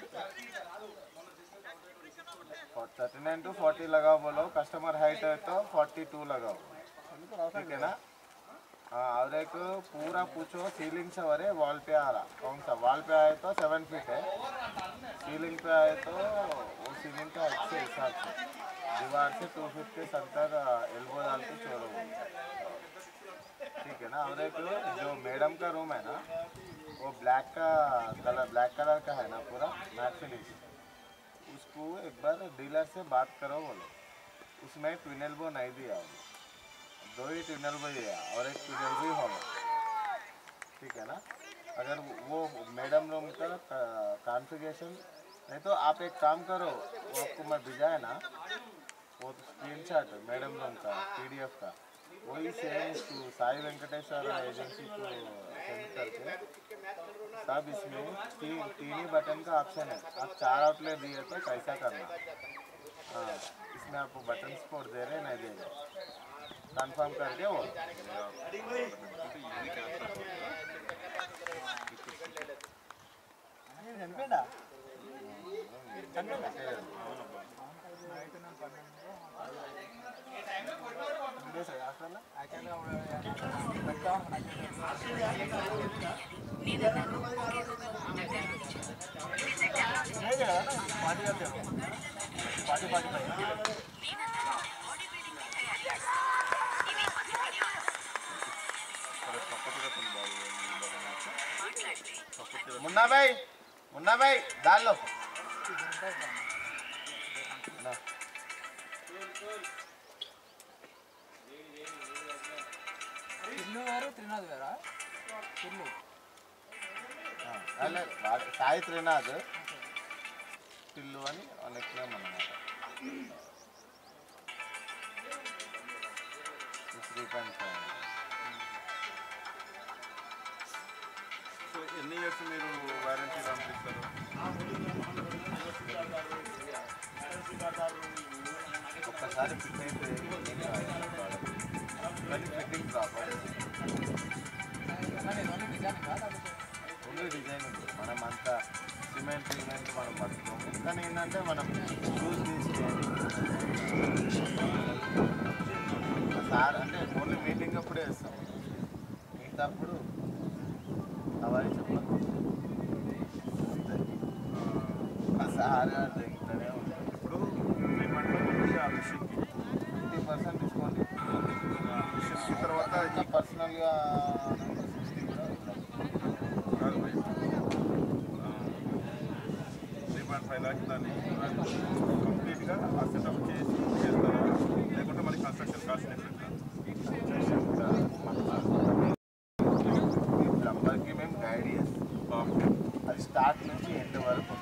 thirty nine two forty लगाओ बोलो कस्टमर हाइट है तो फोर्टी टू लगाओ ठीक है ना हाँ और एक पूरा पूछो सीलिंग से वरे वॉल पे आ रहा कौन सा वॉल पे आए तो सेवन फीट है सीलिंग पे आए तो वो सीलिंग का हाइट से हिसाब से दीवार से टू फीट के संतर एल्बो डाल के छोड़ो ठीक है ना और एक जो मैडम का रूम है ना वो ब्लैक का कलर ब्लैक कलर का है ना पूरा मैट फिनिश उसको एक बार डीलर से बात करो बोलो उसमें ट्विन एल्बो नहीं दिया वो। दो ही ट्विन एल्बो दिया और एक ट्विन एल्बो ही होगा ठीक है ना अगर वो मैडम रूम का कॉन्फ़िगरेशन नहीं तो आप एक काम करो वो आपको मैं भेजा है ना वो स्क्रीन शॉट मैडम रूम का पीडीएफ का वही same to Sai Venkateswara agency को सेंड करके सब इसमें तीन तीन ही बटन का ऑप्शन है आप चार आउटलेट दिए तो कैसा करना हाँ इसमें आपको बटन सपोर्ट दे रहे नहीं दे रहे कंफर्म करके वो చనిపోయిందా పార్టీ పార్టీ मुन्ना भाई मुन्ना भाई डाल लो ना ఇల్లు వేరు త్రినాథ్ వేరా ఇల్లు हाँ, अरे वाट- साई త్రినాథ్ పిల్లు అని నెక్స్ట్ నేమ్ అన్నమాట త్రీ పాయింట్ ఫైవ్ సో ఎన్ని ఇయర్స్ మీరు వారంటీ పంపిస్తారు ఒక్కసారి ఫిట్ అయితే ఏమీ రాదు product. కానీ ఫిట్టింగ్ ప్రాపర్ కానీ ఇవన్నీ నిజానికి కాదు ఓన్లీ డిజైన్ ఉంది మనం అంతా సిమెంట్ సిమెంట్ మనం పట్టుకోము కానీ ఏంటంటే మనం షూస్ తీసుకోవాలి సార్ అంటే ఓన్లీ మీటింగ్ అప్పుడే వేస్తాం మిగతాప్పుడు అవన్నీ చెప్పదు ఆ సార్ గారు ఇక్కడే ఉంటారు ఇప్పుడు మీ మండలం ఆ విషయంకి ఫిఫ్టీ పర్సెంట్ డిస్కౌంట్ విషయం తర్వాత ఇంకా పర్సనల్గా సిక్స్టీ కూడా ఇస్తాం. కాదు భయ్. ఆ, త్రీ పాయింట్ ఫైవ్ ల్యాక్స్ దాన్ని కంప్లీట్గా ఆ సెటప్ చేసి చేస్తారా లేకుంటే మళ్ళీ కన్స్ట్రక్షన్ కాస్ట్ ఈ ప్లంబర్కి మేము గైడ్ చేస్తాం అది స్టార్ట్ నుంచి ఎండ్ వరకు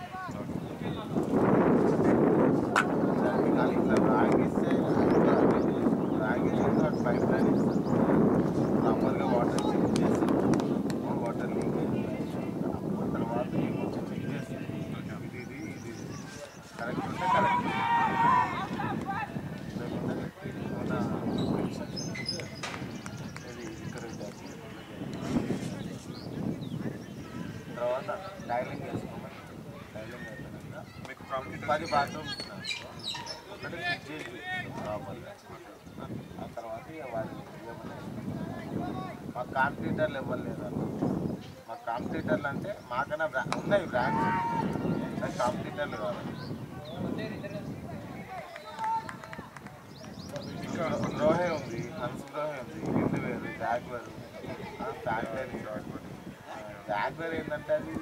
దానికి కానీ ఇట్లా రాగిస్తే రాగిస్తే అటు పైప్ లైన్ ఇస్తాం నార్మల్గా వాటర్ చెక్ చేసి వాటర్ లీకేజ్ అప్పుడు తర్వాత ఏమొచ్చి చెక్ చేసి ఇది ఇది ఇది కరెక్ట్ ఉంటే కరెక్ట్ లేకుంటే మన ఇది ఇక్కడ ఇది. తర్వాత డైలింగ్ చేసుకోమని డైలింగ్ అయిపోయినాక మీకు కాంప్లీట్ పది బాత్రూమ్స్ ఒకటి ఫిట్ చేసి ప్రాపర్గా ఆ తర్వాత ఇక వాళ్ళు ఏమన్నా మా కాంపిటీటర్లు ఇవ్వలేదు లేదా మా కాంపిటీటర్లు అంటే మాకన్నా బ్రా ఉన్నాయి బ్రాండ్స్ కానీ కాంపిటీటర్లు కావాలి ఇంకా గ్రోహే ఉంది హన్స్ గ్రోహే ఉంది ఇండివేర్ జాగ్వర్ ఫ్యాక్టరీ జాగ్వర్ ఏంటంటే అది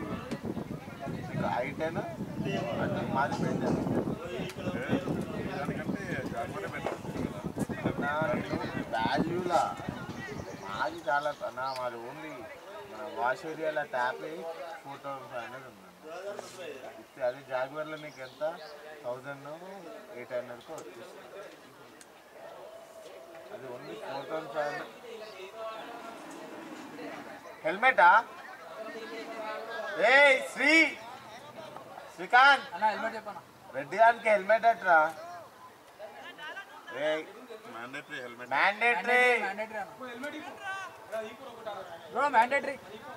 మీకు ఐటెన్ అంటే మాది పెట్టాను దానికంటే నా వాల్యూలా మాది చాలా నా మాది ఓన్లీ మన వాష్ ఏరియాలో tap four thousand five hundred ఉంది ఇస్తే అది జాగ్వర్లో మీకు ఎంత థౌజండ్ ఎయిట్ హండ్రెడ్కి వచ్చేస్తుంది అది only four thousand five hundred హెల్మెటా ఏ శ్రీ శ్రీకాంత్ అన్న హెల్మెట్ చెప్పన్నా రెడ్డి గారికి హెల్మెట్ అట్రా ఏ మ్యాండేటరీ హెల్మెట్ మ్యాండేటరీ మ్యాండేటరీ అన్న బ్రో మ్యాండేటరీ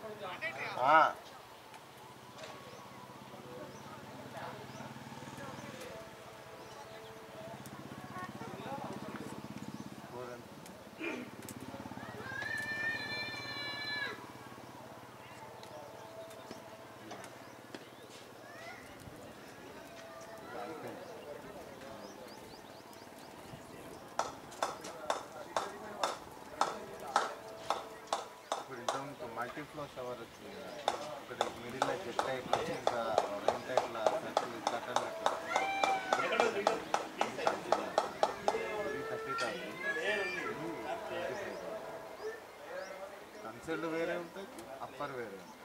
ఇప్పుడు ఇంతకుముందు మల్టీ ఫ్లో షవర్ వచ్చింది కదా. ఒకటి మిడిల్లో జెట్ టైప్ వచ్చి ఇంకా రెండు టైప్ల సర్కిల్ ఇట్లా అట్లా థర్టీ థౌసండ్ కన్సర్న్ వేరే ఉంటాయి అప్పర్ వేరే ఉంటాయి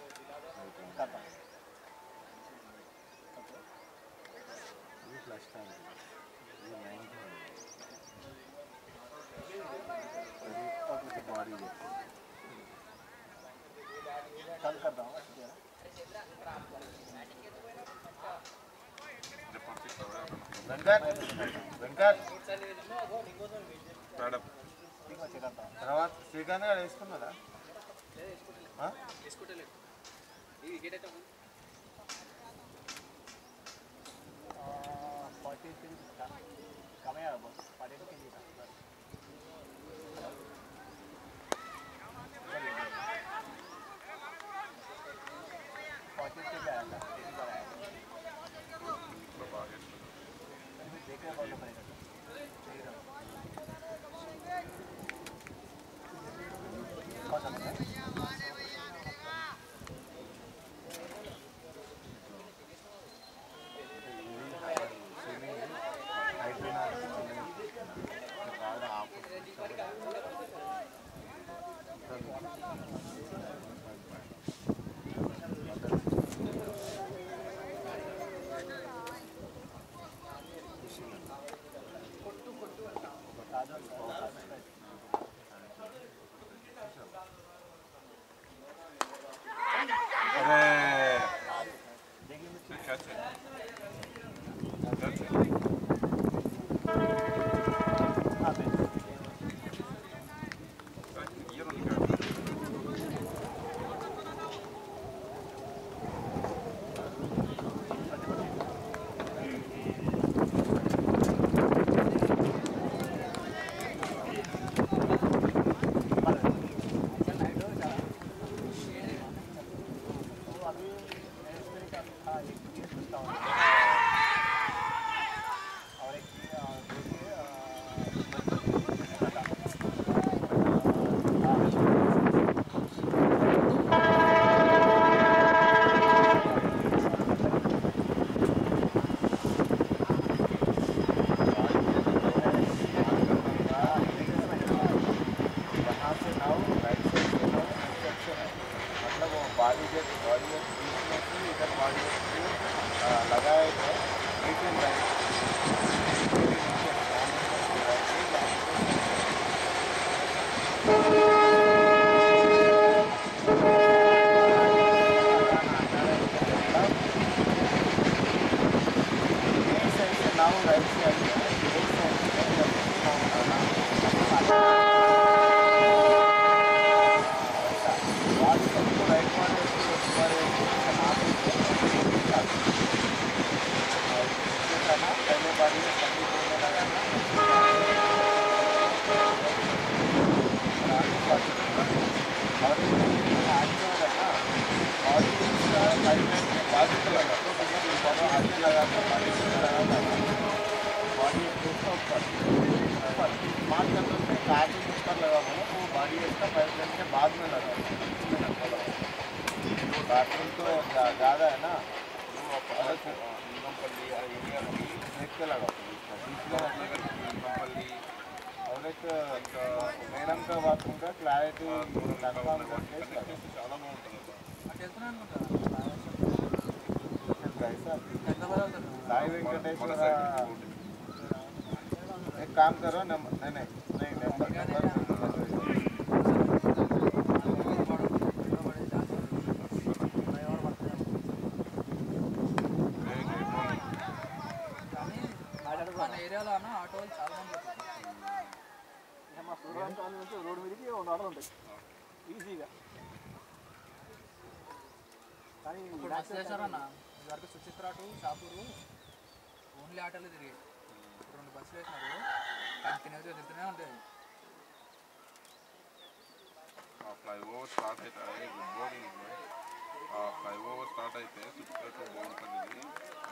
ఇది ప్లస్ ట్యాంక్ ఇది ninety body Venkat Venkat madam తర్వాత శ్రీకాంత్ గారు వేసుకున్నారా ఆ? అరే క్యాచ్ క్యాచ్ यहाँ से नाव राइट साइड से नाव इंस्ट्रक्शन है मतलब वो बॉडी जेट बॉडी जेट बीच में से इधर बॉडी जेट को लगाए गए reach and right now right side में लेफ्ट साइड में बात सबको राइट वाले पर पहले बारी में कंप्लीट होने लगा था और आज जो है ना और इसका लाइनमेंट में बाजू का लगा तो बड़ा आगे लगा था बारी में लगा था बॉडी उसका ऊपर ऊपर मान करते थे कार के ऊपर लगा हुआ वो बॉडी इसका पाइपलाइन के बाद में लगा हुआ इसमें लगा हुआ बाथरूम तो ज़्यादा है ना वो अलग से देख के लगा हुआ और एक मैडम का बाथरूम का क्लैरिटी कंफर्म करके చాలా బాగుంటుంది అటు వెళ్తున్నాను అనుకుంటా कैसा హైదరాబాద్ వెళ్తాను साई वेंकटेश्वर एक काम करो नंबर नहीं नहीं नहीं नंबर नंबर కానీ మన ఏరియాలో అన్న ఆటోలు చాలా మంది వస్తారు. మా సూర్యరామ్ కాలనీ నుంచి రోడ్డు మీదకి రెండు ఆటోలు ఉంటాయి ఈజీగా కానీ ఇప్పుడు బస్సు వేసారన్న ఇదివరకు సుచిత్ర టు షాపూరు ఓన్లీ ఆటోలు తిరిగాయి ఇప్పుడు రెండు బస్సులు వేసినారు కంటిన్యూగా తిరుగుతూనే ఉంటాయి ఆ ఫ్లైఓవర్ స్టార్ట్ అయితే అదే గుడ్ మార్నింగ్ ఆ ఫ్లైఓవర్ స్టార్ట్ అయితే సుచిత్ర బాగుంటుంది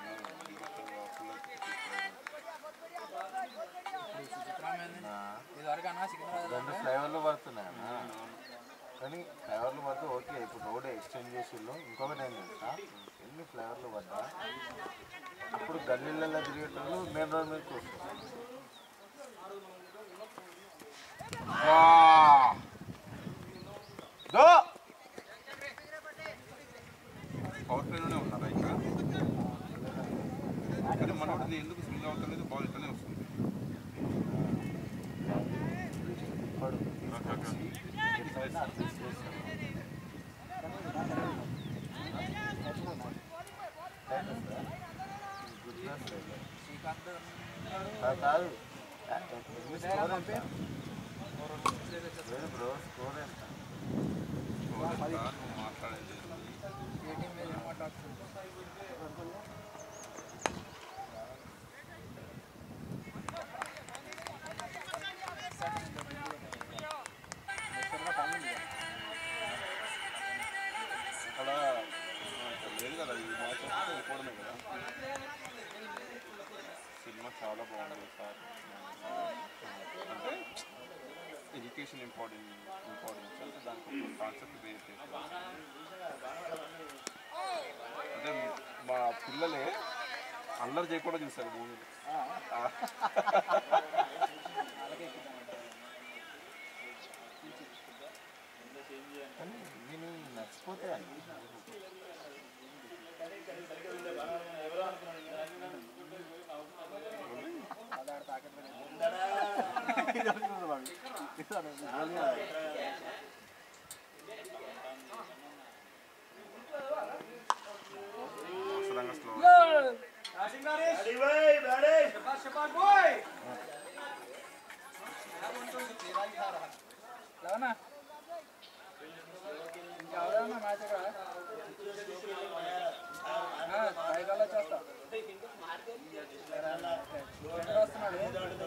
ఇప్పుడు సుచిత్ర మీద నుంచి ఇదివరకు అన్న సికింద్రాబాద్ రెండు ఫ్లైఓవర్లు పడుతున్నాయి అన్న. కానీ ఫ్లైఓవర్లు పడితే ఓకే ఇప్పుడు రోడ్ ఎక్స్టెండ్ చేసిళ్ళు ఇంకొకటి ఏం తెలుసా ఎన్ని ఫ్లైఓవర్లు పడ్డా ఇప్పుడు గల్లీలలో తిరిగేటోళ్ళు మెయిన్ రోడ్ మీదకి వస్తారు పవర్ ప్లేలోనే ఉన్నారా ఇంకా కానీ మనోడిది ఎందుకు స్వింగ్ అవుతలేదు బాల్ ఇట్లనే వస్తుంది శ్రీకాంత్ కాదు, కాదు ఎన్ని స్కోర్ ఎంత? లేదు బ్రో స్కోర్ ఎంత మాట్లాడేది ఏ టీం మీద ఏం మాట్లాడుతుంది అక్కడ ఇక్కడ లేదు కదా ఈ మ్యాచ్ వస్తే వెళ్ళిపోవడమే కదా సినిమా చాలా బాగుంది సార్ అంటే ఎడ్యుకేషన్ ఇంపార్టెంట్ ఇంపార్టెన్స్ అంటే దానికి ఒక కాన్సెప్ట్ క్రియేట్ చేస్తారు అంటే మా పిల్లలే అల్లరి చేయకుండా చూస్తారు మూవీ కానీ నేను నచ్చిపోతే అండి అవసరంగా స్లో లేవనా ఇంకెవరైనా మ్యాచ్ ఇక్కడ పైగాలో చేస్తా ఎవరు వస్తున్నాడు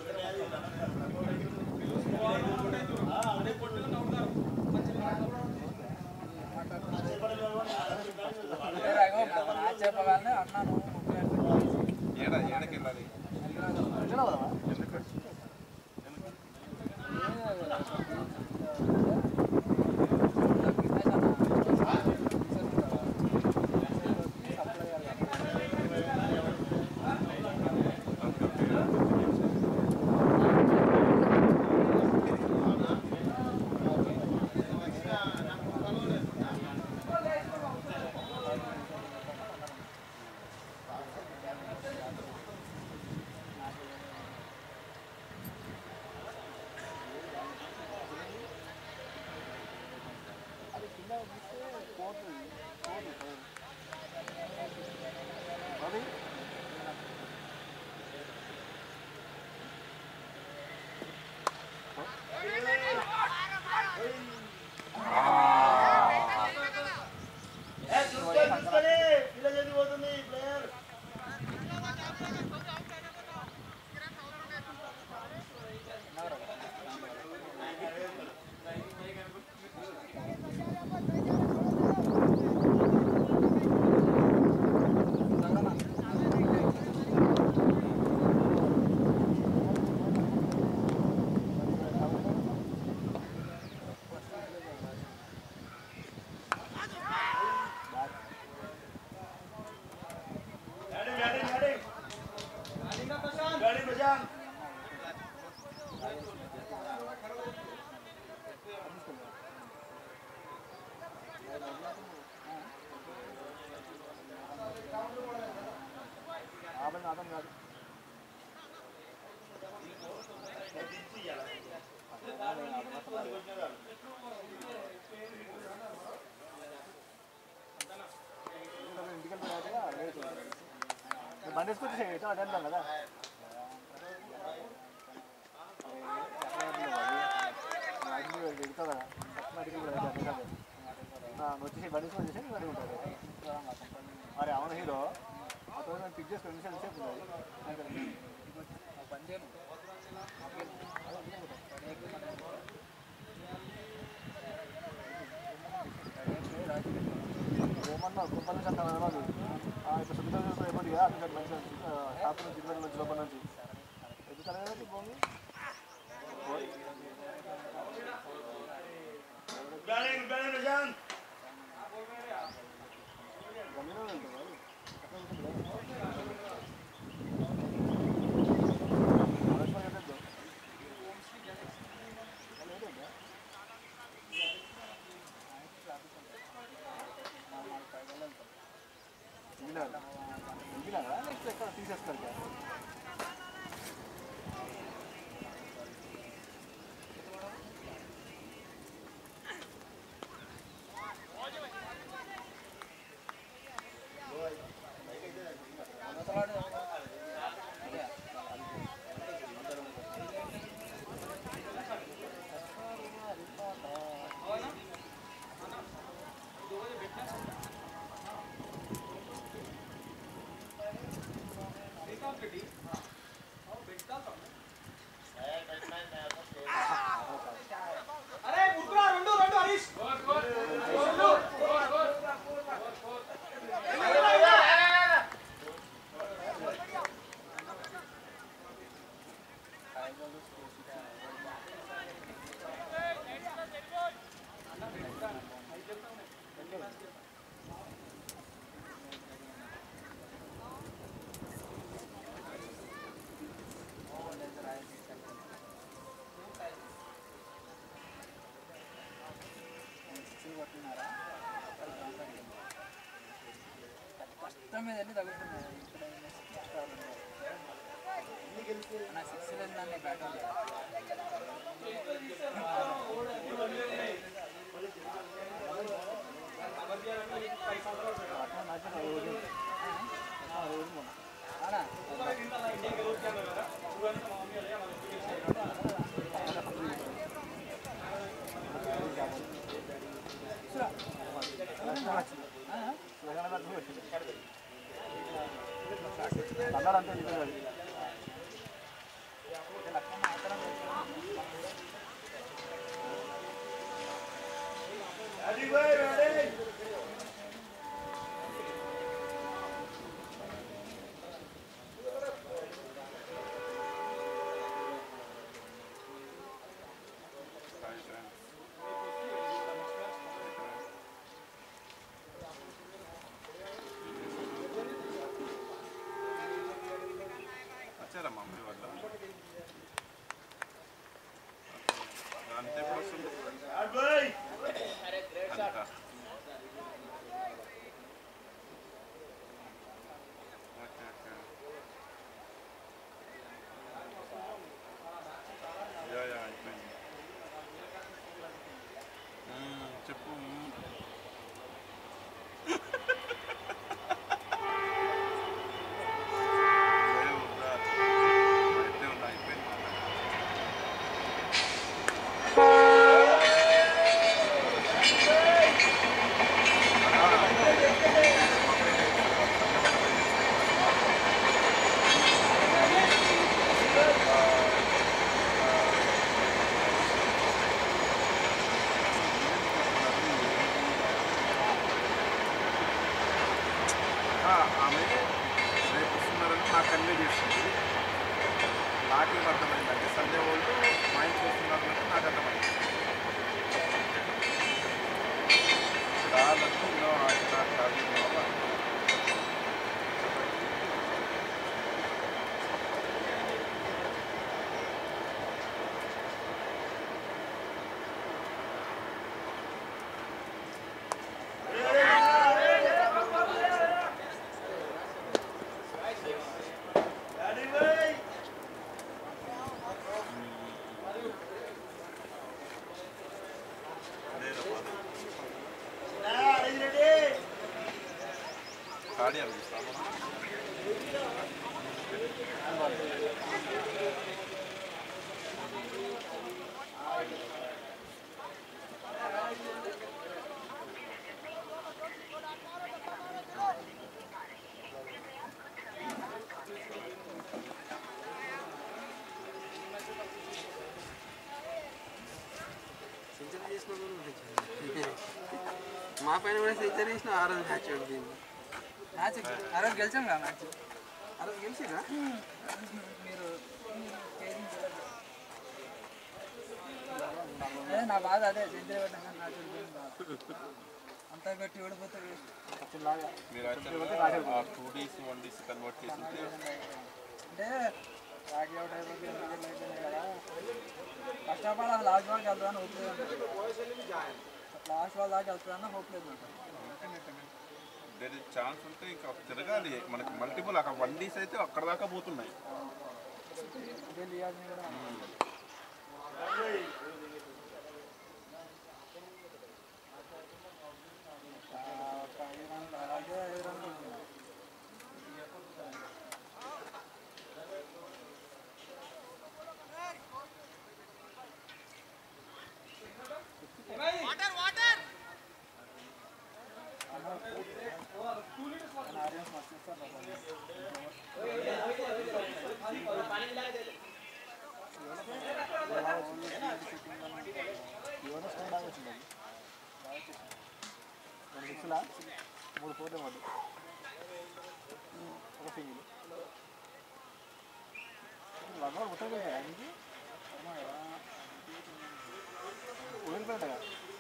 ఏ రాఘవ, మ్యాచ్ చెప్పగానే అన్నాను ముప్పై ఏడ ఏడకి వెళ్ళాలి ఆ అర్థం కాదు ఇంటికి వెళ్ళిపోయాక లేదు బండి వేసుకొచ్చి అటు వెళ్తాం కదా వెళ్తావు కదా వచ్చేసి బండి వేసుకొని వచ్చేసి బండి ఉంటుంది మరి అవును హీరో అతను పిక్ చేసుకొని నిమిషాలు సేపు ఉన్నది ఏమన్నా కుప్పల నుంచి అంత వెళ్ళాలి ఇప్పుడు సుఖిత ఏమది కదా అక్కడ మంచి షాప్ నుంచి ఇరవై నుంచి లోపల నుంచి ఎందుకనే భూమి గమనం ఉంటుంది నెక్స్ట్ ఎక్కడ తీసేస్తారు మొత్తం మీద అన్ని తగ్గుతున్నాయి ఇక్కడ నా సిక్స్ నన్ను బ్యాటింగ్ అన్నారంటే నిజమే వచ్చారా మమ్మీ వాళ్ళ అంత ఎప్పుడు వస్తుంది అంతా. Okay, okay. యా, యా, అయిపోయింది. మ్మ్, చెప్పు మ్మ్. ఏ ఉందా? అయితే ఉందా? అయిపోయింది. ఆ, ఆమె రేపు వస్తున్నారని నాకు కన్వే చేస్తుంది నాకేం అర్థమైందంటే సంజయ్ వాళ్ళు మా ఇంటికి వస్తున్నారు అంటే నాకు అర్థమైంది రాళ్ళకు ఇలా ఇట్లా కాదు బాబా. ఆడియో చూస్తాము సెంచరీ చేసిన కూడా ఉంటుంది. మా పైన కూడా సెంచరీ చేసిన ఆ రోజు మ్యాచ్ ఓడిపోయింది మ్యాచ్ ఆ రోజు గెలిచాం కదా మ్యాచ్ ఆ రోజు గెలిచిరా మీరు అదే నా బాధ అదే సెంచరీ పెట్టాను మ్యాచ్ ఓడిపోయింది బాధ. అంతా పెట్టి ఓడిపోతే వేస్ట్ లాగా మీరు యాక్చువల్గా టూ డీస్ వన్ డీస్ కన్వర్ట్ చేసి ఉంటే అంటే రాగి అవుట్ అయిపోతే ఎన్ని గేమ్లు అయిపోయినాయి కదా ఫస్ట్ ఆఫ్ ఆల్ అది లాస్ట్ బాల్ వెళ్తాను హోప్ లేదు లాస్ట్ బాల్ దాకా వెళ్తాను హోప్ లేదు దేర్ ఇస్ ఛాన్స్ ఉంటే ఇంకా తిరగాలి మనకి మల్టిపుల్ అక్కడ వన్ డీస్ అయితే అక్కడ దాకా పోతున్నాయి ఇదే లియాజ్ని కూడా ఒక ఐదు రన్లు అలాగే ఐదు రన్లు ఉన్నాయి. ఆడియన్స్ మస్తు ఇస్తారు మూడు ఫోర్లు పడ్డు ఒక సింగిల్ వన్ మొత్తం కదా ఆయనకి వదిలిపెట్టగా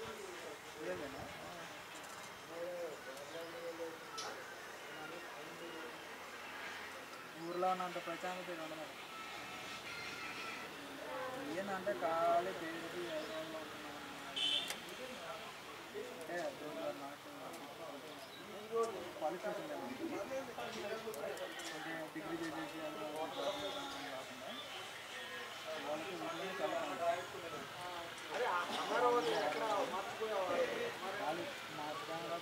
ఊర్లో ఉన్నంత ప్రశాంతత ఇక్కడ ఉండదు ఏంటంటే ఖాళీ పేరుకి హైదరాబాద్లో ఉంటున్నాం అంటే అబ్రోడ్లో నాకు క్వాలిఫికేషన్ లేదు అంటే డిగ్రీ చేసేసి హైదరాబాద్ జాబ్ చేయడం కాకుండా వాళ్ళకి ఊర్లోనే చాలా ఖాళీ మా అర్థంగా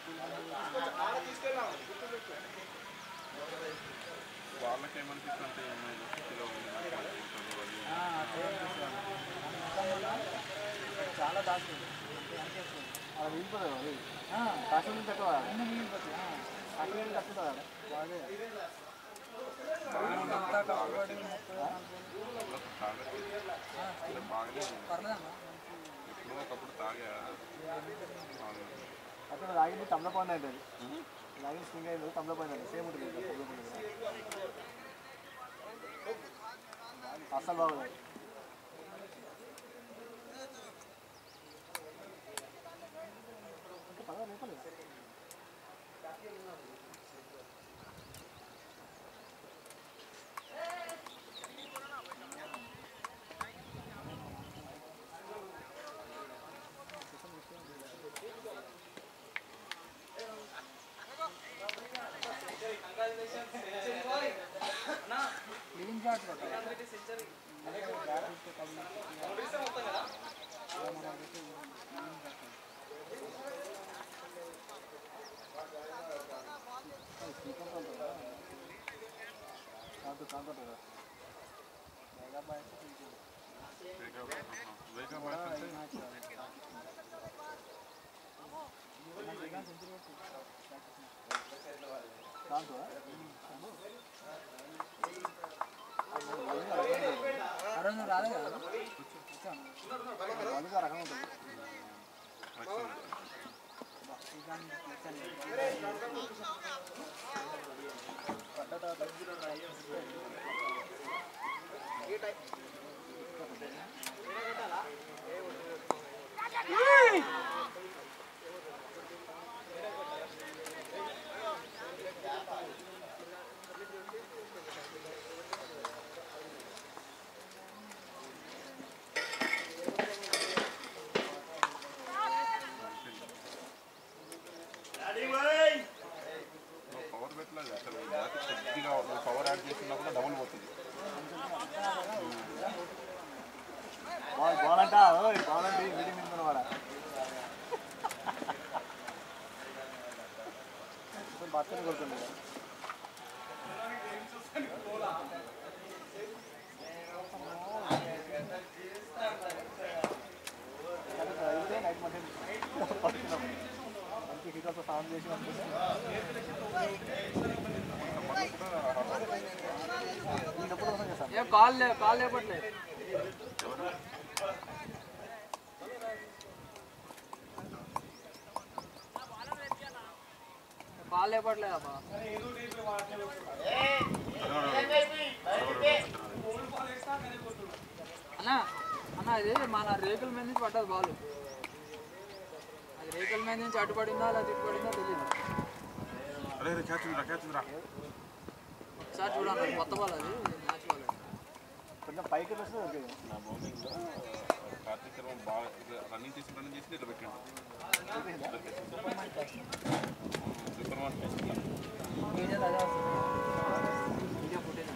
వాళ్ళకి ఏమనిపిస్తుంది అంటే ఏమైనా సిటీలో ఉంది నాకు అది చాలా దాచుకుంది అలా మిగిలిపోతుంది అది కాశ్మీర్ నుంచి తక్కువ అన్నీ మిగిలిపోతాయి కాశ్మీర్ నుంచి తక్కువ కదా బాగా అంతా కష్టపడి ముప్పై బాగానే ఉంది. పర్లేదమ్మా ఎప్పుడో ఒకప్పుడు తాగా అక్కడ రాగింది తమలపాండి అంటే అది రాగింది స్ప్రింగ్ అయింది తమలపాండి అంటే సేమ్ ఉంటుంది ఇంకా తమలపాండి కూడా. అస్సలు బాగుంది ఇంకా పదహారు రూపాయలు క్లీన్ షాట్ కాదు కాదు కదా మెగా బాయ్స్ వేగా బాయ్స్ అంటే అరవై రాలే కదా అది రకం ఉంటుంది పవర్ పెట్టలేదు అసలు బాగా కొద్దిగా పవర్ యాడ్ చేస్తున్నప్పుడు డబుల్ పోతుంది బాల్ బాల్ అంట ఓయ్ బాల్ అంటే మీటింగ్ మీద వాడ బట్టలు కొడుతుంది మంచి హీరోతో సాంగ్ చేసి అనుకుంటే నేనప్పుడు కోసం చేస్తాను ఏం కాల్ లే కాల్ లేపట్లేదు కాల్ లేపట్లేదు అబ్బా అన్న అన్న ఇది మన రేకుల మీద నుంచి పట్టదు బాలు అది రేకుల మీద నుంచి అడ్డుపడిందా అలా తిట్టుపడిందా తెలియదు అరే అరే క్యాచ్ ఉందిరా క్యాచ్ ఉందిరా ఒకసారి చూడండి కొత్త బాల్ అది మ్యాచ్ బాల్ కొంచెం పైకి వస్తే ఓకే నా బౌలింగ్లో కార్తీక్ శర్మ బాగా రన్నింగ్ చేసి రన్నింగ్ చేసి ఇట్లా పెట్టాడు సూపర్ మ్యాన్ వీడియోలో అదే వస్తుంది వీడియో ఫుటేజ్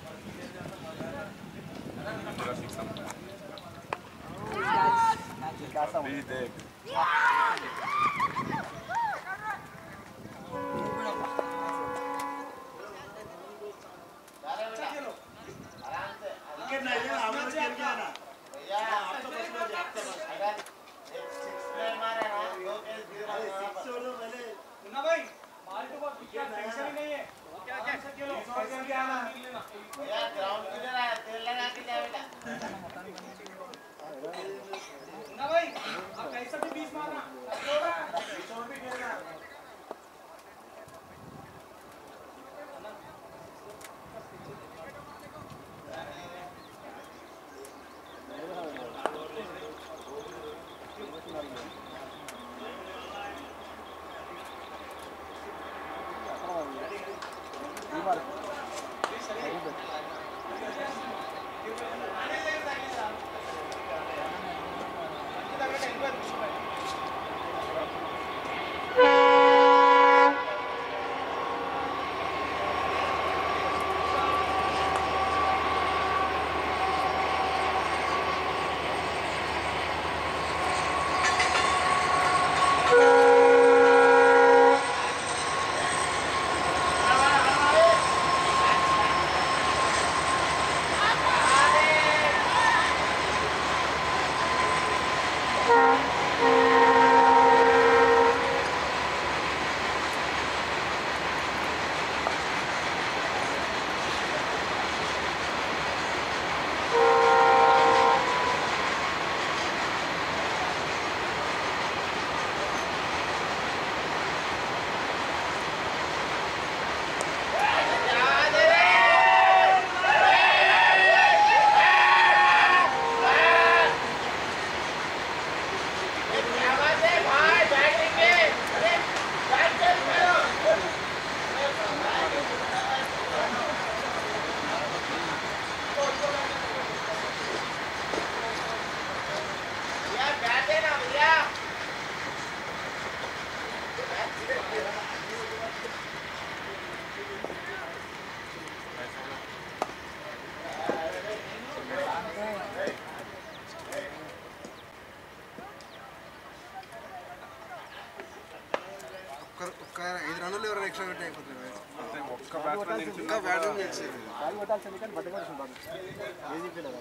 ఒక్క ఒక్క ఐదు రన్నులు ఎవరైనా ఎక్స్ట్రా పెట్టి అయిపోతుంది ఒక్క బ్యాట్స్మెన్ నిలిచిండు. ఇంకా బ్యాటింగ్ చేసేది కాలు కొట్టాల్సింది కానీ బట్ట పడుతుంది బాబు ఏది తెలియదు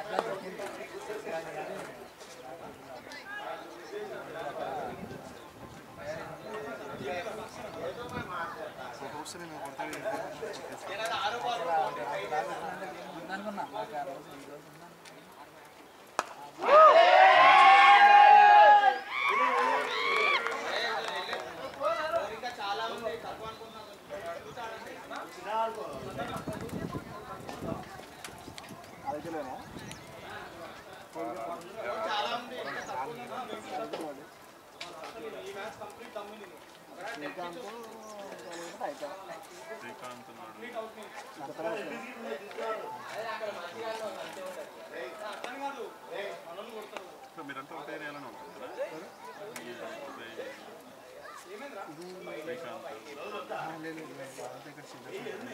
వస్తే నేను కొడతాను అనుకున్నా నాకు ఆ రోజు ఈ రోజు ఉందనుకున్నా. అది తెలియనా శ్రీకాంత్ అయిపోయా శ్రీకాంత్ ఉన్నాడు. అంత తర్వాత సో మీరంతా ఒకటే ఏరియాలోనే ఉంటారా ఈ ఒకటే శ్రీకాంత్ లేదు అంతే ఇక్కడ చిన్న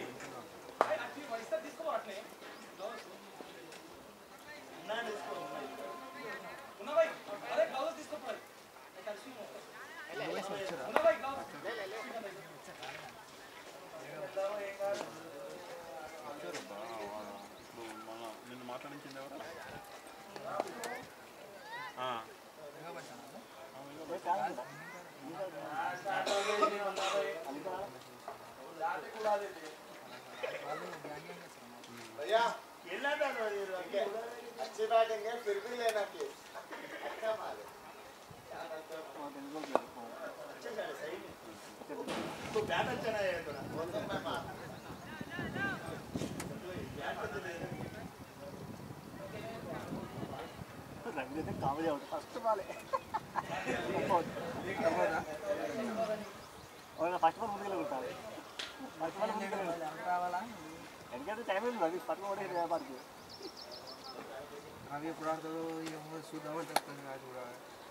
వచ్చారబ్బా ఇప్పుడు మన నిన్ను మాట్లాడించింది ఎవరు ఆ. ఆ, ఇంకా బయట भैया खेलना था ना ये रंगे अच्छी बैटिंग है फिर भी लेना चाहिए अच्छा मार अच्छा चले सही नहीं तो बैट अच्छा नहीं है थोड़ा बोलते मैं मार बैट तो ले రంగైతే కామెడీ అవుతుంది ఫస్ట్ బాలే ఫస్ట్ బాల్ ముందుకు కొట్టాలి ఫస్ట్ బాల్ ముందుకు రావాలా ఎందుకంటే టైం ఉంది అది ఫస్ట్ బాల్ కూడా వ్యాపారికి అవి ఎప్పుడు ఆడతాడు ఏమో చూద్దామంటే వస్తుంది మ్యాచ్ కూడా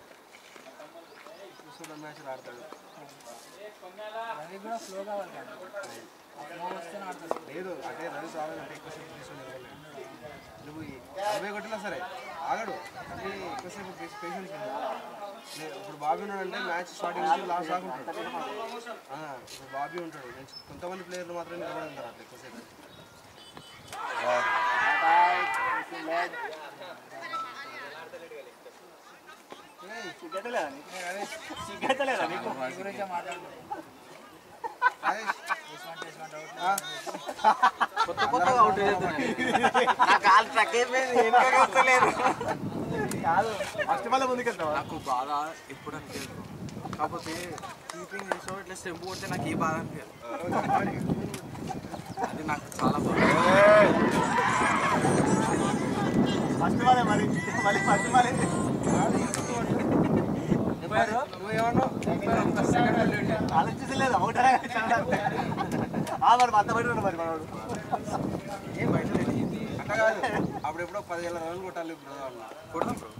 చూద్దాం మ్యాచ్ ఆడతాడు రవి కూడా స్లో కావాలి కానీ స్లో వస్తేనే ఆడుతుంది లేదు అంటే రవి రావాలంటే ఎక్కువసేపు తీసుకుని నువ్వు ఈ అరవై కొట్టినా సరే ఆగడు అంటే ఎక్కువసేపు పేషెన్స్ ఇప్పుడు బాబీ ఉన్నాడంటే మ్యాచ్ స్టార్టింగ్ నుంచి లాస్ట్ దాకా ఉంటాడు ఆ, ఇప్పుడు బాబీ ఉంటాడు నేను కొంతమంది ప్లేయర్లు మాత్రమే నిలబడి ఉంటారు అట్లా ఎక్కువసేపు సిగ్గట్టలేదా నీకు సిగ్గట్టలేదా నీకు ఈ గురించే మాట్లాడుతున్నాం కొత్త కొత్తగా అవుట్ నా కాలు ట్రక్ అయిపోయింది వెనకకి వస్తలేదు కాదు ఫస్ట్ బాల్ ముందుకు వెళ్తావా నాకు బాధ ఎప్పుడు అనిపించదు కాకపోతే కీపింగ్ చేసావు ఇట్లా స్టెంప్ కొడితే నాకు ఏ బాధ అనిపించదు అది నాకు చాలా బాధ ఫస్ట్ బాలే మరి మళ్ళీ ఫస్ట్ బాలే ఆలోచించలేదు ఒకటే మరి అంత బయట ఉన్నాడు మరి మనవాడు ఏం బయట లేదు. అట్లా కాదు అప్పుడు ఎప్పుడో పదివేల రన్లు కొట్టాలి ఇప్పుడు వాళ్ళు కొడదాం బ్రో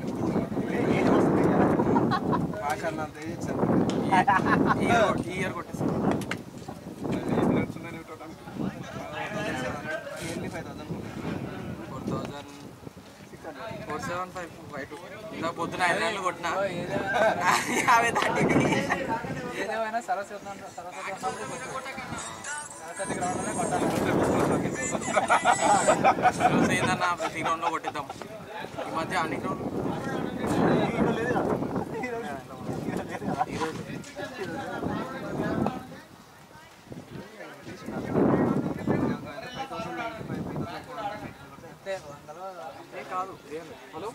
భాష అన్నంత ఏజ్ ఇచ్చారు ఈ ఇయర్ ఈ ఇయర్ కొట్టేస్తాను yearly five thousand four thousand four seven five five two ఇంకా పొద్దున ఐదు నెలలు కొట్టిన యాభై దాటింది ఏదేమైనా సరస్వతి అంట- సరస్వతి ఉన్నప్పుడు కొంచెం సరస్వతి గ్రౌండ్లోనే కొట్టాలి ఈరోజు ఏందన్నా ప్రతి గ్రౌండ్లో కొట్టిద్దాం ఈ మధ్య అన్ని గ్రౌండ్ ఈరోజు అంతే వందలో ఏ కాదు ఏం హలో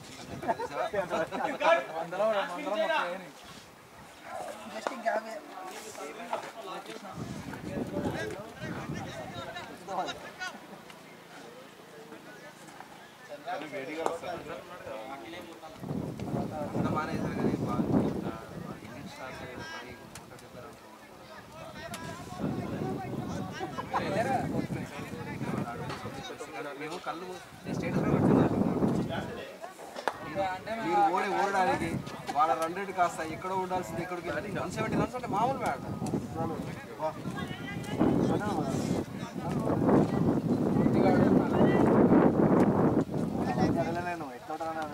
వందలో రెండు వందలో ముప్పై అయినాయి జస్ట్ ఇంకా యాభై అంత మానేసారు కానీ బాగా ఇండియన్ స్టార్స్ మరి ఒక చెప్పారు మేము కళ్ళు స్టేటస్ అంటే మీరు ఓడి ఓడడానికి వాళ్ళ రన్ రేట్ కాస్త ఎక్కడో ఉండాల్సింది ఎక్కడికి వన్ సెవెంటీ రన్స్ అంటే మామూలు మ్యాట్ వెళ్ళలేను ఎట్లా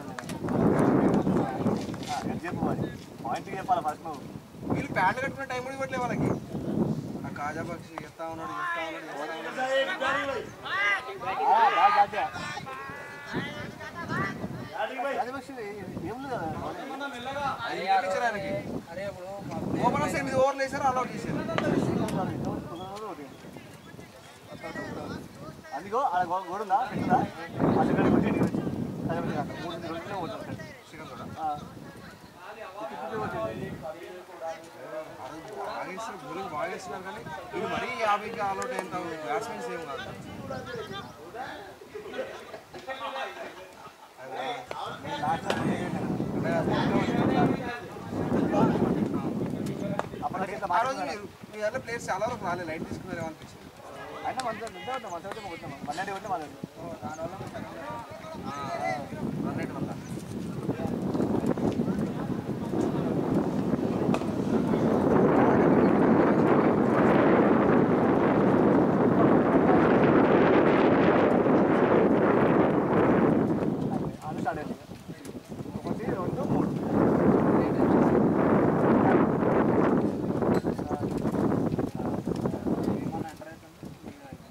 చెప్పు మరి పాయింట్ చెప్పాలి ఫస్ట్ నువ్వు వీళ్ళు ప్యాంట్ కట్టుకునే టైం కూడా ఇవ్వట్లే వాళ్ళకి ఆ కాజా పక్షి ఎత్తా ఉన్నాడు ఎత్తా ఉన్నాడు ఎత్తా ఉన్నాడు ఏం లేదు కదా అది ఇప్పించడానికి అరే ఇప్పుడు మా ఓపెనర్స్ ఎనిమిది ఓవర్లు వేసారు అలౌట్ చేశారు అందుకో ఆడ గో- గోడ ఉందా పెట్టుదా అది ఇక్కడ కొట్టి నీరు వచ్చి. అది ఒకటి కాదు. మూడు రోజులే పోతాం శ్రీకాంత్ కూడా ఆ. ఇటు ఇటు వచ్చింది. బాగా వేస్తారు బౌలింగ్ బాగా వేస్తున్నారు కానీ వీళ్ళు మరీ యాభైకి ఆల్అౌట్ అయిన బ్యాట్స్మెన్స్ ఏం కాదు నేను లాస్ట్ టైం చేశాను. అప్పటికి ఆ రోజు మీరు మీ వల్ల ప్లేయర్స్ చాలా వరకు రాలేదు లైట్ తీసుకున్నారు అనిపించింది అయినా మంచిగా ఉంటే ఉంటాం మంచిగా ఉంటే పోతాం మళ్ళీ ఉంటే మళ్ళీ రన్ రేట్ వల్ల అది స్టార్ట్ అయింది ఒకటి రెండు మూడు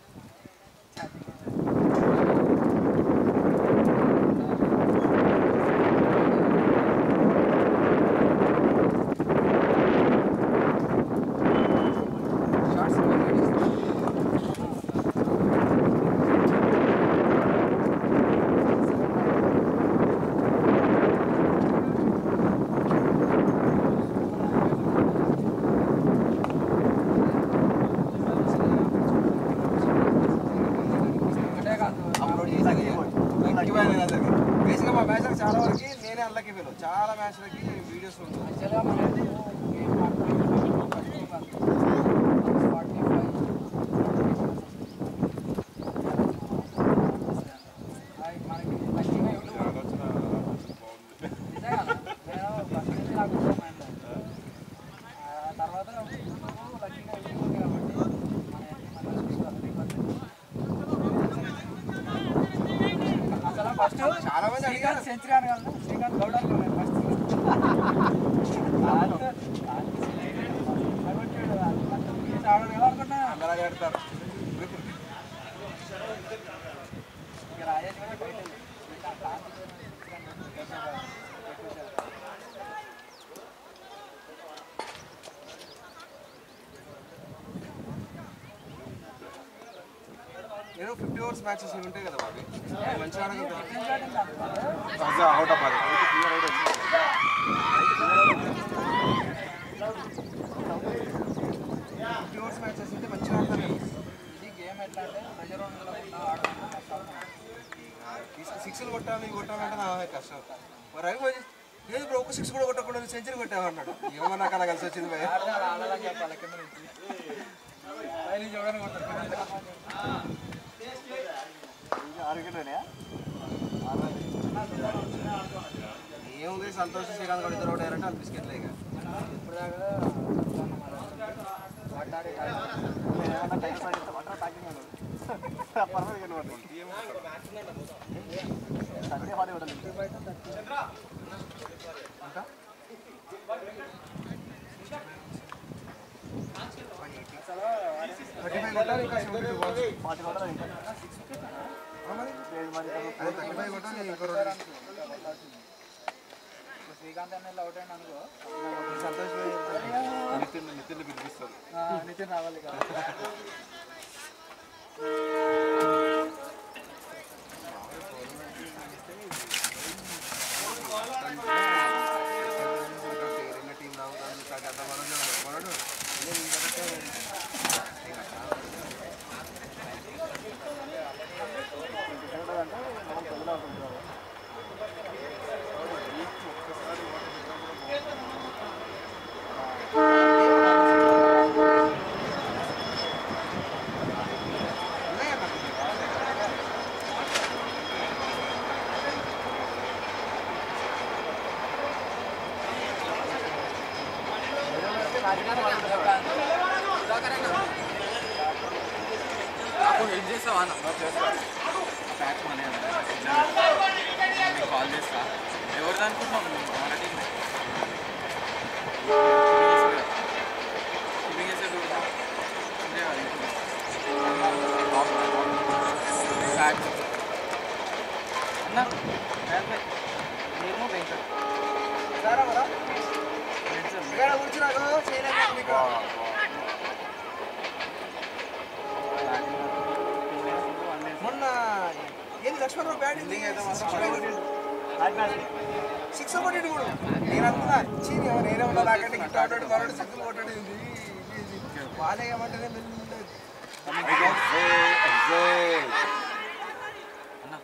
మన ఎంటర్ అవుతుంది తర్వాత లక్కీగా వెళ్ళిపోతుంది కాబట్టి అసలు ఫస్ట్ చాలా మంది అడిగారు సెంచరీ అనగలను శ్రీకాంత్ గౌడ అనుకున్నాను ఫస్ట్ ఆడాడు కదా అనుకున్నా అలాగే ఆడతారు ఇక రాజేష్ కూడా టైటిల్ నేను ఫిఫ్టీ ఓవర్స్ మ్యాచెస్ ఇవి ఉంటాయి కదా బాబీ మంచిగా ఆడగలుగుతాను అవుట్ ఆఫ్ అది ఫిఫ్టీ ఓవర్స్ మ్యాచెస్ ఉంటే మంచిగా ఆడతాను నేను ఇది గేమ్ ఎట్లా అంటే ప్రెజర్ ఉండకుండా ఆడడం సిక్స్లు కొట్టాలి ఇవి కొట్టాలంటే నా కష్టం మరి రవి పోయి లేదు బ్రో ఒక సిక్స్ కూడా కొట్టకుండా సెంచరీ కొట్టావు అన్నాడు ఏమో నాకు అలా కలిసి వచ్చింది భయ ఆడాలని చెప్పాలి కింద నుంచి పై నుంచి ఎవరైనా కొడతారు కింద నుంచి. ఆరు వికెట్లనే ఏముంది సంతోష్ శ్రీకాంత్ కూడా ఇద్దరు ఒకటారంటే అది బిస్కెట్లే ఇక ఇప్పుడు దాకా వాటాడి ఏమన్నా టైం పాస్ అట్లా తాకింగ్ పర్వాలేదు సండే పాడే ఉంటుంది థర్టీ ఫైవ్ కొట్టాలి ఇంకా సెవెంటీ టూ బాల్స్ పార్టీ కూడా ఇంకా మరి అదే థర్టీ ఫైవ్ కొట్టాలి ఇంకో రెండు ఇప్పుడు శ్రీకాంత్ అన్న అవుట్ అయినా అనుకో సంతోష్ నితిన్ నితిన్ పిలిపిస్తారు ఆ, నితిన్ రావాలి కదా టీం రావుతాను అంత మనోడు మనోడు నాకు హెల్ప్ చేస్తావా అన్న బ్యాక్ మనీ కాల్ చేస్తా ఎవరిది అనుకుంటున్నావు నువ్వు? మన టీం షిప్పింగ్ చేసేది ఎవరు? ఉండే కదా ఇంట్లో. బ్యాక్ అన్న బ్యాక్ బ్యాక్ నేను వెంకట్ ఇక్కడ కూర్చున్నాడు చేయలేదు మీకు మొన్న ఏంది లక్ష్మణరావు బ్యాటింగ్ సిక్స్ కొట్టాడు కూడా నేను అనుకున్నా చీని నేనే ఉన్నా నాకంటే గిట్ట కొట్టాడు మరొకటి సిక్స్ కొట్టాడు ఇది, ఇది, ఇది. వాళ్ళే ఏమంటేనే మెల్లిగా అన్న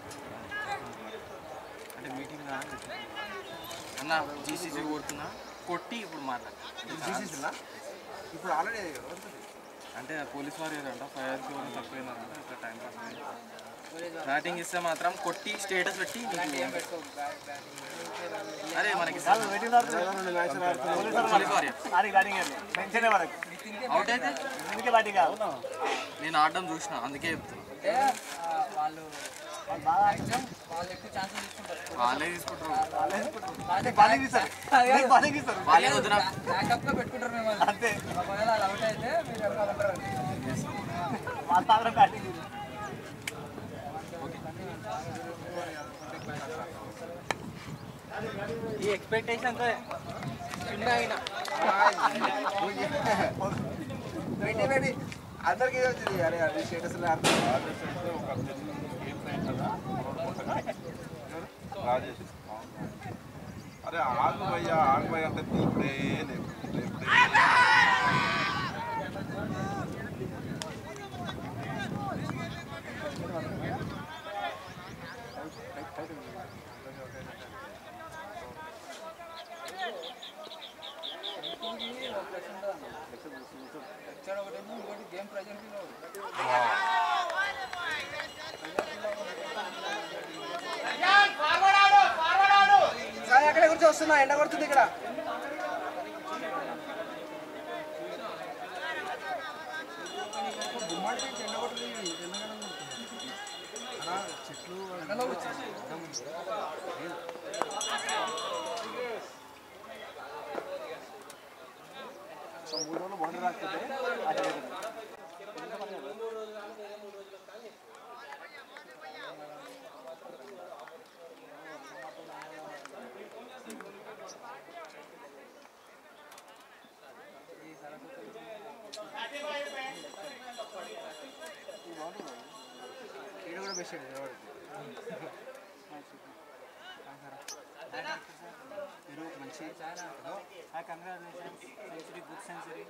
అంటే మీటింగ్ రా అని చెప్పి. అన్న జీసీసీ కొడుతున్నా కొట్టి ఇప్పుడు మాట్లాడు తీసేసినా ఇప్పుడు ఆల్రెడీ అంటే పోలీస్ వారు ఏదంట ఫైర్ ఎవరు తక్కువైనారంట ఇట్లా టైం పాస్ అయింది. బ్యాటింగ్ ఇస్తే మాత్రం కొట్టి స్టేటస్ పెట్టి నీకు అరే మనకి పోలీస్ వారియర్ ఆడికి బ్యాటింగ్ మెన్షన్ మనకి అవుట్ అయితే అందుకే బ్యాటింగ్ కాదు నేను ఆడడం చూసిన అందుకే చెప్తున్నా అంటే ఆ, వాళ్ళు వాళ్ళు బాగా ఆడటం వాళ్ళు ఎక్కువ ఛాన్సెస్ తీసుకుంటారు వాళ్ళే తీసుకుంటారు అంటే బాలింగ్ ఇస్తారు బాలింగ్ ఇస్తారు వాళ్ళే వద్దురా బ్యాకప్ గా పెట్టుకుంటారు మిమ్మల్ని అంతే ఒకవేళ అది అవుట్ అయితే మీరు వెనకాల ఉంటారు వాళ్ళ మాత్రం బ్యాటింగ్ ఈ ఎక్స్పెక్టేషన్ చిన్న అయినా రెడీ రెడీ అందరికి ఇదే వచ్చింది అరే అది స్టేటస్ ఆడుతుంది రాజేష్ అయితే ఒక గేమ్ నైన్ కదా రాజేష్ అరే ఆగు భయ్యా ఆగు భయ్య అంటే ఇప్పుడే లేవు ఇప్పుడే కి ఒక ఫ్లెక్స్ ఉంటుంది అన్న లెక్చర్ ఒకటేమో ఇంకోటి గేమ్ ప్రెజర్ ఫీల్ ఒకటి సాయి అక్కడే కూర్చో వస్తున్నా ఎండ కొడుతుంది ఇక్కడ మూడు రోజులు బాగుంది రాకపోతే అదే ఈడ కూడా బెస్ట్ మీరు మంచి కంగ్రాచులేషన్స్ సెంచరీ గుడ్ సెంచరీ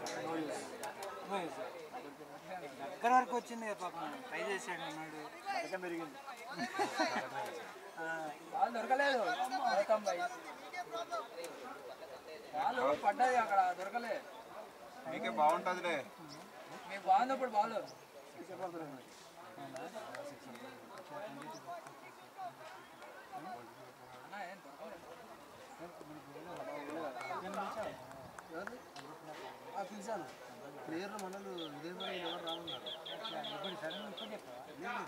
దగ్గర వరకు వచ్చింది కదా పాపం ట్రై చేసాడు అన్నాడు అయితే పెరిగింది వాళ్ళు దొరకలేదు వెల్కమ్ బై వాళ్ళు పడ్డది అక్కడ దొరకలే మీకే బాగుంటుందిలే మీకు బాగున్నప్పుడు బాలు అన్నా, ఏం దొరకలేదు. పిలిచాను ప్లేయర్లు మనలు ఇదే పని ఎవరు రామన్నారు ఇప్పుడు సడన్ ఇప్పుడు చెప్పావా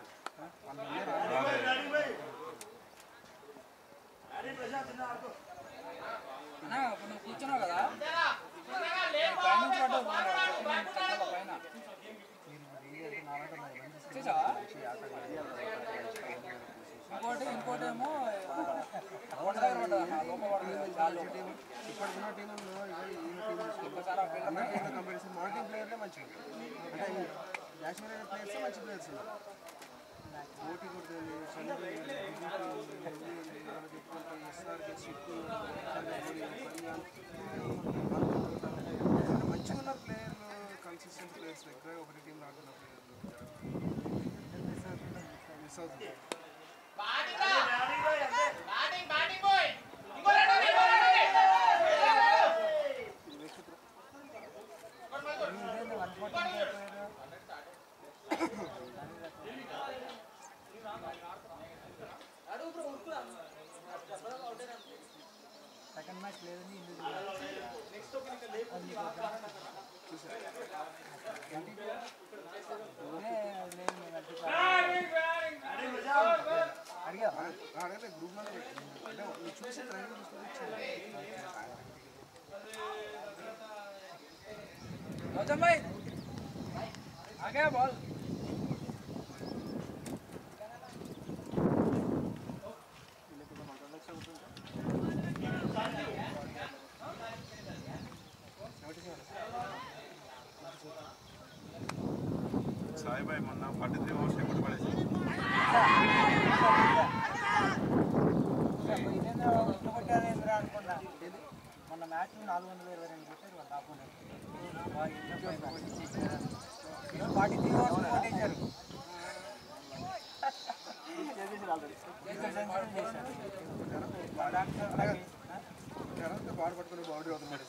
అన్నా ఇప్పుడు నువ్వు కూర్చున్నావు కదా నువ్వు పైనుంచి పడ్డావు బాగా, చెట్ల పైన చూసావా ఇంకోటి ఇంకోటి ఏమో రోడ్డు దగ్గర పడ్డది అన్న, లోపల పడ్డది గాల్లో. ఇప్పటికున్న టీంలో ఈ టీం ఇంకోసారి ఆ పిల్లలు అన్న టీంలో కంపారిజన్ మన టీం ప్లేయర్లే మంచిగా అంటే ఈ కాశ్మీర్ అనే ప్లేయర్స్ మంచి ప్లేయర్స్ ఉన్నారు పోటీ కొడుతుంది చంద్రుడు ఎస్ఆర్కే సిక్కు మంచిగా ఉన్న ప్లేయర్లు కన్సిస్టెంట్ ప్లేయర్స్ దగ్గర ఒకటి టీం ఆడుతున్న ప్లేయర్లు మిస్ అవుతుంది సెకండ్ మ్యాచ్ లేదని అడిగా అడిగితే గ్రూప్లో అంటే నువ్వు చూసి ట్రైనింగ్ తీసుకొని ఇచ్చాను गौतम भाई आ गया बॉल సాయిబాయి మొన్న ఫార్టీ త్రీ అవర్స్ ఎక్కడ పడేసి కొట్టారేంద్రా అనుకున్నా మొన్న మ్యాచ్ నాలుగు వందల ఇరవై రెండు కొట్టారు వాళ్ళ ఆపోనెంట్ ఫార్టీ త్రీ అవర్స్ కొట్టేశారు బాడీ పట్టుకుని బాడీ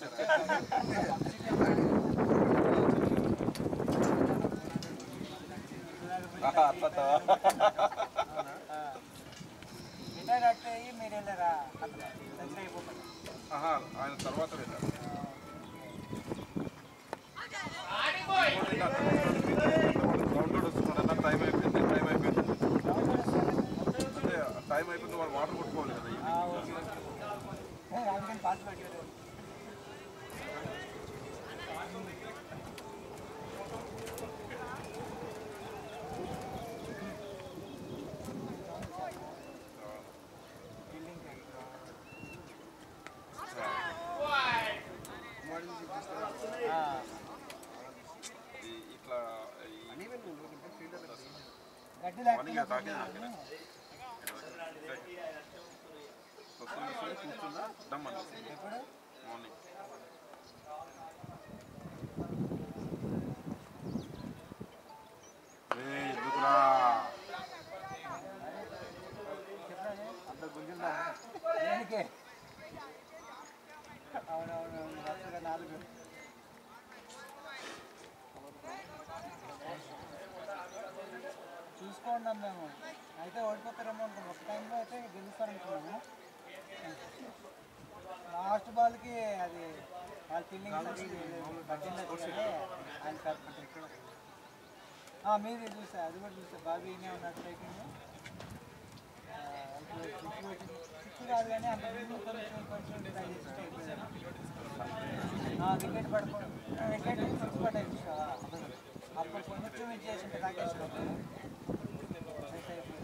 రిటైర్ అట్టయి మీరు వెళ్ళారా అక్కడ సెంచరీ అయిపోతుంది ఆహా, ఆయన తర్వాత వెళ్ళారు గ్రౌండ్ వస్తున్నాడు అన్న టైం అయిపోయింది టైం అయిపోయింది అంటే టైం అయిపోయింది వాడు వాటర్ కొట్టుకోవాలి కదా అందుకని పాస్ పెట్టారు ఈ- ఇట్లా గడ్డి మార్నింగ్ తాకింది నాకేనా? పొద్దున్న లేచి కూర్చున్నా దమ్ అనిపిస్తుంది మార్నింగ్ ఏయ్, ఎందుకురా? అంత గుంజుందా దేనికి అవునవును వరుసగా నాలుగు అనుకున్నాం మేము అయితే ఓడిపోతారేమో అనుకున్నాం ఒక టైంలో అయితే గెలుస్తారనుకున్నాము లాస్ట్ బాల్కి అది వాళ్ళ ఫీల్డింగ్ పట్టిందంటే ఆయన కరెక్ట్ మీది చూసా అది కూడా చూసా బాబీనే ఉన్నాడు టైకింగ్ సిక్స్ కాదు కానీ అంత ముందు కొంచెం కొంచెం ట్రై చేసి వికెట్ పడుకో వికెట్ సిక్స్ పడ్డాయి చూసావా అప్పుడు కొంచెం ఇచ్చేసింటే రాకేష్ బాబు సెట్ అయిపోయింది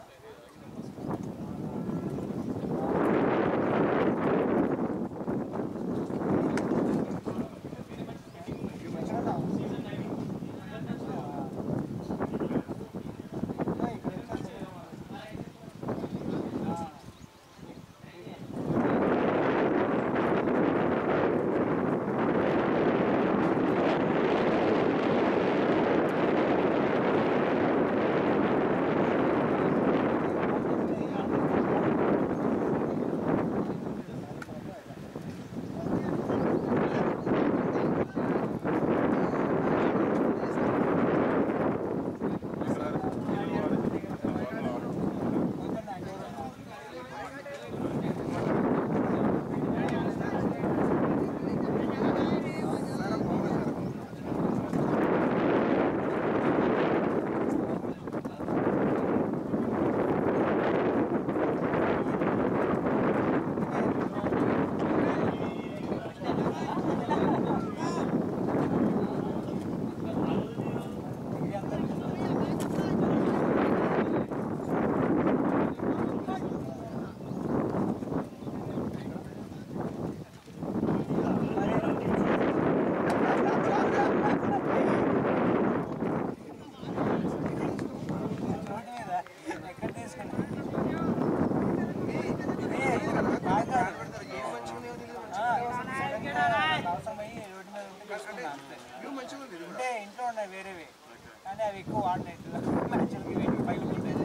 అంటే ఇంట్లో ఉన్నాయి వేరేవి కానీ అవి ఎక్కువ వాడినాయి మ్యాచ్లకి వీటికి పగిలిపోతాయి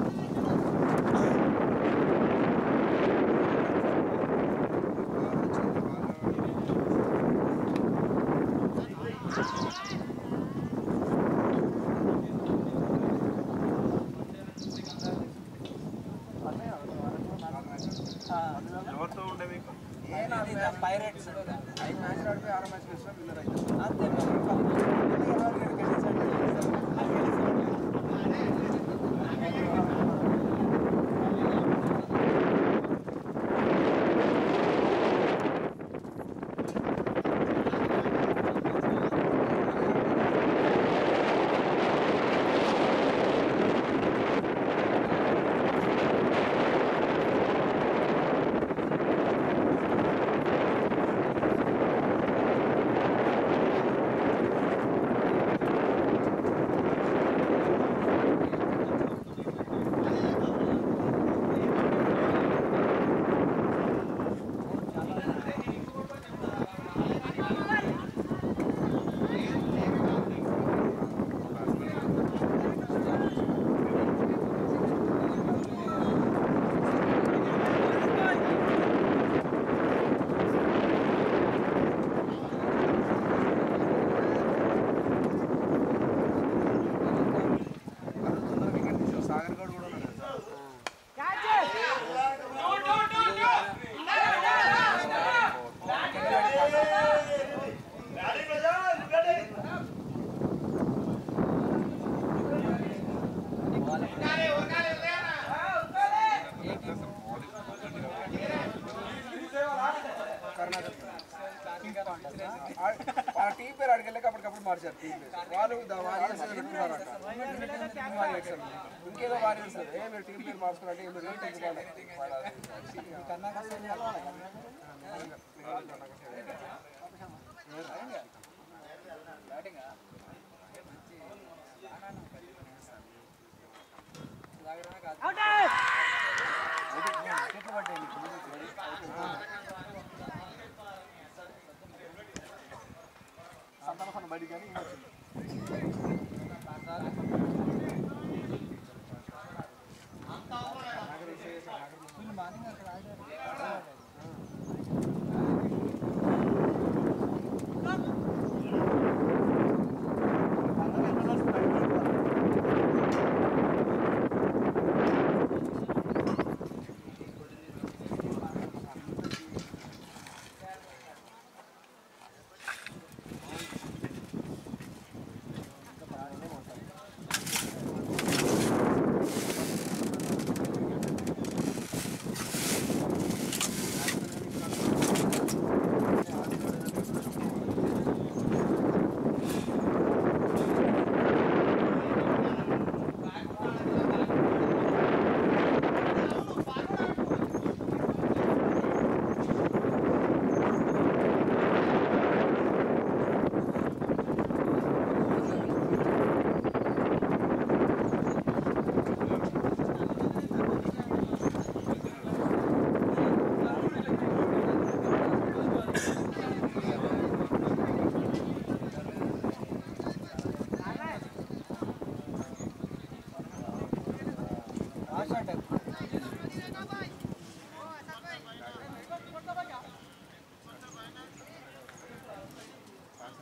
ఎవరితో ఉండే మీకు పైరెట్స్ ఐదు మ్యాచ్లు ఆడిపోయి ఆరో మ్యాచ్ గెలిచినా విన్నర్ అవుతాం అంతే సాగర్ గౌడ్ కూడా ఉన్నాడు వాళ్ళ టీం పేరు అడిగలేక అప్పటికప్పుడు మార్చారు టీం పేరు వాళ్ళు ద వారియర్స్ పెట్టుకున్నారట వారియర్స్ అని. ఇంకేదో వారియర్స్ ఏ మీరు టీం పేరు మార్చుకున్నట్టే మీరు రేట్ ఎందుకు వాడాలి? సంతాన బయటికి కానీ ఈయన వచ్చింది. ఆ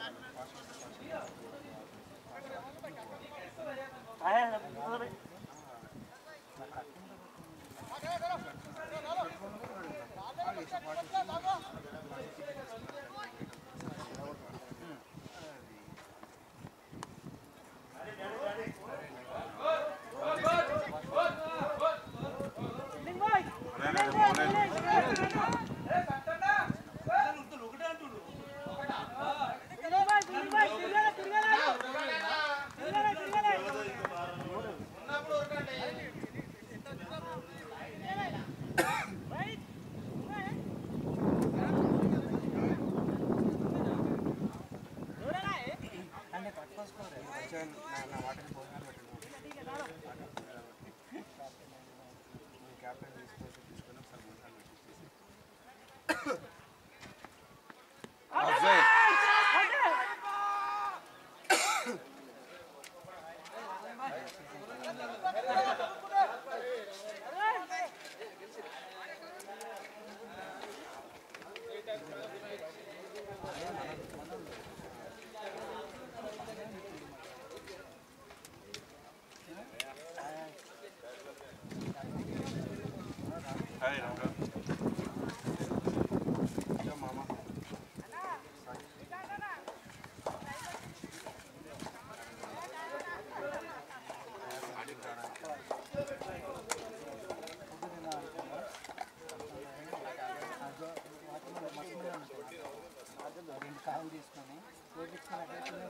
రెండు కాయలు తీసుకొని కోపించుకొని అక్కడ కింద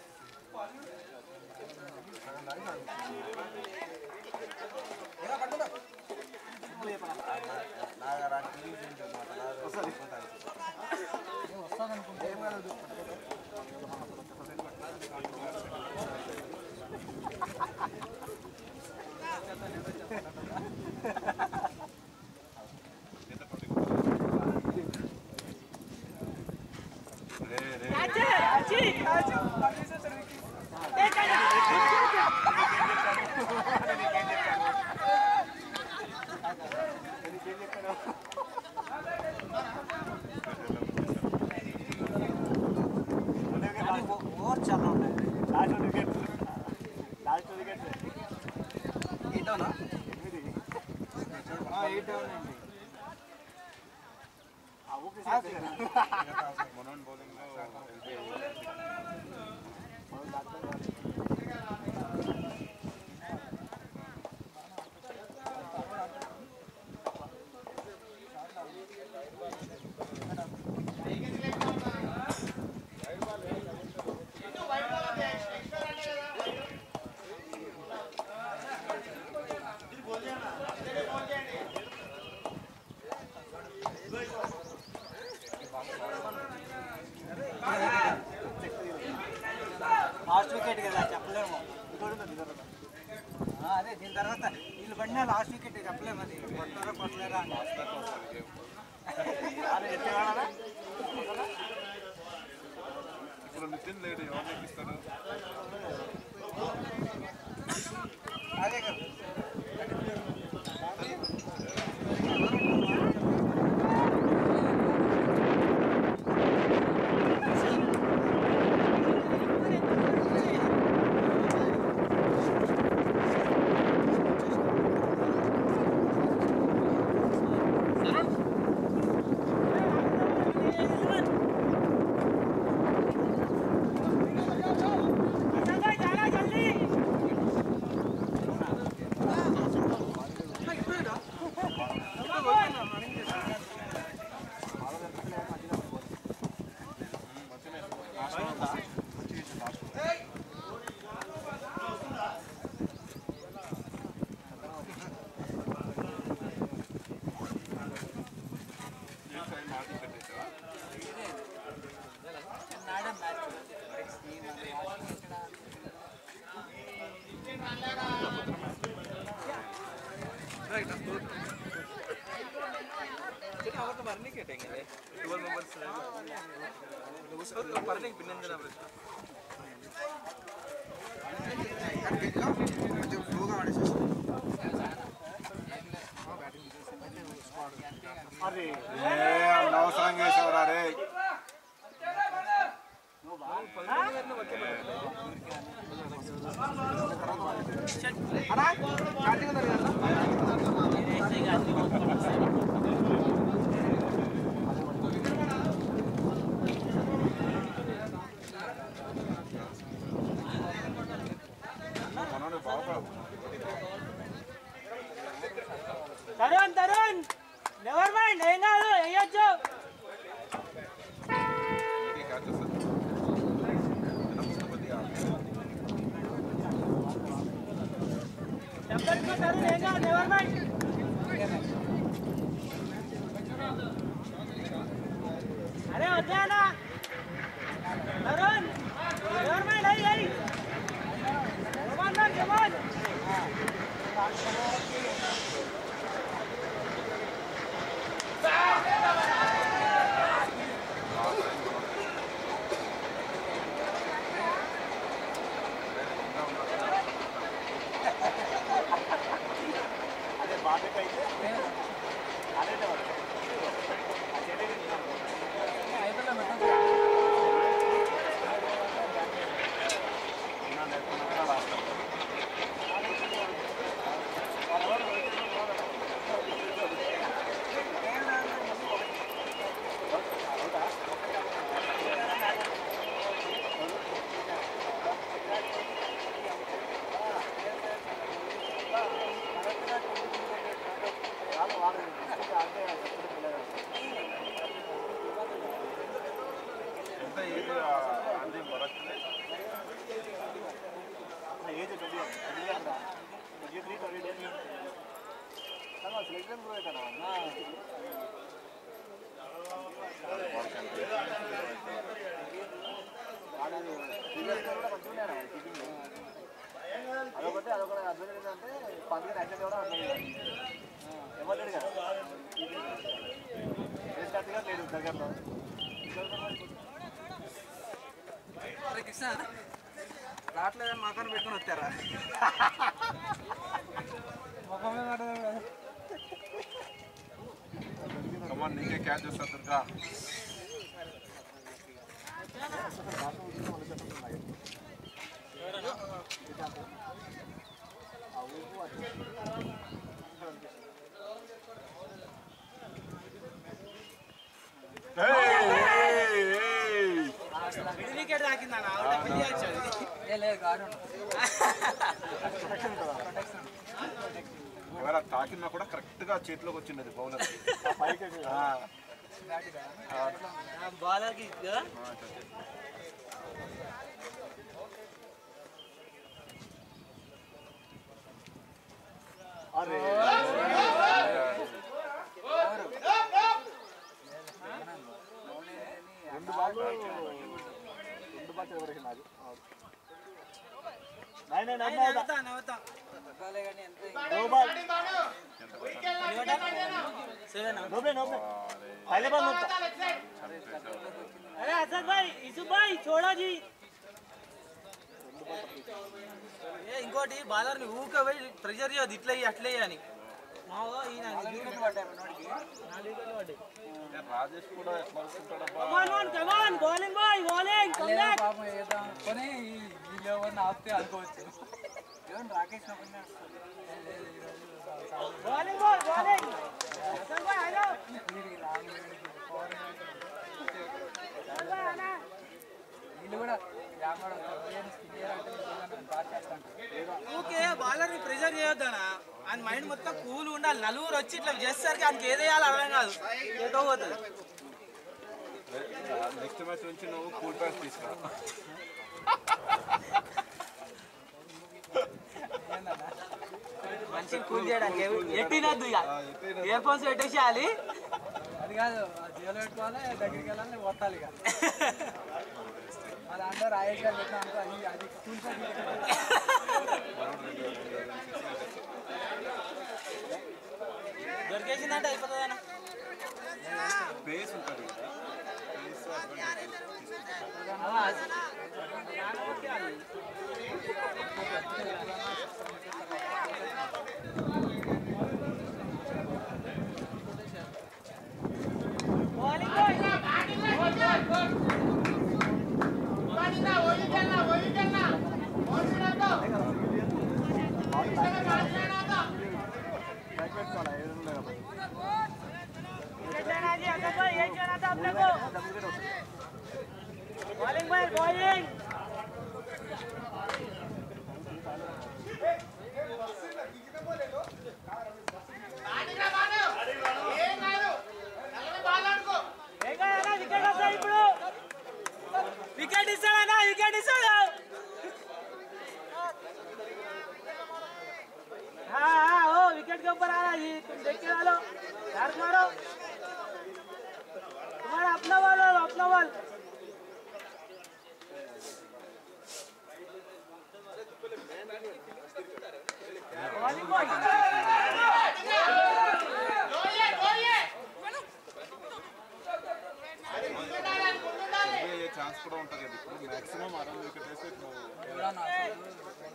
వస్తుంది అనుకుంటే ఏం కాదు ఓవర్ చాలా ఉన్నాయి last wicket last wicket eight అవునా ఎయిట్ అవునండి మనోన్ బౌలింగ్ లాస్ట్ వికెట్ కదా చెప్పలేము ఆ, అదే దీని తర్వాత వీళ్ళు పడినా లాస్ట్ వికెట్ చెప్పలేము అది కొడతారా కొట్టలేరా అని. వాళ్ళు ఎత్తేవాళ్ళనా? ఇప్పుడు నితిన్ లేడు ఎవరు ఇస్తాడు అదే కదా నాడే మ్యాచ్ അവർക്ക് പറഞ്ഞിട്ട് കേട്ടെ എങ്ങനെ ട്വൽവ് മെമ്പേഴ്സ് പറഞ്ഞെങ്കിൽ പിന്നെന്തിനാ പ്രശ്നം అనవసరం చేసేవారా రే మనోడు బాగుపడవు తరుణ్ తరుణ్ నెవర్ మైండ్ ఏం కాదు వేయొచ్చు ఇంకే క్యాచ్ వస్తుంది కొద్దిగా చెప్పచ్చు తరుణ్ ఏం కాదు నెవర్ మైండ్ అరే వచ్చానా తరుణ్ నెవర్ మైండ్ అయ్యి అయ్యి కమాన్ మ్యాన్ కమాన్ అదే బాధ్యత అయితే అదే ఎంత ఏది అంది బరక్తుంది age twenty twenty twenty three twenty days selection కూడా అవుతానా అదొకటి అదొకటి అడ్వాంటేజ్ ఏంటంటే పండుగ యాక్సిడెంట్ కూడా అర్థం ఎవరు కదా రేట్ గా లేదు దగ్గరలో అరే కృష్ణ రావట్లేదని మాకని పెట్టుకుని వచ్చారా ముఖమే మాట్లాడారు కమాన్ నీకే క్యాచ్ వస్తుంది దుర్గా వికెట్ తాకిందన్న అవుట్ పెళ్లి వచ్చేది ఏ లేదు గాడు ఎవరైనా తాకినా కూడా కరెక్ట్ గా చేతిలోకి వచ్చింది అది బౌలర్ బాలర్కి కదా రెండు బాల్ రెండు బాల్ ఎవరికి నాది నైన్ నైన్ నైన్ నైన్ నవ్వుతా నవ్వుతా no ball seven no ball no ball పहले बाल नोबता अरे असद भाई इसु भाई छोड़ो जी ఏ ఇంకోటి బాలర్ని ఊక పోయి ప్రెషర్ చేయదు ఇట్లా ఇయ్యి, అట్లా ఇయ్యి అని మావో ఈయన నాలుగు వికెట్లు పడ్డాయి రాజేష్ కూడా ఎట్లా వస్తుంటాడబ్బా come on on come on bowling boy bowling come back పాపం ఏద్దాం కొని వీళ్ళు ఎవరిని ఆపితే అనుకోవచ్చు ఏమన్నా Rakesh bowling boy bowling Asad bhai hello వీళ్ళు కూడా యామడ స్కిన్ చేయాలంటే బాగా చేస్తాను ఊకే బాలర్ని ప్రెషర్ చేయొద్దనా ఆయన మైండ్ మొత్తం కూల్ ఉండాలి నలుగురు వచ్చి ఇట్లా చేసేసరికి ఆయనకి ఏది వేయాలో అర్థం కాదు ఏదో పోతుంది నెక్స్ట్ మ్యాచ్ నుంచి నువ్వు కూల్ ప్యాస్ తీసుకురా మనిషిని కూల్ చేయడానికి ఎట్టినద్దు ఇక ఇయర్ ఫోన్స్ పెట్టేసేయాలి అది కాదు ఆ జీవలో పెట్టుకోవాలి దగ్గరికి వెళ్ళాలి కొట్టాలి ఇక మా దాంట్లో రాయేష్ గారు పెట్టిన అనుకో అది అది కూల్ దొరికేసిందంటే అయిపోతుంది అన్న బేస్ ఉంటుంది కదా బౌలింగ్ బాయ్ వికెట్ ఇస్తాడన్నా వికెట్ ఇస్తాడు हाँ हाँ ओ विकेट के ऊपर आ रहा है ये तुम देख के डालो यार मारो तुम्हारा अपना बॉल हो अपना बॉल అయ్యే ఛాన్స్ కూడా ఉంటుంది కదా ఇప్పుడు మాక్సిమం అరవై వికెట్ వేస్తే ఇప్పుడు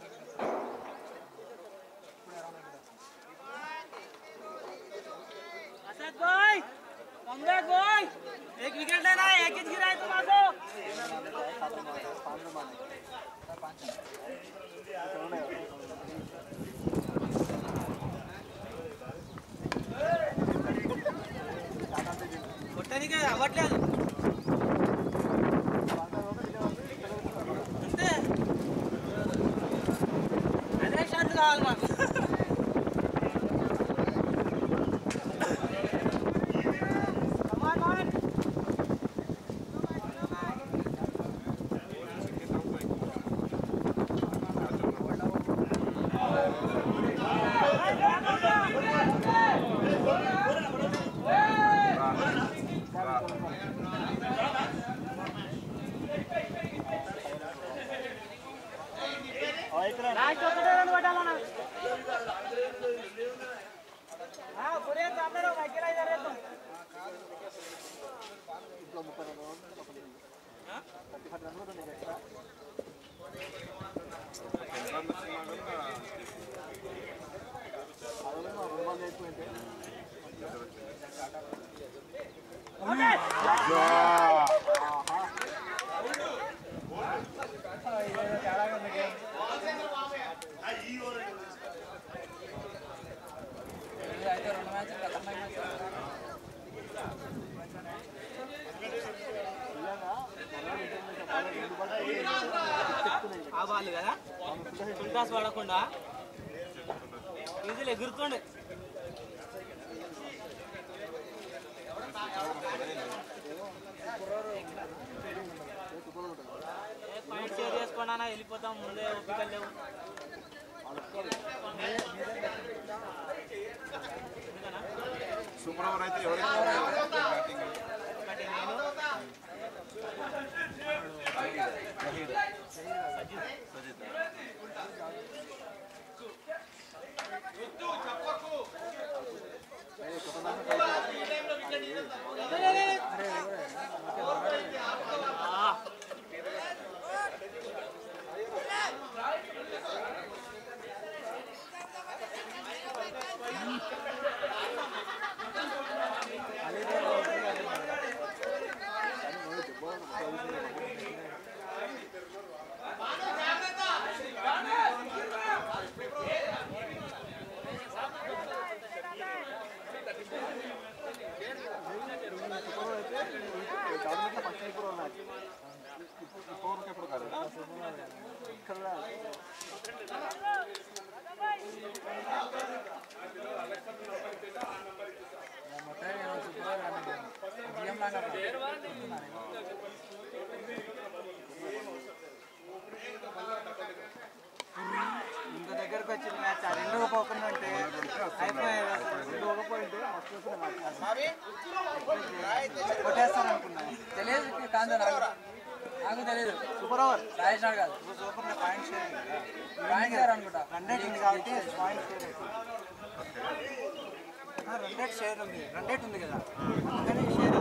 असद भाई कम बैक भाई एक विकेट लेना है एक इंच गिरा है तुम्हारे కొట్టడానికి అవ్వట్లేదు అంతే అదే షాట్లు కావాలి మాకు Come on, on. లాస్ట్ ఒకటే రన్ కొట్టాలన్నా పురే అందరూ దగ్గర జరుగుతాం అయితే రెండు మ్యాచ్లు ఖతర్నాక్ మ్యాచ్ ఆ బాల్ కదా టాస్ పడకుండా ఈజీలు ఎగురుతుండే ఏ పాయింట్ షేర్ చేసుకున్నా వెళ్ళిపోతాం ముందే ఓపికలు లేవు సూపర్ ఓవర్ అయితే ఎవరికి బ్యాటింగ్ ఒకటి నేను ఎప్పుడు కాదు ఇంత దగ్గరకు వచ్చింది మ్యాచ్ ఆ రెండు పోకుండా ఉంటే అయిపోయేది అసలు. రెండు పోకపోయింటే మస్తు వస్తుంది మ్యాచ్ అసలు. కొట్టేస్తారు అనుకున్నాను తెలియదు కాంత నాకు నాకు తెలియదు సూపర్ ఓవర్ రాజేష్ నాడు కాదు super point share point share అనుకుంటా రన్ రేట్ ఉంది కాబట్టి point share run rate share ఉంది రన్ రేట్ ఉంది కదా అందుకని షేర్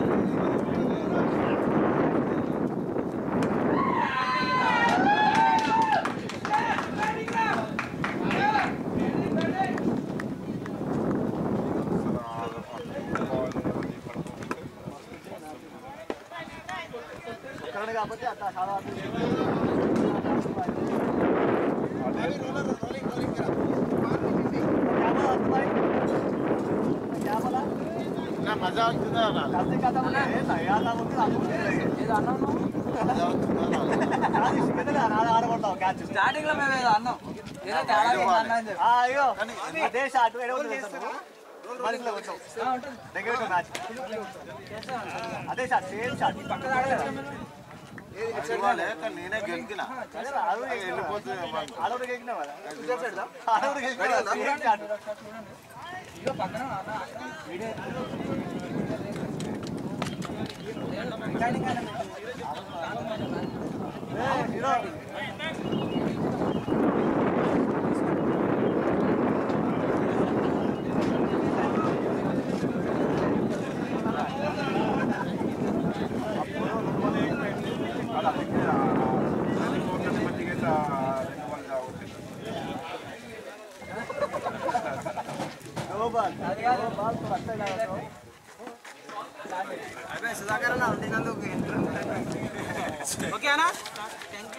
ఎక్కడ కాకపోతే అట్లా సాధారణ మజా అవుతుందా ఏదో అన్నాను కొడతావు క్యాచ్ స్టార్టింగ్ లో మేము ఏదో అన్నాం ఏదో తేడా ఉంది అన్న అని చెప్పి. అయ్యో అదే షాట్ వేరే మనసులో వచ్చావు దగ్గర మ్యాచ్ అదే షాట్ సేమ్ షాట్ పక్కన ఇవ్వాలి, కానీ నేనే గెలికిన వెళ్ళిపోతుంది ఆడవుడు గెలికినా కదా ఆడవుడు గెలికినా సేమ్ షాట్ ఇదిగో పక్కన అన్న, అక్కడ వీడియో రికార్డింగ్ అయినా दो बार दो बार तो लगता है लगा तो అదే సుధాకర్ అన్న ఉండినందుకు ఓకే అన్న థ్యాంక్ యూ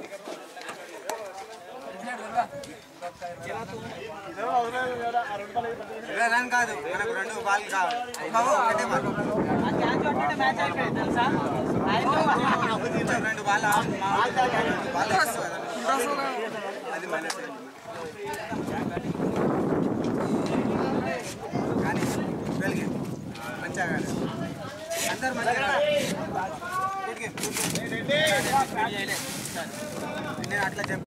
కాదు మనకు రెండు బాల్ కావాలి బాబు ఒకటే బాల్ మ్యాచ్ అయిపోయింది తెలుసా రెండు బాల్ బాల్ అది మైనస్ కానీ వెల్గే మంచిగా కాదు. అందరు మంచిగా నేను అట్లా చెప్ప